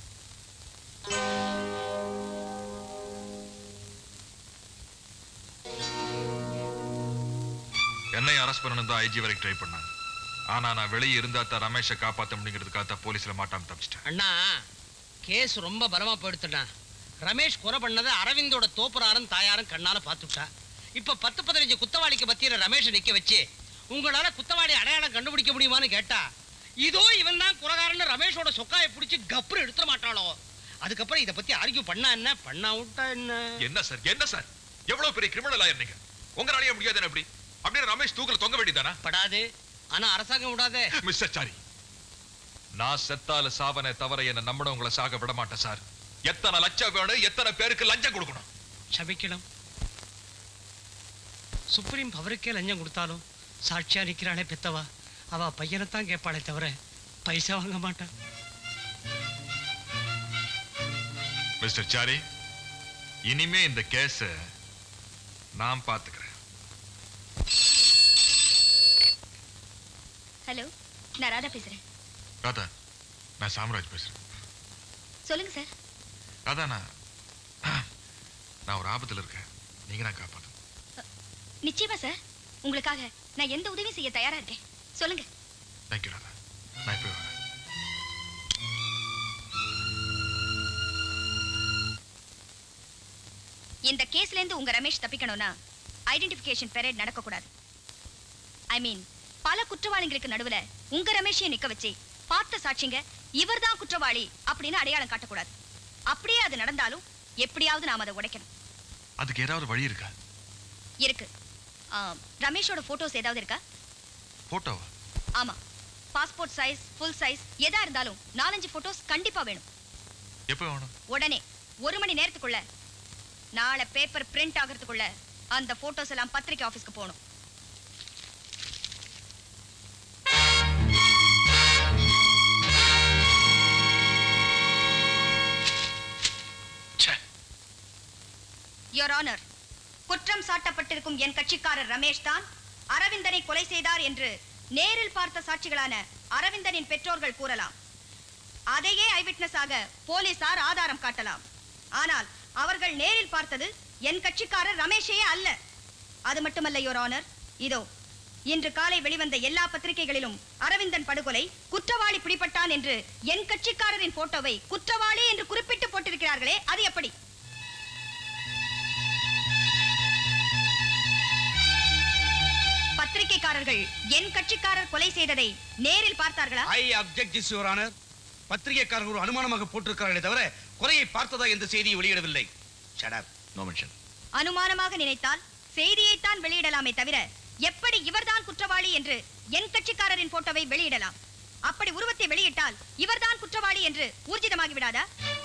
என்னை அரெஸ்ட் பண்ணணும் தான் ஐஜி வரைக்கும் ட்ரை பண்ணாங்க ஆனா நான் வெளியே இருந்தா தான் ரமேஷை காப்பாத்த முடியுங்கிறதுக்காக தான் போலீஸ்ல மாட்டாம தப்பிச்சிட்டேன் அண்ணா கேஸ் ரொம்ப பலமா போயிடுத்துண்ணா ரமேஷ் கொலை பண்ணதை அரவிந்தோட தோப்புறாரும் தாயாரும் கண்ணால பார்த்துட்டா இப்ப பத்து பதினஞ்சு குத்தவாளிக்கு பத்தியில ரமேஷை நிக்க வச்சு உங்களால குத்தவாளி அடையாளம் கண்டுபிடிக்க முடியுமான்னு கேட்டா இதோ இவன் தான் குறகாரன்னு ரமேஷோட சொக்காயை பிடிச்சி கப்புறு எடுத்துட மாட்டாளோ அதுக்கப்புறம் இதை பத்தி ஆர்கியூ பண்ணா என்ன பண்ணா விட்டா என்ன என்ன சார் என்ன சார் எவ்வளவு பெரிய கிரிமினல் ஆயிருந்தீங்க உங்களாலேயே முடியாது எப்படி அப்படியே ரமேஷ் தூக்கல தொங்க வேண்டியதானா படாது ஆனா அரசாங்கம் விடாதே மிஸ்டர் சாரி நான் செத்தால சாவனை தவிர என்ன நம்பினவங்களை சாக விட மாட்டேன் சார் எத்தனை லட்சம் வேணும் எத்தனை பேருக்கு லஞ்சம் கொடுக்கணும் க்ஷமிக்கணும் சுப்ரீம் பவருக்கே லஞ்சம் கொடுத்தாலும் சாட்சியா நிக்கிறாளே பெத்தவா அவ பையனைத்தான் கேட்பாளே தவிர பைசா வாங்க மாட்டான் மிஸ்டர் சாரி இனிமே இந்த கேஸ நான் பாத்துக்கிறேன் ஹலோ நான் ராதா பேசுறேன் ராதா நான் சாம்ராஜ் பேசுறேன் சொல்லுங்க சார் ராதா நான் நான் ஒரு ஆபத்துல இருக்கேன் நீங்க தான் காப்பாத்து நிச்சயமா சார் உங்களுக்காக நான் எந்த உதவியும் செய்ய தயாரா இருக்கேன் சொல்லுங்க தேங்க்யூ ராதா நான் இப்போ வரேன் இந்த கேஸ்ல இருந்து உங்க ரமேஷ் தப்பிக்கணும்னா ஐடென்டிபிகேஷன் பெரேட் நடக்க கூடாது ஐ மீன் பல குற்றவாளிகளுக்கு நடுவுல உங்க ரமேஷையும் நிக்க வச்சு பார்த்த சாட்சிங்க இவர்தான் குற்றவாளி அப்படின்னு அடையாளம் காட்டக்கூடாது அப்படியே அது நடந்தாலும் எப்படியாவது நாம அதை உடைக்கணும் அதுக்கு ஏதாவது வழி இருக்கா இருக்கு ஆ, ரமேஷோட போட்டோஸ் ஏதாவது இருக்கா போட்டோவா ஆமா பாஸ்போர்ட் சைஸ் ஃபுல் சைஸ் எதா இருந்தாலும் நாலஞ்சு போட்டோஸ் கண்டிப்பா வேணும் எப்போ வேணும் உடனே ஒரு மணி நேரத்துக்குள்ள நாளை பேப்பர் பிரிண்ட் ஆகிறதுக்குள்ள அந்த போட்டோஸ் எல்லாம் பத்திரிக்கை ஆபீஸ்க்கு போகணும் யோர் ஆனர் குற்றம் சாட்டப்பட்டிருக்கும் என் கட்சிக்காரர் ரமேஷ் தான் அரவிந்தனை கொலை செய்தார் என்று நேரில் பார்த்த சாட்சிகளான அரவிந்தனின் பெற்றோர்கள் கூறலாம் அதையே ஐவிட்னஸாக போலீசார் ஆதாரம் காட்டலாம் ஆனால் அவர்கள் நேரில் பார்த்தது என் கட்சிக்காரர் ரமேஷே அல்ல அது மட்டுமல்ல யோர் ஆனர் இதோ இன்று காலை வெளிவந்த எல்லா பத்திரிகைகளிலும் அரவிந்தன் படுகொலை குற்றவாளி பிடிபட்டான் என்று என் கட்சிக்காரரின் போட்டோவை குற்றவாளி என்று குறிப்பிட்டு போட்டிருக்கிறார்களே அது எப்படி பத்திரிகைக்காரர்கள் என் கட்சிக்காரர் கொலை செய்ததை நேரில் பார்த்தார்களா I object this your honour பத்திரிகைக்காரர் ஒரு அனுமானமாக போட்டிருக்கிறார்களே தவிர கொலையை பார்த்ததா என்ற செய்தியை வெளியிடவில்லை ஷடப் நோ மென்ஷன் அனுமானமாக நினைத்தால் செய்தியைத்தான் வெளியிடலாமே தவிர எப்படி இவர்தான் குற்றவாளி என்று என் கட்சிக்காரரின் போட்டோவை வெளியிடலாம் அப்படி உருவத்தை வெளியிட்டால் இவர்தான் குற்றவாளி என்று ஊர்ஜிதமாகி விடாதா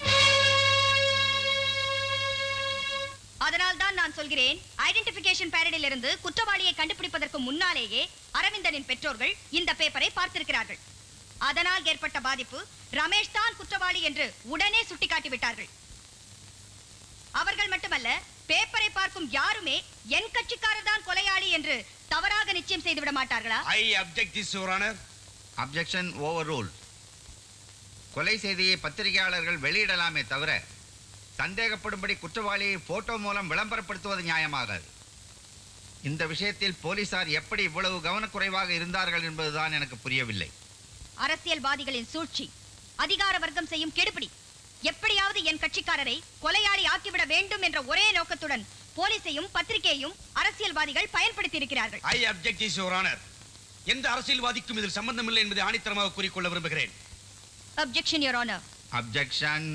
அதனால் தான் நான் சொல்கிறேன் ஐடென்டிபிகேஷன் பேரடில் இருந்து குற்றவாளியை கண்டுபிடிப்பதற்கு முன்னாலேயே அரவிந்தனின் பெற்றோர்கள் இந்த பேப்பரை பார்த்திருக்கிறார்கள் அதனால் ஏற்பட்ட பாதிப்பு ரமேஷ் தான் குற்றவாளி என்று உடனே சுட்டிக்காட்டி விட்டார்கள் அவர்கள் மட்டுமல்ல பேப்பரை பார்க்கும் யாருமே என் கட்சிக்காரர் தான் கொலையாளி என்று தவறாக நிச்சயம் செய்து விட மாட்டார்களா I object this your honour objection overrule கொலை செய்தியை பத்திரிகையாளர்கள் வெளியிடலாமே தவிர சந்தேகப்படும்படி குற்றவாளியை போட்டோ மூலம் விளம்பரப்படுத்துவது நியாயமாகாது இந்த விஷயத்தில் போலீசார் எப்படி இவ்வளவு கவனக்குறைவாக இருந்தார்கள் என்பதுதான் எனக்கு புரியவில்லை அரசியல்வாதிகளின் சூழ்ச்சி அதிகார வர்க்கம் செய்யும் கெடுபிடி எப்படியாவது என் கட்சிக்காரரை கொலையாளி ஆக்கிவிட வேண்டும் என்ற ஒரே நோக்கத்துடன் போலீசையும் பத்திரிகையையும் அரசியல்வாதிகள் பயன்படுத்தி இருக்கிறார்கள் I object this your honour எந்த அரசியல்வாதிக்கும் இதில் சம்பந்தம் இல்லை என்பதை ஆணித்தரமாக கூறிக்கொள்ள விரும்புகிறேன் objection your honour objection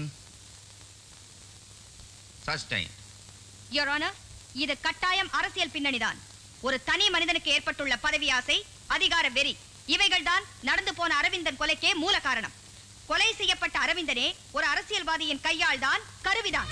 sustain your honour இது கட்டாயம் அரசியல் பின்னணிதான் ஒரு தனி மனிதனுக்கு ஏற்பட்டுள்ள பதவி ஆசை அதிகார வெறி இவைகள்தான் நடந்து போன அரவிந்தன் கொலைக்கே மூல காரணம் கொலை செய்யப்பட்ட அரவிந்தனே ஒரு அரசியல்வாதியின் கையால் தான் கருவிதான்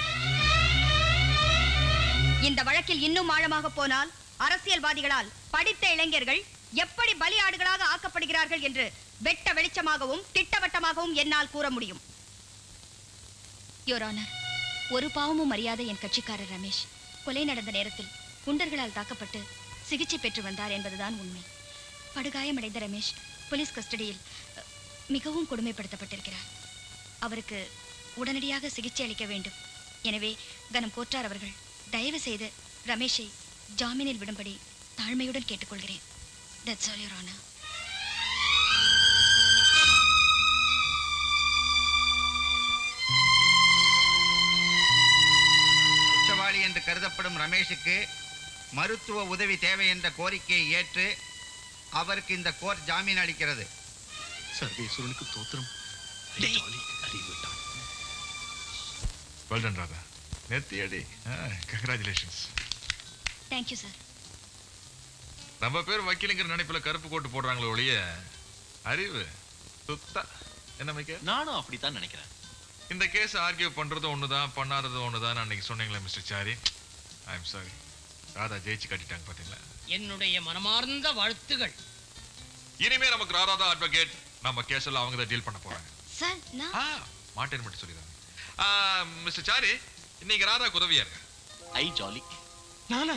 இந்த வழக்கில் இன்னும் ஆழமாக போனால் அரசியல்வாதிகளால் படித்த இளைஞர்கள் எப்படி பலியாடுகளாக ஆக்கப்படுகிறார்கள் என்று வெட்ட வெளிச்சமாகவும் திட்டவட்டமாகவும் என்னால் கூற முடியும் யோர் ஆனர் ஒரு பாவமும் அறியாத என் கட்சிக்காரர் ரமேஷ் கொலை நடந்த நேரத்தில் குண்டர்களால் தாக்கப்பட்டு சிகிச்சை பெற்று வந்தார் என்பதுதான் உண்மை படுகாயமடைந்த ரமேஷ் போலீஸ் கஸ்டடியில் அ, மிகவும் கொடுமைப்படுத்தப்பட்டிருக்கிறார் அவருக்கு உடனடியாக சிகிச்சை அளிக்க வேண்டும் எனவே கனம் கோற்றார் அவர்கள் தயவு செய்து ரமேஷை ஜாமீனில் விடும்படி தாழ்மையுடன் கேட்டுக்கொள்கிறேன் தட்ஸ் ஆல் யுவர் ஆனர் குற்றவாளி என்று கருதப்படும் ரமேஷுக்கு மருத்துவ உதவி தேவை என்ற கோரிக்கையை ஏற்று அவருக்கு இந்த கோர்ட் ஜாமீன் அளிக்கிறது சர்வேஸ்வரனுக்கு தோத்திரம் அறிவிட்டான் வெல் டன் ராதா நெத்தி அடி கங்க்ராச்சுலேஷன்ஸ் தேங்க்யூ சார் நம்ம பேர் வக்கீலுங்கிற நினைப்புல கருப்பு கோட்டு போடுறாங்களே ஒழிய அறிவு சுத்தா என்ன மைக்க நானும் அப்படித்தான் நினைக்கிறேன் இந்த கேஸ் ஆர்கியூ பண்றது ஒண்ணுதான் பண்ணாதது ஒண்ணுதான் அன்னைக்கு சொன்னீங்களே mister sorry I am sorry Radha ஜெயிச்சு கட்டிட்டாங்க பாத்தீங்களா என்னுடைய மனமார்ந்த வாழ்த்துகள் இனிமே நமக்கு ராதா தான் அட்வொகேட் நம்ம கேஸ் எல்லாம் அவங்க தான் டீல் பண்ண போறாங்க சார் நான் மாட்டேன்னு மட்டும் சொல்லிடுறாங்க மிஸ்டர் சாரி இன்னைக்கு ராதாக்கு உதவியா இருங்க ஐ ஜாலி நானா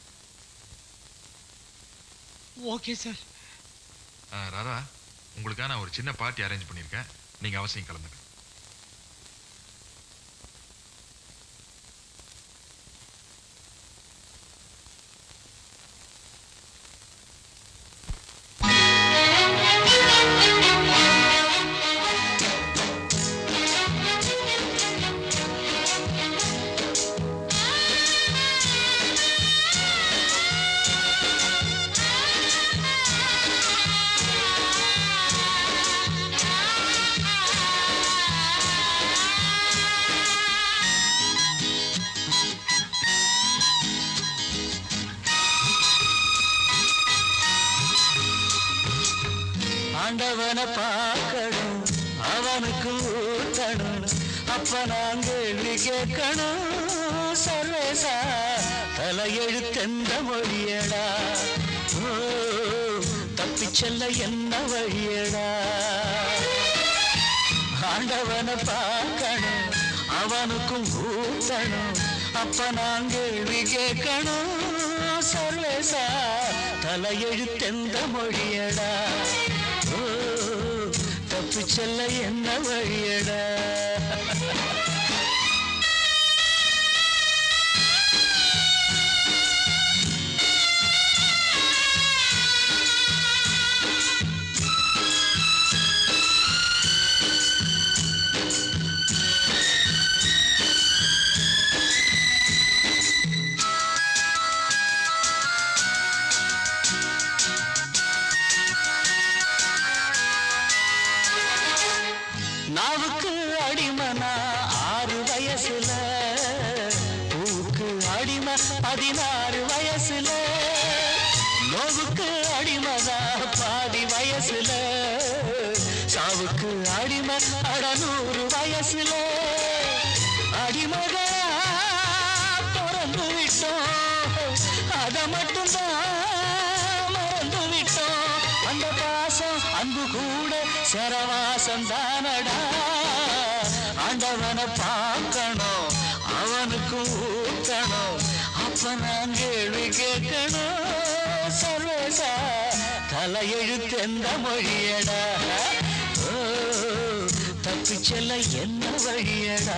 ஓகே சார் ஆ, ராதா உங்களுக்காக நான் ஒரு சின்ன பார்ட்டி அரேஞ்ச் பண்ணியிருக்கேன் நீங்க அவசியம் கலந்துக்க ஆண்டவனை பார்க்கணும் அவனுக்கு ஊத்தணும் அப்ப நான் கேள்வி கேட்கணும் சர்வேசா தலையெழுத்தெந்த மொழியடா ஓ தப்பிச் செல்ல என்ன வழியடா ஆண்டவனை பார்க்கணும் அவனுக்கும் ஊத்தணும் அப்ப நான் கேள்வி கேட்கணும் சர்வேசா தலையெழுத்தெந்த மொழியடா ஓ தப்பு செல்ல என்ன வழியடா அதை மட்டும்தான் மறந்து விட்டோம் அந்த பாசம் அன்பு கூட சரவாசம் தானடா ஆண்டவனை பார்க்கணும் அவனுக்கும் ஊட்டணும் அப்ப நான் கேள்வி கேட்கணும் சர்வேசா தலையெழுத்தெந்த மொழியடா ஓ, தப்பிச் செல்ல என்ன வழியடா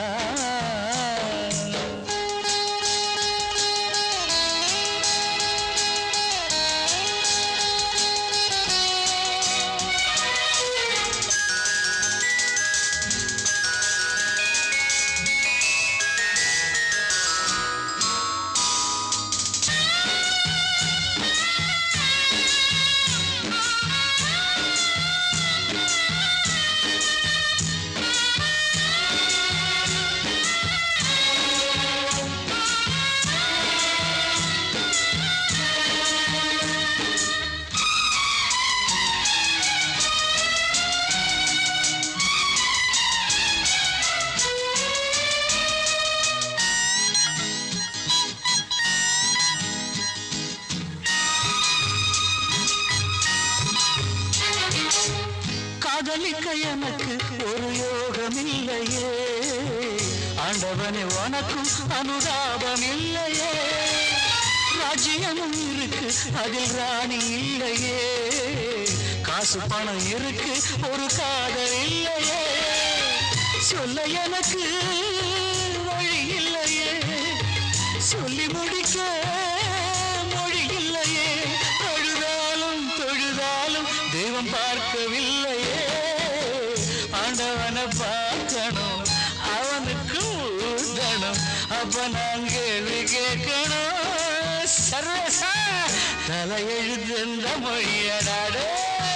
காதலிக்க எனக்கு ஒரு யோகம் இல்லையே ஆண்டவனே உனக்கும் அனுதாபம் இல்லையே ராஜ்யமும் இருக்கு அதில் ராணி இல்லையே காசு பணம் இருக்கு ஒரு காதல் இல்லையே சொல்ல எனக்கு வழி இல்லையே சொல்லி முடிக்க மொழி இல்லையே அழுதாலும் தொழுதாலும் தெய்வம் பார்க்கவில்லையே ஆண்டவனை பார்க்கணும் அவனுக்கு ஊதணும் அப்ப நான் கேள்வி கேட்கணும் சர்வசா தலையெழுந்த மொழியடாடே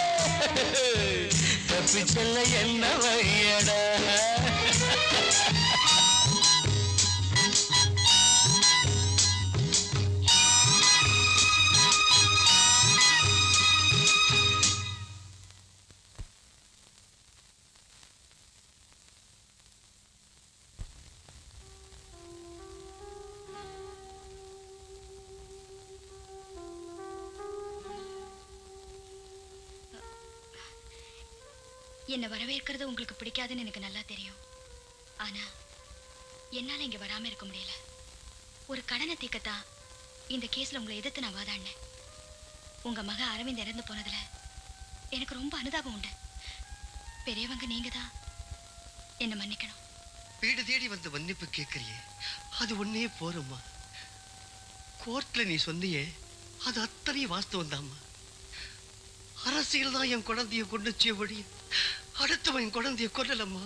தப்பி செல்ல என்ன வழியடா என்னை வரவேற்கிறது உங்களுக்கு பிடிக்காதுன்னு எனக்கு நல்லா தெரியும் ஆனா என்னால இங்க வராம இருக்க முடியல ஒரு கடனை தீர்க்கத்தான் இந்த கேஸ்ல உங்களை எதிர்த்து நான் வாதாடினேன் உங்க மக அரவிந்த் இறந்து போனதுல எனக்கு ரொம்ப அனுதாபம் உண்டு பெரியவங்க நீங்க தான் என்ன மன்னிக்கணும் வீடு தேடி வந்து மன்னிப்பு கேட்கறியே அது ஒன்னே போரும்மா கோர்ட்ல நீ சொன்னியே அது அத்தனையும் வாஸ்தவம் தாம்மா அரசியல் தான் என் குழந்தைய கொண்டுச்சே ஒழி அடுத்தவன் என் குழந்தைய கொல்லலம்மா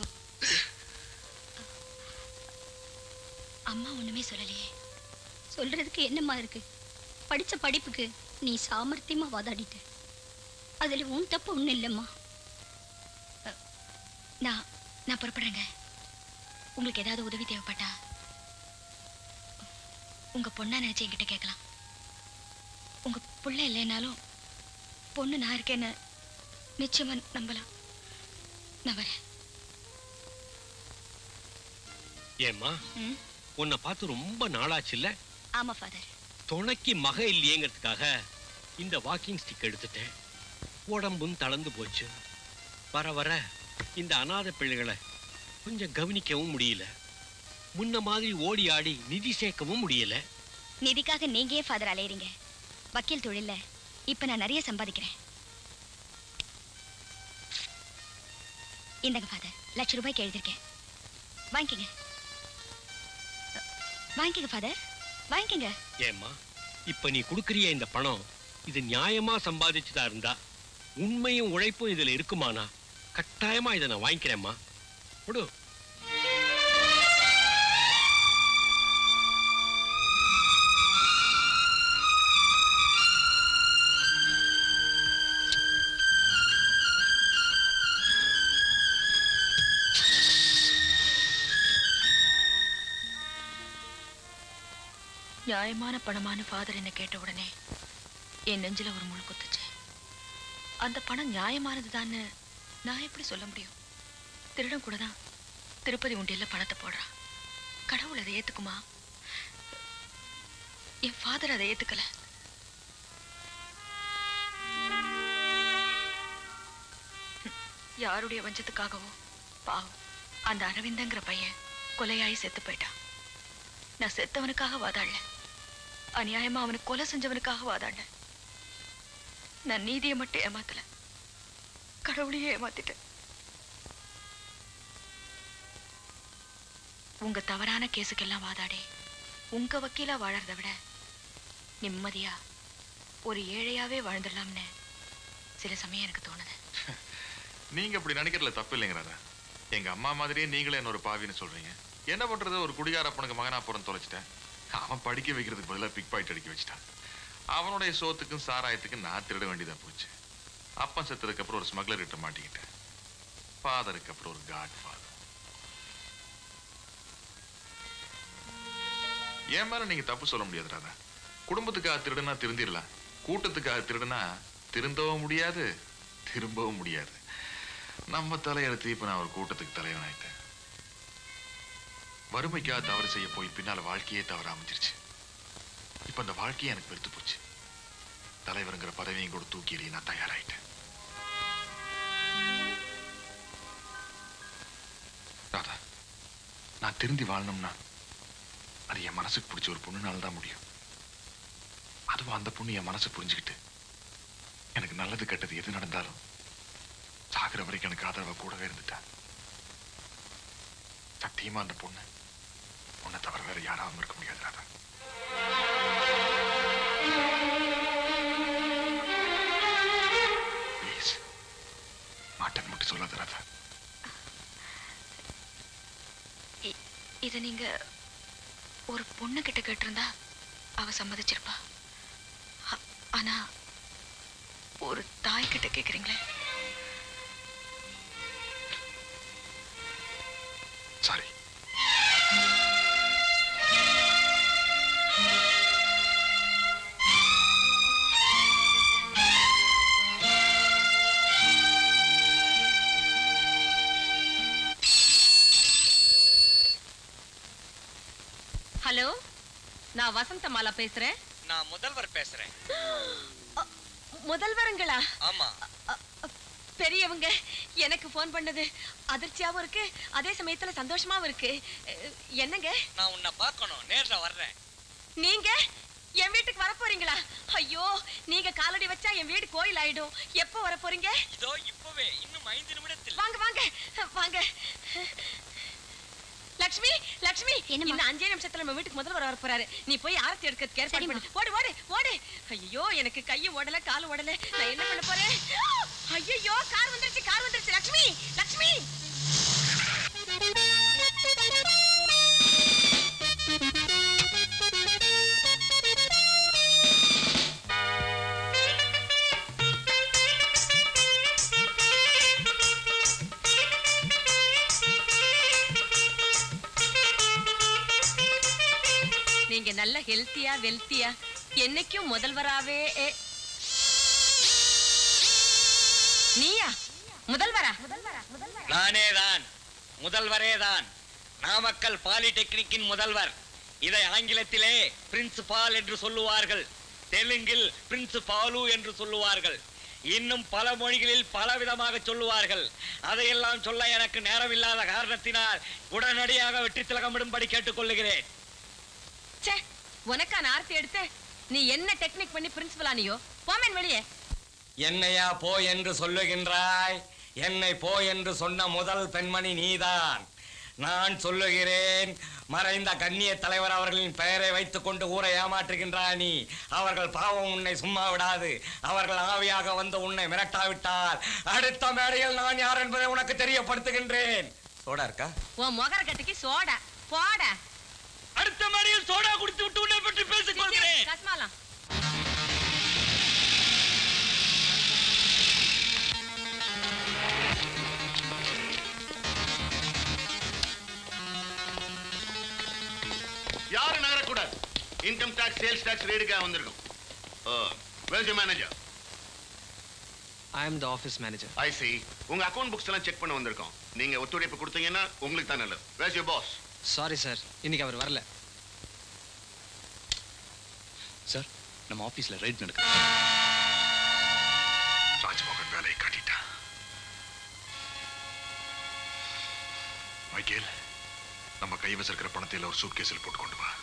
அம்மா ஒண்ணுமே சொல்லலையே சொல்றதுக்கு என்னம்மா இருக்கு படிச்ச படிப்புக்கு நீ சாமர்த்தியமா வாதாடிட்ட அதுல உன் தப்பு ஒண்ணும் இல்லம்மா அ, நான் நான் புறப்படுறேங்க உங்களுக்கு ஏதாவது உதவி தேவைப்பட்டா உங்க பொண்ணா நினைச்சு என்கிட்ட கேட்கலாம் உங்க புள்ள இல்லைனாலும் பொண்ணு நான் இருக்கேன்னு நிச்சயமா நம்பலாம் நான் வரேன் ஏம்மா ம்? உன்னை பார்த்து ரொம்ப நாளாச்சு இல்ல ஆமா ஃபாதர் துணைக்கு மக இல்லையேங்கிறதுக்காக இந்த வாக்கிங் ஸ்டிக் எடுத்துட்டேன் உடம்பும் தளர்ந்து போச்சு வர வர இந்த அனாதை பிள்ளைகளை கொஞ்சம் கவனிக்கவும் முடியல முன்ன மாதிரி ஓடி ஆடி நிதி சேர்க்கவும் முடியல நிதிக்காக நீங்க ஏன் ஃபாதர் அலையறீங்க வக்கீல் தொழில்ல இப்ப நான் நிறைய சம்பாதிக்கிறேன் இந்தங்க ஃபாதர் லட்ச ரூபாய்க்கு எழுதிருக்கேன் வாங்கிக்கங்க வாங்கிக்கங்க ஃபாதர் வாங்கிக்கங்க ஏம்மா இப்ப நீ கொடுக்கறிய இந்த பணம் இது நியாயமா சம்பாதிச்சதா இருந்தா உண்மையும் உழைப்பும் இதுல இருக்குமானா கட்டாயமா இதை நான் வாங்கிக்கிறேம்மா கொடு நியாயமான பணமான ஃபாதர் என்ன கேட்ட உடனே என் நெஞ்சில ஒரு முள் குத்துச்சு அந்த பணம் நியாயமானதுதான்னு நான் எப்படி சொல்ல முடியும் திருடன் கூட தான் திருப்பதி உண்டியல்ல பணத்தை போடுறான் கடவுள் அதை ஏத்துக்குமா என் ஃபாதர் அதை ஏத்துக்கல யாருடைய வஞ்சத்துக்காகவோ பாவம் அந்த அரவிந்தங்கிற பையன் கொலையாயி செத்து போயிட்டான் நான் செத்தவனுக்காக வாதாடல அநியாயமா அவனுக்கு கொலை செஞ்சவனுக்காக வாதாடல நான் நீதியை மட்டும் ஏமாத்தல கடவுளையே ஏமாத்திட்டேன் உங்க தவறான கேஸுக்கெல்லாம் வாதாடி உங்க வக்கீலா வாழறத விட நிம்மதியா ஒரு ஏழையாவே வாழ்ந்துடலாம்னு சில சமயம் எனக்கு தோணுது நீங்க இப்படி நினைக்கிறதுல தப்பு இல்லைங்கிறத எங்க அம்மா மாதிரியே நீங்களே என்ன ஒரு பாவின்னு சொல்றீங்க என்ன பண்றது ஒரு குடிகார பொண்ணுக்கு மகனா பிறந்து தொலைச்சிட்டேன் அவன் படிக்க வைக்கிறதுக்கு பதிலா பிக் பாயிண்ட் அடிக்க வச்சிட்டான் அவனுடைய சோத்துக்கும் சாராயத்துக்கும் நான் திருட வேண்டியதா போச்சு அப்பன் செத்ததுக்கு அப்புறம் ஒரு ஸ்மக்லர் கிட்ட மாட்டிக்கிட்டேன் ஃபாதருக்கு அப்புறம் ஒரு காட் ஃபாதர் என் மேல நீங்க தப்பு சொல்ல முடியாது ராதா குடும்பத்துக்காக திருடுனா திருந்திடலாம் கூட்டத்துக்காக திருடுனா திருந்தவும் முடியாது திரும்பவும் முடியாது நம்ம தலையெழுத்து இப்ப நான் ஒரு கூட்டத்துக்கு தலைவன் ஆயிட்டேன் வறுமைக்காக தவறு செய்ய போய் பின்னால வாழ்க்கையே தவற அமைஞ்சிருச்சு இப்ப அந்த வாழ்க்கையே எனக்கு பெருத்து போச்சு தலைவருங்கிற பதவியும் கூட தூக்கி எறிய நான் தயாராயிட்டேன் ராதா நான் திருந்தி வாழணும்னா அது என் மனசுக்கு பிடிச்ச ஒரு பொண்ணுனால தான் முடியும் அதுவும் அந்த பொண்ணு என் மனசை புரிஞ்சுக்கிட்டு எனக்கு நல்லது கெட்டது எது நடந்தாலும் சாகிற வரைக்கும் எனக்கு ஆதரவா கூடவே இருந்துட்டா சத்தியமா அந்த பொண்ணு உன்னை தவிர வேற யாராவும் இருக்க முடியாது ராதா ப்ளீஸ் மாட்டன் மட்டும் சொல்லாத ராதா இ- இத நீங்க ஒரு பொண்ணு கிட்ட கேட்டிருந்தா அவ சம்மதிச்சிருப்பா ஆ- ஆனா ஒரு தாய் கிட்ட கேக்குறீங்களே சாரி ஹலோ நான் வசந்தமாலா பேசுறேன் நான் முதல்வர் பேசுறேன் முதல்வருங்களா ஆமா பெரியவங்க எனக்கு ஃபோன் பண்ணது அதிர்ச்சியாவும் இருக்கு அதே சமயத்துல சந்தோஷமாவும் இருக்கு அஹ், என்னங்க நான் உன்னை பார்க்கணும் நேர்ல வர்றேன் நீங்க என் வீட்டுக்கு வர போறீங்களா ஐயோ நீங்க காலடி வச்சா என் வீடு கோயில் ஆயிடும் எப்போ வர போறீங்க இதோ இப்பவே இன்னும் ஐந்து நிமிடத்தில் வாங்க வாங்க வாங்க லக்ஷ்மி லக்ஷ்மி இன்னும் அஞ்சே நிமிஷத்துல நம்ம வீட்டுக்கு முதல்ல வர போறாரு நீ போய் ஆரத்தி எடுக்கிறதுக்கு ஏற்பாடு பண்ணு ஓடு ஓடு ஓடு ஐயோ எனக்கு கையும் ஓடல காலும் ஓடல நான் என்ன பண்ண போறேன் ஐயோ கார் வந்துருச்சு கார் வந்துருச்சு லக்ஷ்மி லக்ஷ்மி நீங்க நல்ல ஹெல்த்தியா வெல்த்தியா என்னைக்கும் முதல்வராவே ஏ- நீயா முதல்வரா நானே தான் முதல்வரே தான் நாமக்கல் பாலிடெக்னிக்கின் முதல்வர் இதை ஆங்கிலத்திலே பிரின்சிபால் என்று சொல்லுவார்கள் தெலுங்கில் பிரின்சிபாலு என்று சொல்லுவார்கள் இன்னும் பல மொழிகளில் பல விதமாக சொல்லுவார்கள் அதையெல்லாம் சொல்ல எனக்கு நேரமில்லாத காரணத்தினால் உடனடியாக வெற்றி திலகமிடும்படி கேட்டுக்கொள்ளுகிறேன் ச்சே உனக்கான ஆர்த்தி எடுத்து நீ என்ன டெக்னிக் பண்ணி பிரின்சிபல் ஆனியோ போமேன் வெளியே என்னையா போ என்று சொல்லுகின்றாய் என்னை போ என்று சொன்ன முதல் பெண்மணி நீதான் நான் சொல்லுகிறேன் மறைந்த கண்ணிய தலைவர் அவர்களின் பெயரை வைத்துக் கொண்டு ஊரை ஏமாற்றுகின்றாய் நீ அவர்கள் பாவம் உன்னை சும்மா விடாது அவர்கள் ஆவியாக வந்து உன்னை மிரட்டாவிட்டால் அடுத்த மேடையில் நான் யார் என்பதை உனக்கு தெரியப்படுத்துகின்றேன் சோடா இருக்கா உன் முகர கட்டிக்கு சோடா போடா அடுத்த மேடையில் சோடா குடித்து விட்டு உன்னை பற்றி பேசிக் கொள்கிறேன் கஸ்மாலாம் யாரும் நகரக்கூடாது இன்கம் டாக்ஸ் சேல்ஸ் டாக்ஸ் ரேடுக்காக வந்திருக்கும் Wells manager I am the office manager I see உங்க அக்கவுண்ட் புக்ஸ் எல்லாம் செக் பண்ண வந்திருக்கோம் நீங்க ஒத்துழைப்பு கொடுத்தீங்கன்னா உங்களுக்கு தான் நல்லது where's your boss sorry sir இன்னைக்கு அவர் வரல சார் நம்ம ஆபீஸ்ல ரைட் நடக்குது ராஜ்மோகன் வேலையை காட்டிட்டான் மைக்கேல் நம்ம கைவசம் இருக்கிற பணத்தை எல்லாம் ஒரு சூட் கேஸில் போட்டு கொண்டு வா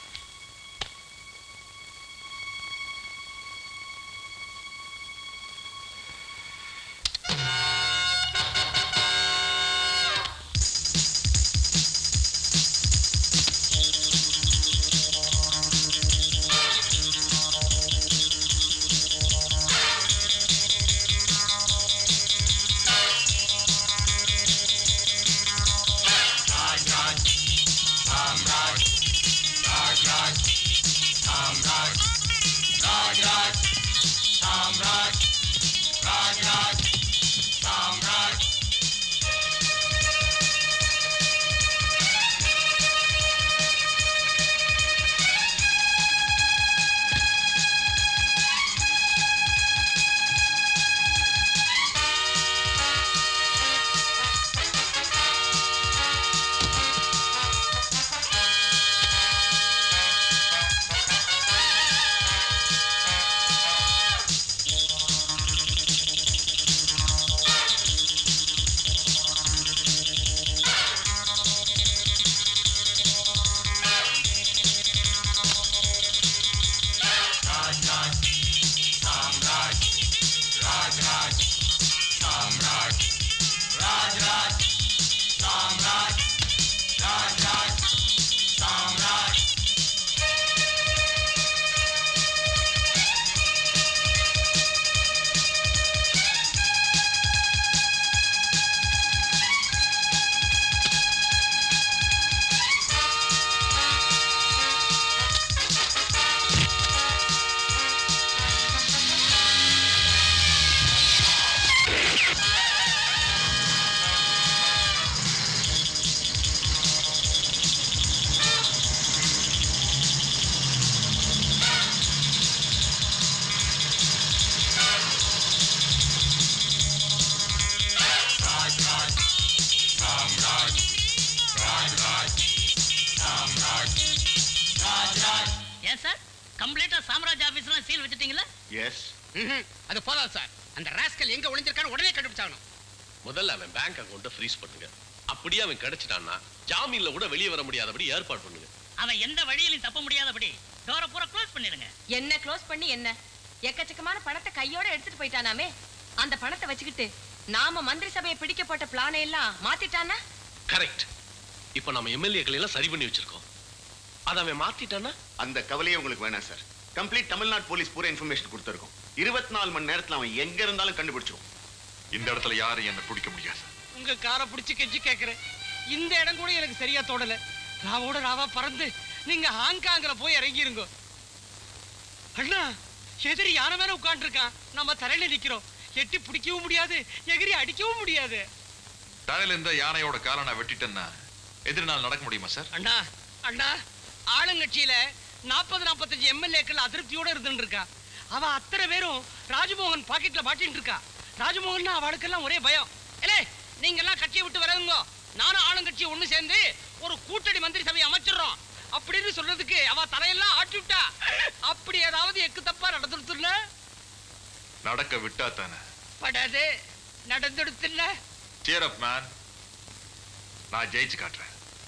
ஏன் சார் கம்ப்ளீட்டா சாம்ராஜ் ஆபீஸ்ல சீல் வச்சிட்டீங்களா எஸ் அது போதாது சார் அந்த ராஸ்கல் எங்க ஒளிஞ்சிருக்கான்னு உடனே கண்டுபிடிச்சாகணும் முதல்ல அவன் பேங்க் அக்கௌண்ட்டை ஃப்ரீஸ் பண்ணுங்க அப்படியே அவன் கிடைச்சிட்டான்னா ஜாமீன்ல கூட வெளியே வர முடியாதபடி ஏற்பாடு பண்ணுங்க அவன் எந்த வழியிலும் தப்ப முடியாதபடி டோரை பூரா க்ளோஸ் பண்ணிடுங்க என்ன க்ளோஸ் பண்ணி என்ன எக்கச்சக்கமான பணத்தை கையோட எடுத்துட்டு போயிட்டானாமே அந்த பணத்தை வச்சுக்கிட்டு நாம மந்திரி சபையை பிடிக்க போட்ட பிளானை எல்லாம் மாத்திட்டானா கரெக்ட் இப்போ நம்ம எம்எல்ஏக்களை எல்லாம் சரி பண்ணி வச்சிருக்கோம் அதை அவன் மாத்திட்டான்னா அந்த கவலையே உங்களுக்கு வேணாம் சார் கம்ப்ளீட் தமிழ்நாடு போலீஸ் பூரா இன்ஃபர்மேஷன் கொடுத்துருக்கோம் இருபத்தி நாலு மணி நேரத்துல அவன் எங்க இருந்தாலும் கண்டுபிடிச்சிருவோம் இந்த இடத்துல யாரும் என்ன பிடிக்க முடியாது உங்க காரை பிடிச்சி கெஞ்சி கேட்கிறேன் இந்த இடம் கூட எனக்கு சரியா தோடல ராவோட ராவா பறந்து நீங்க ஹாங்காங்ல போய் இறங்கிருங்க அண்ணா எதிரி யானை மேல உட்காந்துருக்கான் நம்ம தரையில நிக்கிறோம் எட்டி பிடிக்கவும் முடியாது எகிரி அடிக்கவும் முடியாது தலையில இருந்த யானையோட காலை நான் வெட்டிட்டேன்னா எதிரி நாள் நடக்க முடியுமா சார் அண்ணா அண்ணா ஆளுங்கட்சியில நாற்பது நாற்பத்தஞ்சு எம்எல்ஏக்கள் அதிருப்தியோட இருந்துட்டு இருக்கா அவ அத்தனை பேரும் ராஜமோகன் பாக்கெட்ல மாட்டின்னு இருக்கா ராஜமோகன் அவளுக்கெல்லாம் ஒரே பயம் ஏலே நீங்க எல்லாம் கட்சியை விட்டு வரவங்க நானும் ஆளுங்கட்சி ஒண்ணு சேர்ந்து ஒரு கூட்டணி மந்திரி சபையை அமைச்சிடுறோம் அப்படின்னு சொல்றதுக்கு அவ தலையெல்லாம் ஆட்டி விட்டா அப்படி ஏதாவது எக்கு தப்பா நடந்துருத்துல நடக்க விட்டா தானே படாது நடந்துடுத்துல சேர் அப் மேன் நான் ஜெயிச்சு காட்டுறேன்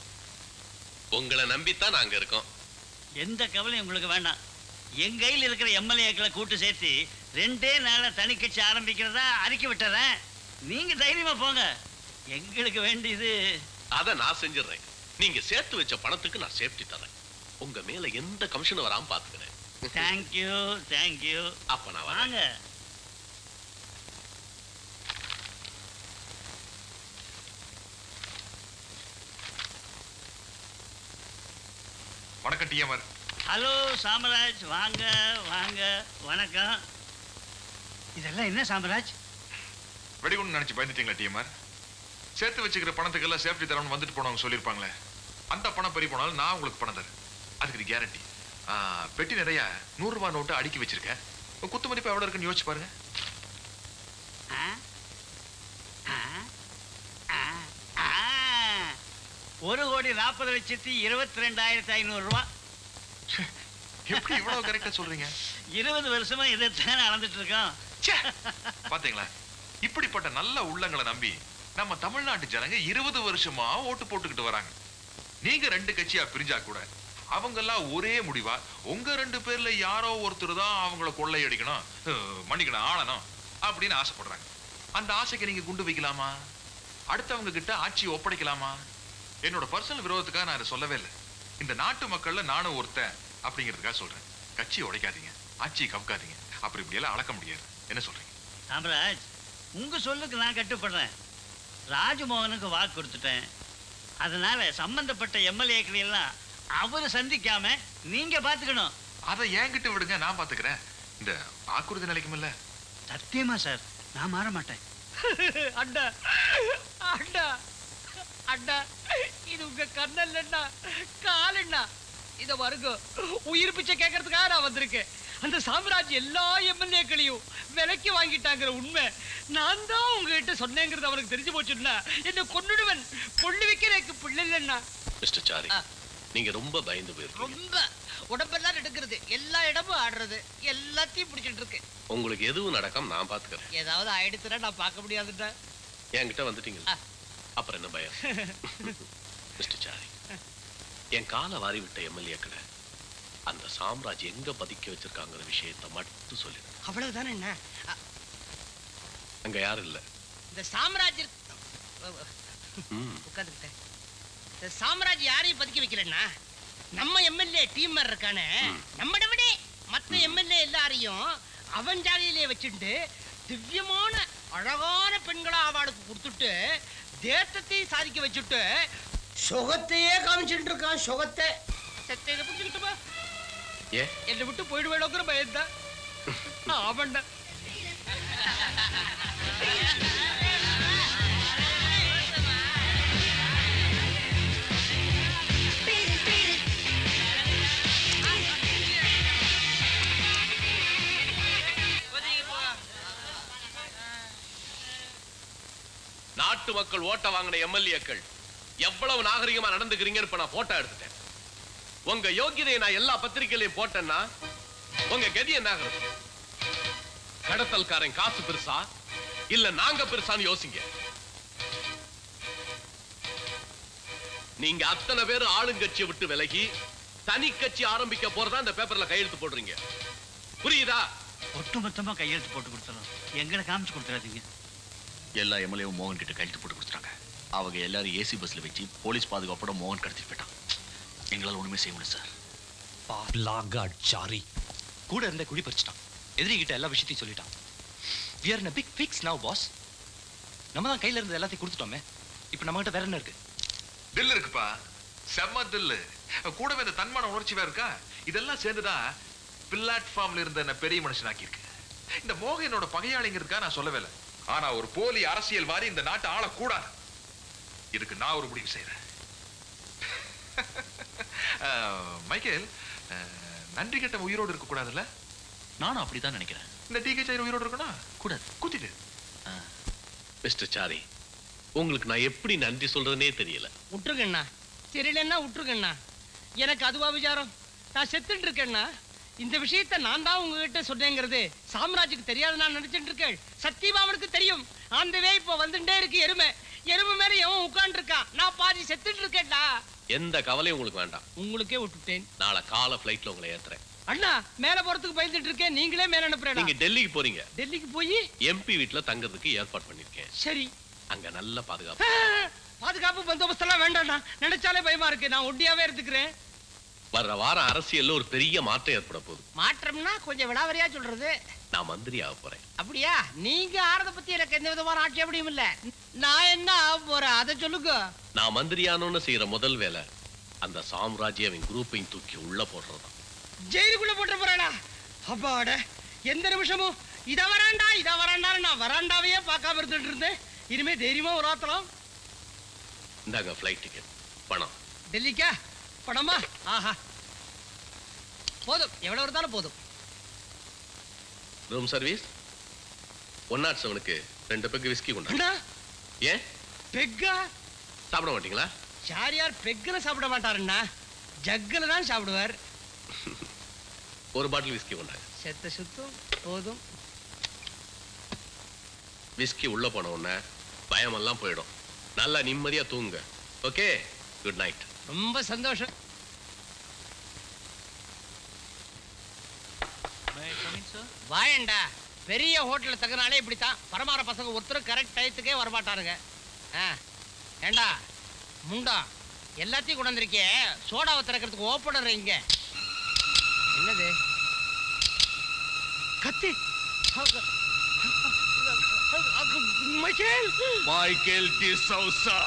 உங்களை நம்பித்தான் நாங்க இருக்கோம் எந்த கவலையும் உங்களுக்கு வேண்டாம் என் கையில் இருக்கிற எம்எல்ஏக்களை கூட்டு சேர்த்து ரெண்டே நாள்ல தனி கட்சி ஆரம்பிக்கிறதா அறிக்கை விட்டுறேன் நீங்க தைரியமா போங்க எங்களுக்கு வேண்டியது அதை நான் செஞ்சிடுறேன் நீங்க சேர்த்து வச்ச பணத்துக்கு நான் சேஃப்டி தரேன் உங்க மேல எந்த கமிஷன் வராம பாத்துக்கிறேன் தேங்க்யூ தேங்க்யூ அப்ப நான் வரேன் வாங்க வணக்கம் டிஎம்ஆர் ஹலோ சாமராஜ் வாங்க வாங்க வணக்கம் இதெல்லாம் என்ன சாமராஜ் வெடிகுண்டு நினைச்சு பயந்துட்டீங்களா டிஎம்ஆர் சேர்த்து வச்சுக்கிற பணத்துக்கெல்லாம் சேஃப்டி தரணும்னு வந்துட்டு போனவங்க சொல்லியிருப்பாங்களே அந்த பணம் பறி போனாலும் நான் உங்களுக்கு பணம் தரேன் அதுக்கு இது கேரண்டி பெட்டி நிறைய நூறு ரூபாய் நோட்டு அடுக்கி வச்சிருக்கேன் குத்து மதிப்பு எவ்வளவு இருக்குன்னு யோசிச்சு பாருங்க ஆ? ஆ? ஆ? ஆ. ஒரு கோடி நாற்பது லட்சத்தி இருபத்தி ரெண்டாயிரத்தி ஐநூறு ரூபா எப்படி இவ்வளவு கரெக்டா சொல்றீங்க இருபது வருஷமா இதைத்தானே அளந்துட்டு இருக்கோம் பாத்தீங்களா இப்படிப்பட்ட நல்ல உள்ளங்களை நம்பி நம்ம தமிழ்நாட்டு ஜனங்க இருபது வருஷமா ஓட்டு போட்டுக்கிட்டு வராங்க நீங்க ரெண்டு கட்சியா பிரிஞ்சா கூட அவங்க எல்லாம் ஒரே முடிவா உங்க ரெண்டு பேர்ல யாரோ ஒருத்தர் தான் அவங்கள கொள்ளையடிக்கணும் அஹ், மன்னிக்கணும் ஆளணும் அப்படின்னு ஆசைப்படுறாங்க அந்த ஆசைக்கு நீங்க குண்டு வைக்கலாமா அடுத்தவங்க கிட்ட ஆட்சி ஒப்படைக்கலாமா என்னோட பர்சனல் விரோதத்துக்காக நான் இதை சொல்லவே இல்லை இந்த நாட்டு மக்கள்ல நானும் ஒருத்தன் அப்படிங்கிறதுக்காக சொல்றேன் கட்சி உடைக்காதீங்க ஆட்சியை கவுக்காதீங்க அப்படி இப்படி எல்லாம் அளக்க முடியாது என்ன சொல்றீங்க சாம்ராஜ் உங்க சொல்லுக்கு நான் கட்டுப்படுறேன் ராஜமோகனுக்கு வாக்கு கொடுத்துட்டேன் அதனால சம்பந்தப்பட்ட எம்எல்ஏக்களை எல்லாம் அவரை சந்திக்காம நீங்க பாத்துக்கணும் அதை என்கிட்ட விடுங்க நான் பாத்துக்கிறேன் இந்த வாக்குறுதி நிலைக்குமில்ல சத்தியமா சார் நான் மாற மாட்டேன் அண்ணா அண்ணா அண்ணா இது உங்க கண்ணல்லண்ணா காலண்ணா இத வருங்க உயிர் பிச்சை கேட்கறதுக்காக நான் வந்திருக்கேன் அந்த சாம்ராஜ் எல்லா எம்எல்ஏக்களையும் விலைக்கு வாங்கிட்டாங்கிற உண்மை நான் தான் உங்ககிட்ட சொன்னேங்கிறது அவனுக்கு தெரிஞ்சு போச்சுன்னா என்ன கொன்னுடுவன் கொள்ளு வைக்க எனக்கு பிள்ளை இல்லைண்ணா மிஸ்டர் சாரி நீங்க ரொம்ப பயந்து போயிருக்கீங்க ரொம்ப உடம்பெல்லாம் எடுக்கிறது எல்லா இடமும் ஆடுறது எல்லாத்தையும் பிடிச்சிட்டு இருக்கு உங்களுக்கு எதுவும் நடக்காம நான் பாத்துக்கிறேன் ஏதாவது ஆயிடுச்சுன்னா நான் பார்க்க முடியாதுடா என்கிட்ட வந்துட்டீங்களா அப்புறம் என்ன பயம் மிஸ்டர் சாரி என் காலை வாரி விட்ட எம்எல்ஏக்களை அந்த சாம்ராஜ் எங்க பதுக்கி வச்சிருக்காங்கிற விஷயத்தை மட்டும் சொல்லிடுங்க அவ்வளவுதானே என்ன அ- அங்க யாரும் இல்ல இந்த சாம்ராஜ் ம். உட்காந்துக்கிட்டேன் இந்த சாம்ராஜ் யாரையும் பதுக்கி வைக்கலன்னா நம்ம எம்எல்ஏ டீம் இருக்கானே நம்மட விட மத்த எம்எல்ஏ எல்லாரையும் அவன் ஜாதியிலே வச்சுட்டு திவ்யமான அழகான பெண்களா அவளுக்கு கொடுத்துட்டு தேசத்தையும் சாதிக்க வச்சுட்டு சுகத்தையே காமிச்சுட்டு இருக்கான் சுகத்தை சத்தை இதை பிடிச்சுக்கிட்டுமா ஏ என்னை விட்டு போயிடுவேடோங்கிற பயந்தான் ஆமாண்டா நாட்டு மக்கள் ஓட்ட வாங்கின எம்எல்ஏக்கள் எவ்வளவு நாகரிகமா நடந்துக்கிறீங்கன்னு இப்ப நான் போட்டோ எடுத்துட்டேன் உங்க யோகியதையை நான் எல்லா பத்திரிகையிலையும் போட்டேன்னா உங்க கதி என்ன ஆகுறது கடத்தல்காரன் காசு பெருசா இல்ல நாங்க பெருசான்னு யோசிங்க நீங்க அத்தனை பேர் ஆளுங்கட்சியை விட்டு விலகி தனி கட்சி ஆரம்பிக்க போறதா இந்த பேப்பர்ல கையெழுத்து போடுறீங்க புரியுதா ஒட்டுமொத்தமா கையெழுத்து போட்டு கொடுத்துறோம் எங்களை காமிச்சு கொடுத்துறாதீங்க எல்லா எம்எல்ஏவும் மோகன் கிட்ட கையெழுத்து போட்டு கொடுத்துட்டாங்க அவங்க எல்லாரும் ஏசி பஸ்ல வச்சு போலீஸ் பாதுகாப்போட மோகன் கடத்திட்டு போயிட்டான் எங்களால் ஒண்ணுமே செய்ய முடியல சார் லாகாட் சாரி கூட இருந்த குழி பறிச்சிட்டான் எதிரிகிட்ட எல்லா விஷயத்தையும் சொல்லிட்டான் we are in a big fix now boss நம்ம தான் கையில இருந்த எல்லாத்தையும் கொடுத்துட்டோமே இப்போ நம்ம கிட்ட வேற என்ன இருக்கு தில் இருக்குப்பா செம்ம தில்லு கூடவே இந்த தன்மான உணர்ச்சி வேற இருக்கா இதெல்லாம் சேர்ந்துதான் பிளாட்ஃபார்ம்ல இருந்த என்ன பெரிய மனுஷனாக்கி இருக்கு இந்த மோக என்னோட பகையாளிங்கிறதுக்கா நான் சொல்லவே இல்லை ஆனா ஒரு போலி அரசியல் வாரி இந்த நாட்டை ஆளக்கூடாது இதுக்கு நான் ஒரு முடிவு செய்யறேன் அஹ், மைக்கேல் அஹ், நன்றி கெட்ட உயிரோடு இருக்க கூடாதுல்ல நானும் அப்படிதான் நினைக்கிறேன் இந்த டிகே சார் உயிரோடு இருக்கணும் கூடாது குத்திட்டு மிஸ்டர் சாரி உங்களுக்கு நான் எப்படி நன்றி சொல்றதுனே தெரியல விட்டுருங்கண்ணா தெரியலன்னா விட்டுருங்கண்ணா எனக்கு அதுவா விசாரம் நான் செத்துட்டு இருக்கேன்னா இந்த விஷயத்தை நான் தான் உங்ககிட்ட சொன்னேங்கிறது சாம்ராஜுக்கு தெரியாது நான் நினைச்சிட்டு இருக்கேன் சத்தியபாமனுக்கு தெரியும் ஆந்தவே இப்போ வந்துட்டே இருக்கு எருமை எருமை மேல எவன் உட்கார்ந்து இருக்கான் நான் பாதி செத்துட்டு இருக்கேன்டா எந்த கவலையும் உங்களுக்கு வேண்டாம் உங்களுக்கே விட்டுட்டேன் நாளை காலை ஃப்ளைட்ல உங்களை ஏத்துறேன் அண்ணா மேல போறதுக்கு பயந்துட்டு இருக்கேன் நீங்களே மேல அனுப்புறேன் நீங்க டெல்லிக்கு போறீங்க டெல்லிக்கு போய் எம்பி வீட்ல தங்கறதுக்கு ஏற்பாடு பண்ணிருக்கேன் சரி அங்க நல்ல பாதுகாப்பு பாதுகாப்பு பந்தோபஸ்தெல்லாம் வேண்டாம்ண்ணா நினைச்சாலே பயமா இருக்கு நான் ஒண்டியாவே இருந்துக்கிறேன் வர்ற வாரம் அரசியல்ல ஒரு பெரிய மாற்றம் ஏற்பட போகுது மாற்றம்னா கொஞ்சம் விடாவரியா சொல்றது நான் மந்திரி ஆக போறேன் அப்படியா நீங்க ஆறத பத்தி எனக்கு எந்த விதமான ஆட்சேபடியும் இல்ல நான் என்ன ஆக போறேன் அதை சொல்லுங்க நான் மந்திரியானோன்னு செய்யற முதல் வேலை அந்த சாம்ராஜ்ய அவன் குரூப்பையும் தூக்கி உள்ள போடுறதுதான் ஜெயிலுக்குள்ள போட்டு போறேனா அப்பாட எந்த நிமிஷமும் இத வராண்டா இத வராண்டான்னு நான் வராண்டாவையே பார்க்காம இருந்துட்டு இருந்தேன் இனிமே தைரியமா ஒரு ஆத்தலாம் இந்தாங்க ஃப்ளைட் டிக்கெட் பணம் டெல்லிக்கா பணமா ஆஹா போதும் எவ்வளவு இருந்தாலும் போதும் ரூம் சர்வீஸ் ஒன் நாட் செவனுக்கு ரெண்டு பெக்கு விஸ்கி கொண்டா அண்ணா ஏன் பெக்கா சாப்பிட மாட்டீங்களா யார் யார் பெக்கில் சாப்பிட மாட்டாருண்ணா ஜக்கில் தான் சாப்பிடுவார் ஒரு பாட்டில் விஸ்கி கொண்டாங்க செத்த சுத்தம் போதும் விஸ்கி உள்ள போன உடனே பயமெல்லாம் போயிடும் நல்லா நிம்மதியா தூங்குங்க ஓகே குட் நைட் ரொம்ப சந்தோஷம் வாயண்டா பெரிய ஹோட்டல்ல தங்குனாலே இப்படித்தான் பரமார பசங்க ஒருத்தரும் கரெக்ட் டயத்துக்கே வரமாட்டாருங்க ஆ ஏண்டா முண்டா எல்லாத்தையும் கொண்டு வந்திருக்கே சோடாவை திறக்கிறதுக்கு ஓப்பனர் இங்க என்னது கத்தி மைக்கேல் மைக்கேல் டிசௌசா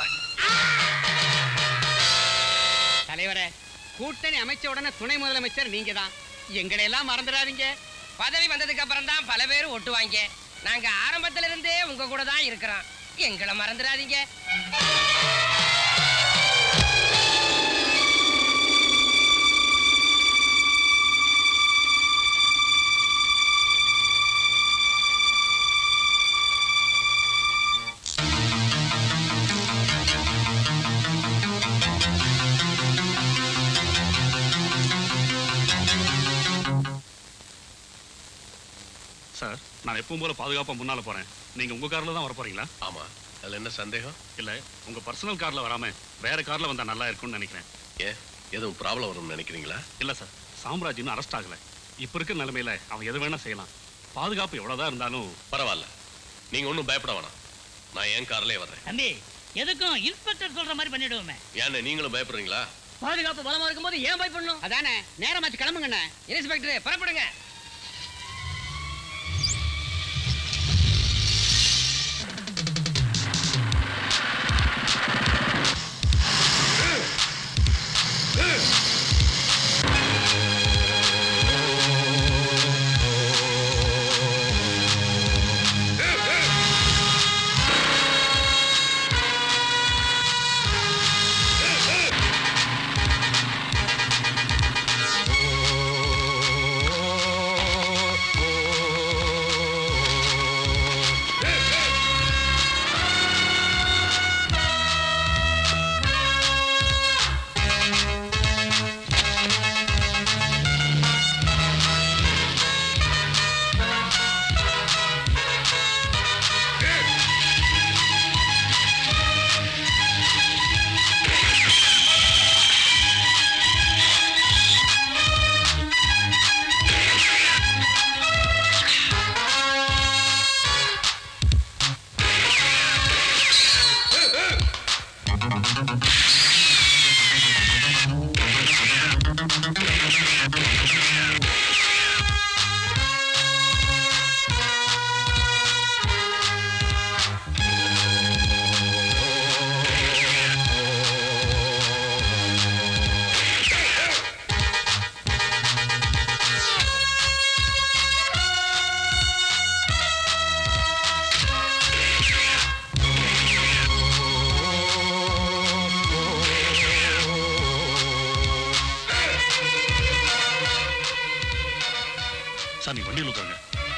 தலைவரே கூட்டணி அமைச்ச உடனே துணை முதலமைச்சர் நீங்க தான் எங்களை எல்லாம் மறந்துடாதீங்க பதவி வந்ததுக்கு அப்புறம் தான் பல பேர் ஒட்டுவாங்க நாங்க ஆரம்பத்துல இருந்தே உங்க கூட தான் இருக்கிறோம் எங்களை மறந்துடாதீங்க சார் நான் எப்பவும் போல பாதுகாப்பா முன்னால போறேன் நீங்க உங்க கார்ல தான் வர போறீங்களா ஆமா அதுல என்ன சந்தேகம் இல்ல உங்க பர்சனல் கார்ல வராம வேற கார்ல வந்தா நல்லா இருக்கும்னு நினைக்கிறேன் ஏன் எதுவும் ப்ராப்ளம் வரும்னு நினைக்கிறீங்களா இல்ல சார் சாம்ராஜ் இன்னும் அரெஸ்ட் ஆகல இப்ப இருக்கிற நிலைமையில அவன் எது வேணா செய்யலாம் பாதுகாப்பு எவ்வளவுதான் இருந்தாலும் பரவாயில்ல நீங்க ஒன்றும் பயப்பட வேணாம் நான் என் கார்லயே வர்றேன் தம்பி எதுக்கும் இன்ஸ்பெக்டர் சொல்ற மாதிரி பண்ணிடுவோமே ஏன்னு நீங்களும் பயப்படுறீங்களா பாதுகாப்பு பலமா இருக்கும்போது ஏன் பயப்படணும் அதானே நேரமாச்சு கிளம்புங்கண்ணே இன்ஸ்பெக்டர் புறப்படுங்க சார் நீ வண்டியில் உட்காருங்க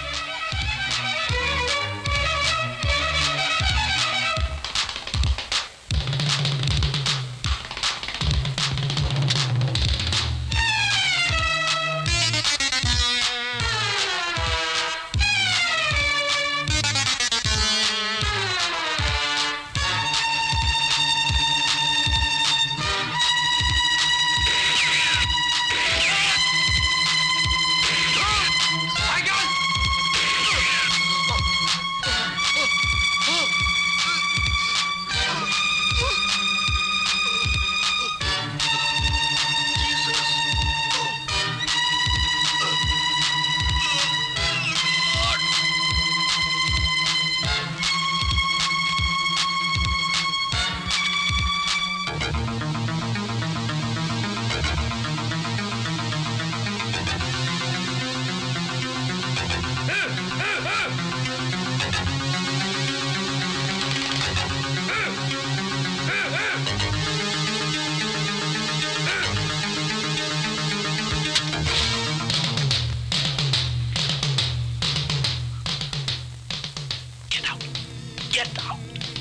Get out!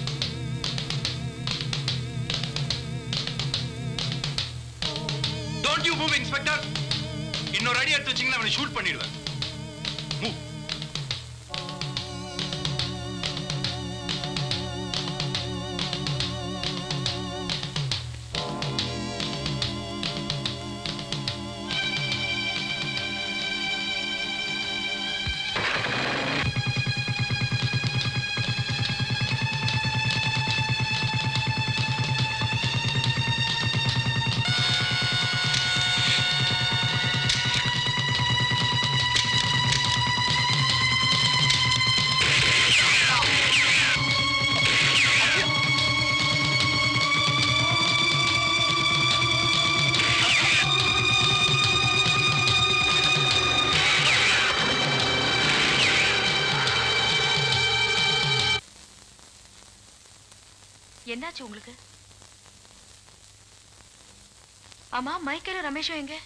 Don't you move inspector இன்னொரு அடி எடுத்து வச்சீங்கன்னா அவனை ஷூட் பண்ணிடுவேன் மூவ் என்னாச்சு உங்களுக்கு ஆமா மைக்கேலும் ரமேஷும் எங்க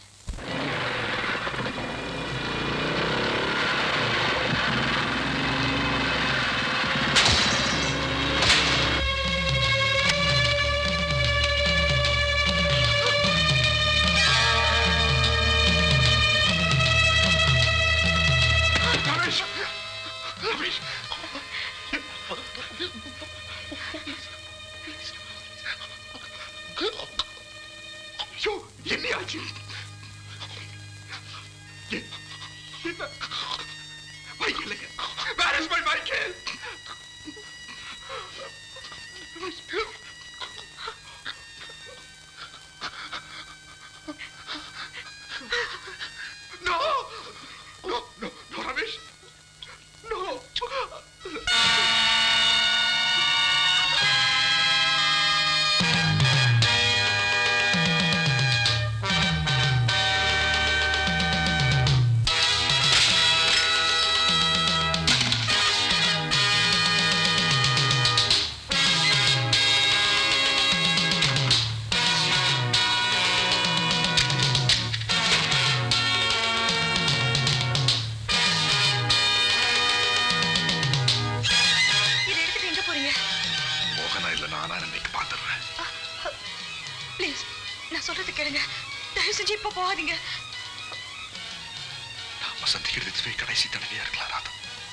ரமேஷ் ரமேஷ் ஐயோ என்ன ஆச்சு எ- என்ன Michael where is my Michael No! No, no, no, Ramesh! No! இதை எடுத்துட்டு எங்க போறீங்க மோகனா இல்ல நானா இன்னைக்கு பாத்துறேன் ப்ளீஸ் நான் சொல்றது கேளுங்க தயவு செஞ்சு இப்ப போகாதீங்க நாம சந்திக்கிறது இதுவே கடைசி தடவையா இருக்கலாம் ராதா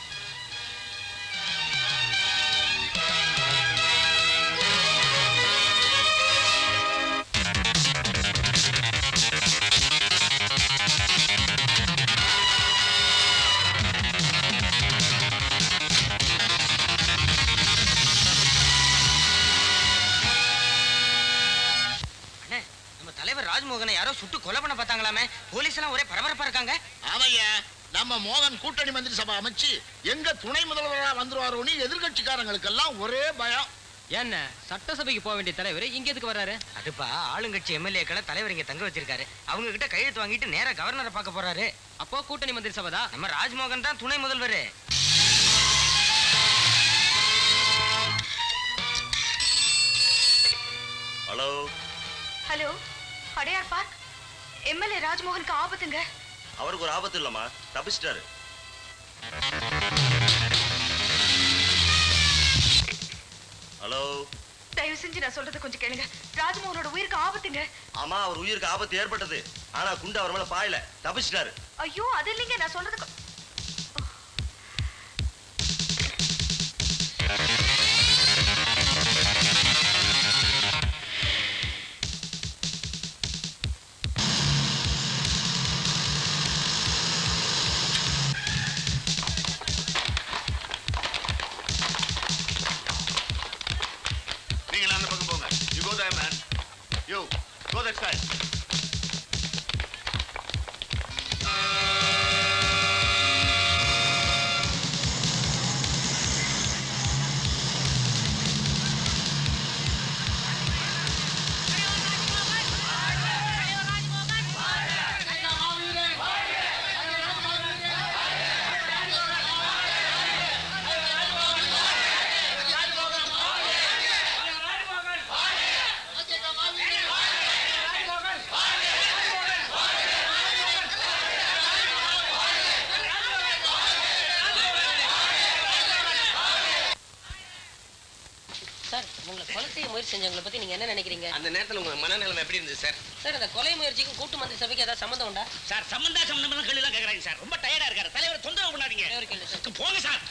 அண்ணே நம்ம தலைவர் ராஜ்மோகனை யாரோ சுட்டு கொலை பண்ண பார்த்தாங்களாமே போலீஸ் எல்லாம் ஒரே பரபரப்பா இருக்காங்க ஆமையா நம்ம மோகன் கூட்டணி மந்திரி சபை அமைச்சு எங்க துணை முதல்வரா வந்துருவாரோன்னு எதிர்கட்சிக்காரங்களுக்கெல்லாம் ஒரே பயம் என்ன சட்டசபைக்கு போக வேண்டிய தலைவர் இங்க எதுக்கு வர்றாரு அதுப்பா ஆளுங்கட்சி எம்எல்ஏக்களை தலைவர் இங்க தங்க வச்சிருக்காரு அவங்க கிட்ட கையெழுத்து வாங்கிட்டு நேரா கவர்னரை பார்க்க போறாரு அப்போ கூட்டணி மந்திரி சபை தான் நம்ம ராஜ்மோகன் தான் துணை முதல்வர் hello hello Adyar park MLA ராஜ்மோகனுக்கு ஆபத்துங்க அவருக்கு ஒரு ஆபத்து இல்லம்மா தப்பிச்சிட்டாரு ஹலோ தயவு செஞ்சு நான் சொல்றது கொஞ்சம் கேளுங்க ராஜ்மோகனோட உயிருக்கு ஆபத்துங்க ஆமா அவர் உயிருக்கு ஆபத்து ஏற்பட்டது ஆனா குண்டு அவர் மேல பாயல தப்பிச்சிட்டாரு ஐயோ அது இல்லைங்க நான் சொல்றது கொ- நீங்களா அந்த பக்கம் போங்க you go there man you go that side sir உங்களை கொலை செய்ய முயற்சி செஞ்சவங்களை பத்தி நீங்க என்ன நினைக்கிறீங்க அந்த நேரத்துல உங்க மனநிலைமை எப்படி இருந்தது சார் சார் அந்த கொலை முயற்சிக்கும் கூட்டு மந்திரி சபைக்கு ஏதாவது சம்மந்தம் உண்டா சார் சம்பந்தா சம்பந்தம் கேள்வி எல்லாம் கேக்குறாங்க சார் ரொம்ப டயர்டா இருக்காரு தலைவர் தொந்தரவு பண்ணாதீங்க போங்க சார்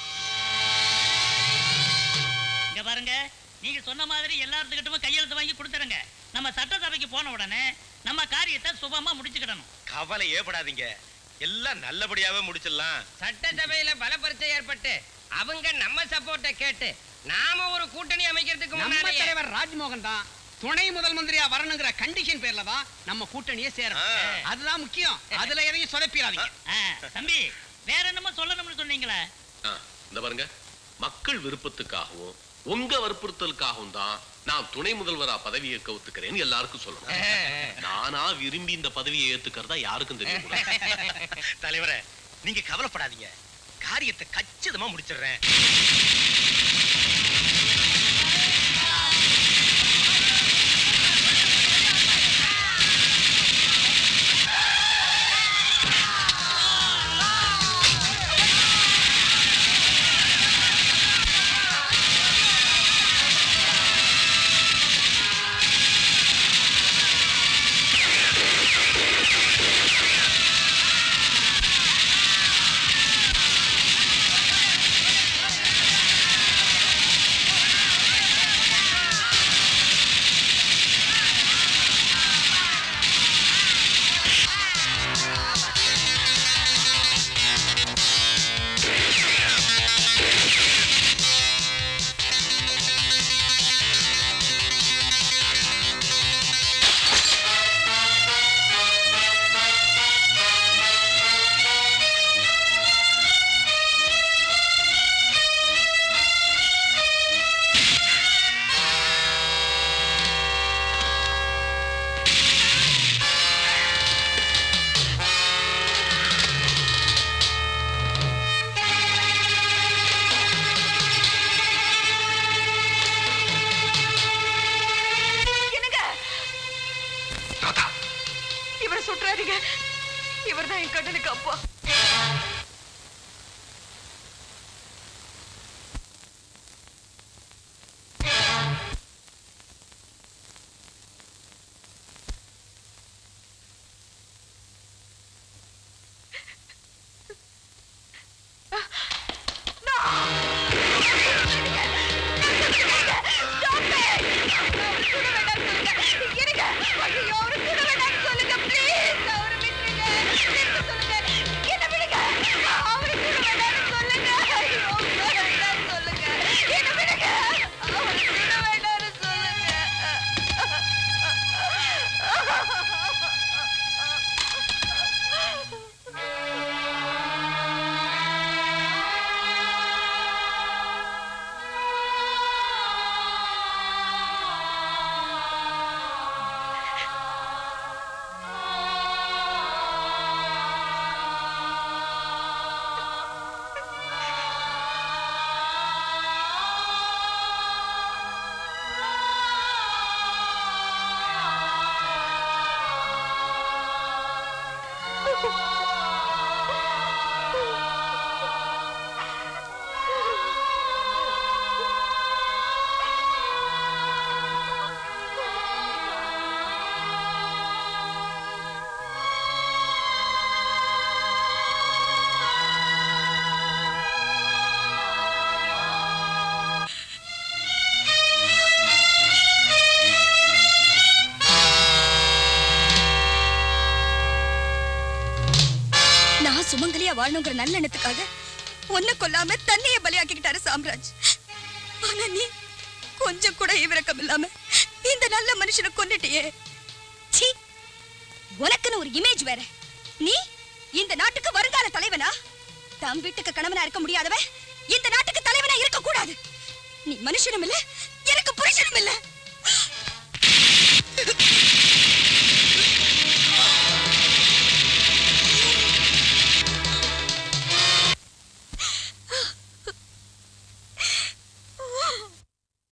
இங்க பாருங்க நீங்க சொன்ன மாதிரி எல்லாத்துக்கிட்டவும் கையெழுத்து வாங்கி கொடுத்துருங்க நம்ம சட்டசபைக்கு போன உடனே நம்ம காரியத்தை சுபமா முடிச்சுக்கிடணும் கவலை ஏற்படாதீங்க எல்லாம் நல்லபடியாவே முடிச்சிடலாம் சட்டசபையில பல பரிச்சை ஏற்பட்டு அவங்க நம்ம சப்போர்ட்டை கேட்டு நாம ஒரு கூட்டணி அமைக்கிறதுக்கு நம்ம முன்னாடி தலைவர் ராஜ்மோகன் தான் துணை முதல் மந்திரியா வரணுங்கிற கண்டிஷன் பேர்ல தான் நம்ம கூட்டணியே சேரும் அதுதான் முக்கியம் அதுல எதையும் சொதப்பிடாதீங்க தம்பி வேற என்னமோ சொல்லணும்னு சொன்னீங்களே ஆ, இந்த பாருங்க மக்கள் விருப்பத்துக்காகவும் உங்க வற்புறுத்தலுக்காகவும் தான் நான் துணை முதல்வரா பதவியை கவுத்துக்கிறேன்னு எல்லாருக்கும் சொல்லணும் நானா விரும்பி இந்த பதவியை ஏத்துக்கிறதா யாருக்கும் தெரியும் தலைவரே நீங்க கவலைப்படாதீங்க காரியத்தை கச்சிதமா முடிச்சிடுறேன் ஐயோ அவரு கூட வேண்டாம்னு சொல்லுங்க ப்ளீஸ் அவரு விட்டுருங்க நிறுத்த சொல்லுங்க என்ன விடுங்க அவரு கூட வேண்டாம்னு சொல்லுங்க ஐயோ வேண்டாம்னு சொல்லுங்க என்ன விடுங்க அவரு கூட வேண்டாம்னு நான் சுமங்கலியா வாழணுங்கிற நல்ல எண்ணத்துக்காக ஒன்ன கொல்லாம தன்னைய பலியாக்கிக்கிட்டாரு சாம்ராஜ் ஆனா நீ கொஞ்சம் கூட இவரக்கம் இல்லாம இந்த நல்ல மனுஷனை கொன்னுட்டியே சீ உனக்குன்னு ஒரு இமேஜ் வேற நீ இந்த நாட்டுக்கு வருங்கால தலைவனா தம் வீட்டுக்கு கணவனா இருக்க முடியாதவன் இந்த நாட்டுக்கு தலைவனா இருக்க கூடாது நீ மனுஷனும் இல்ல எனக்கு புருஷனும் இல்ல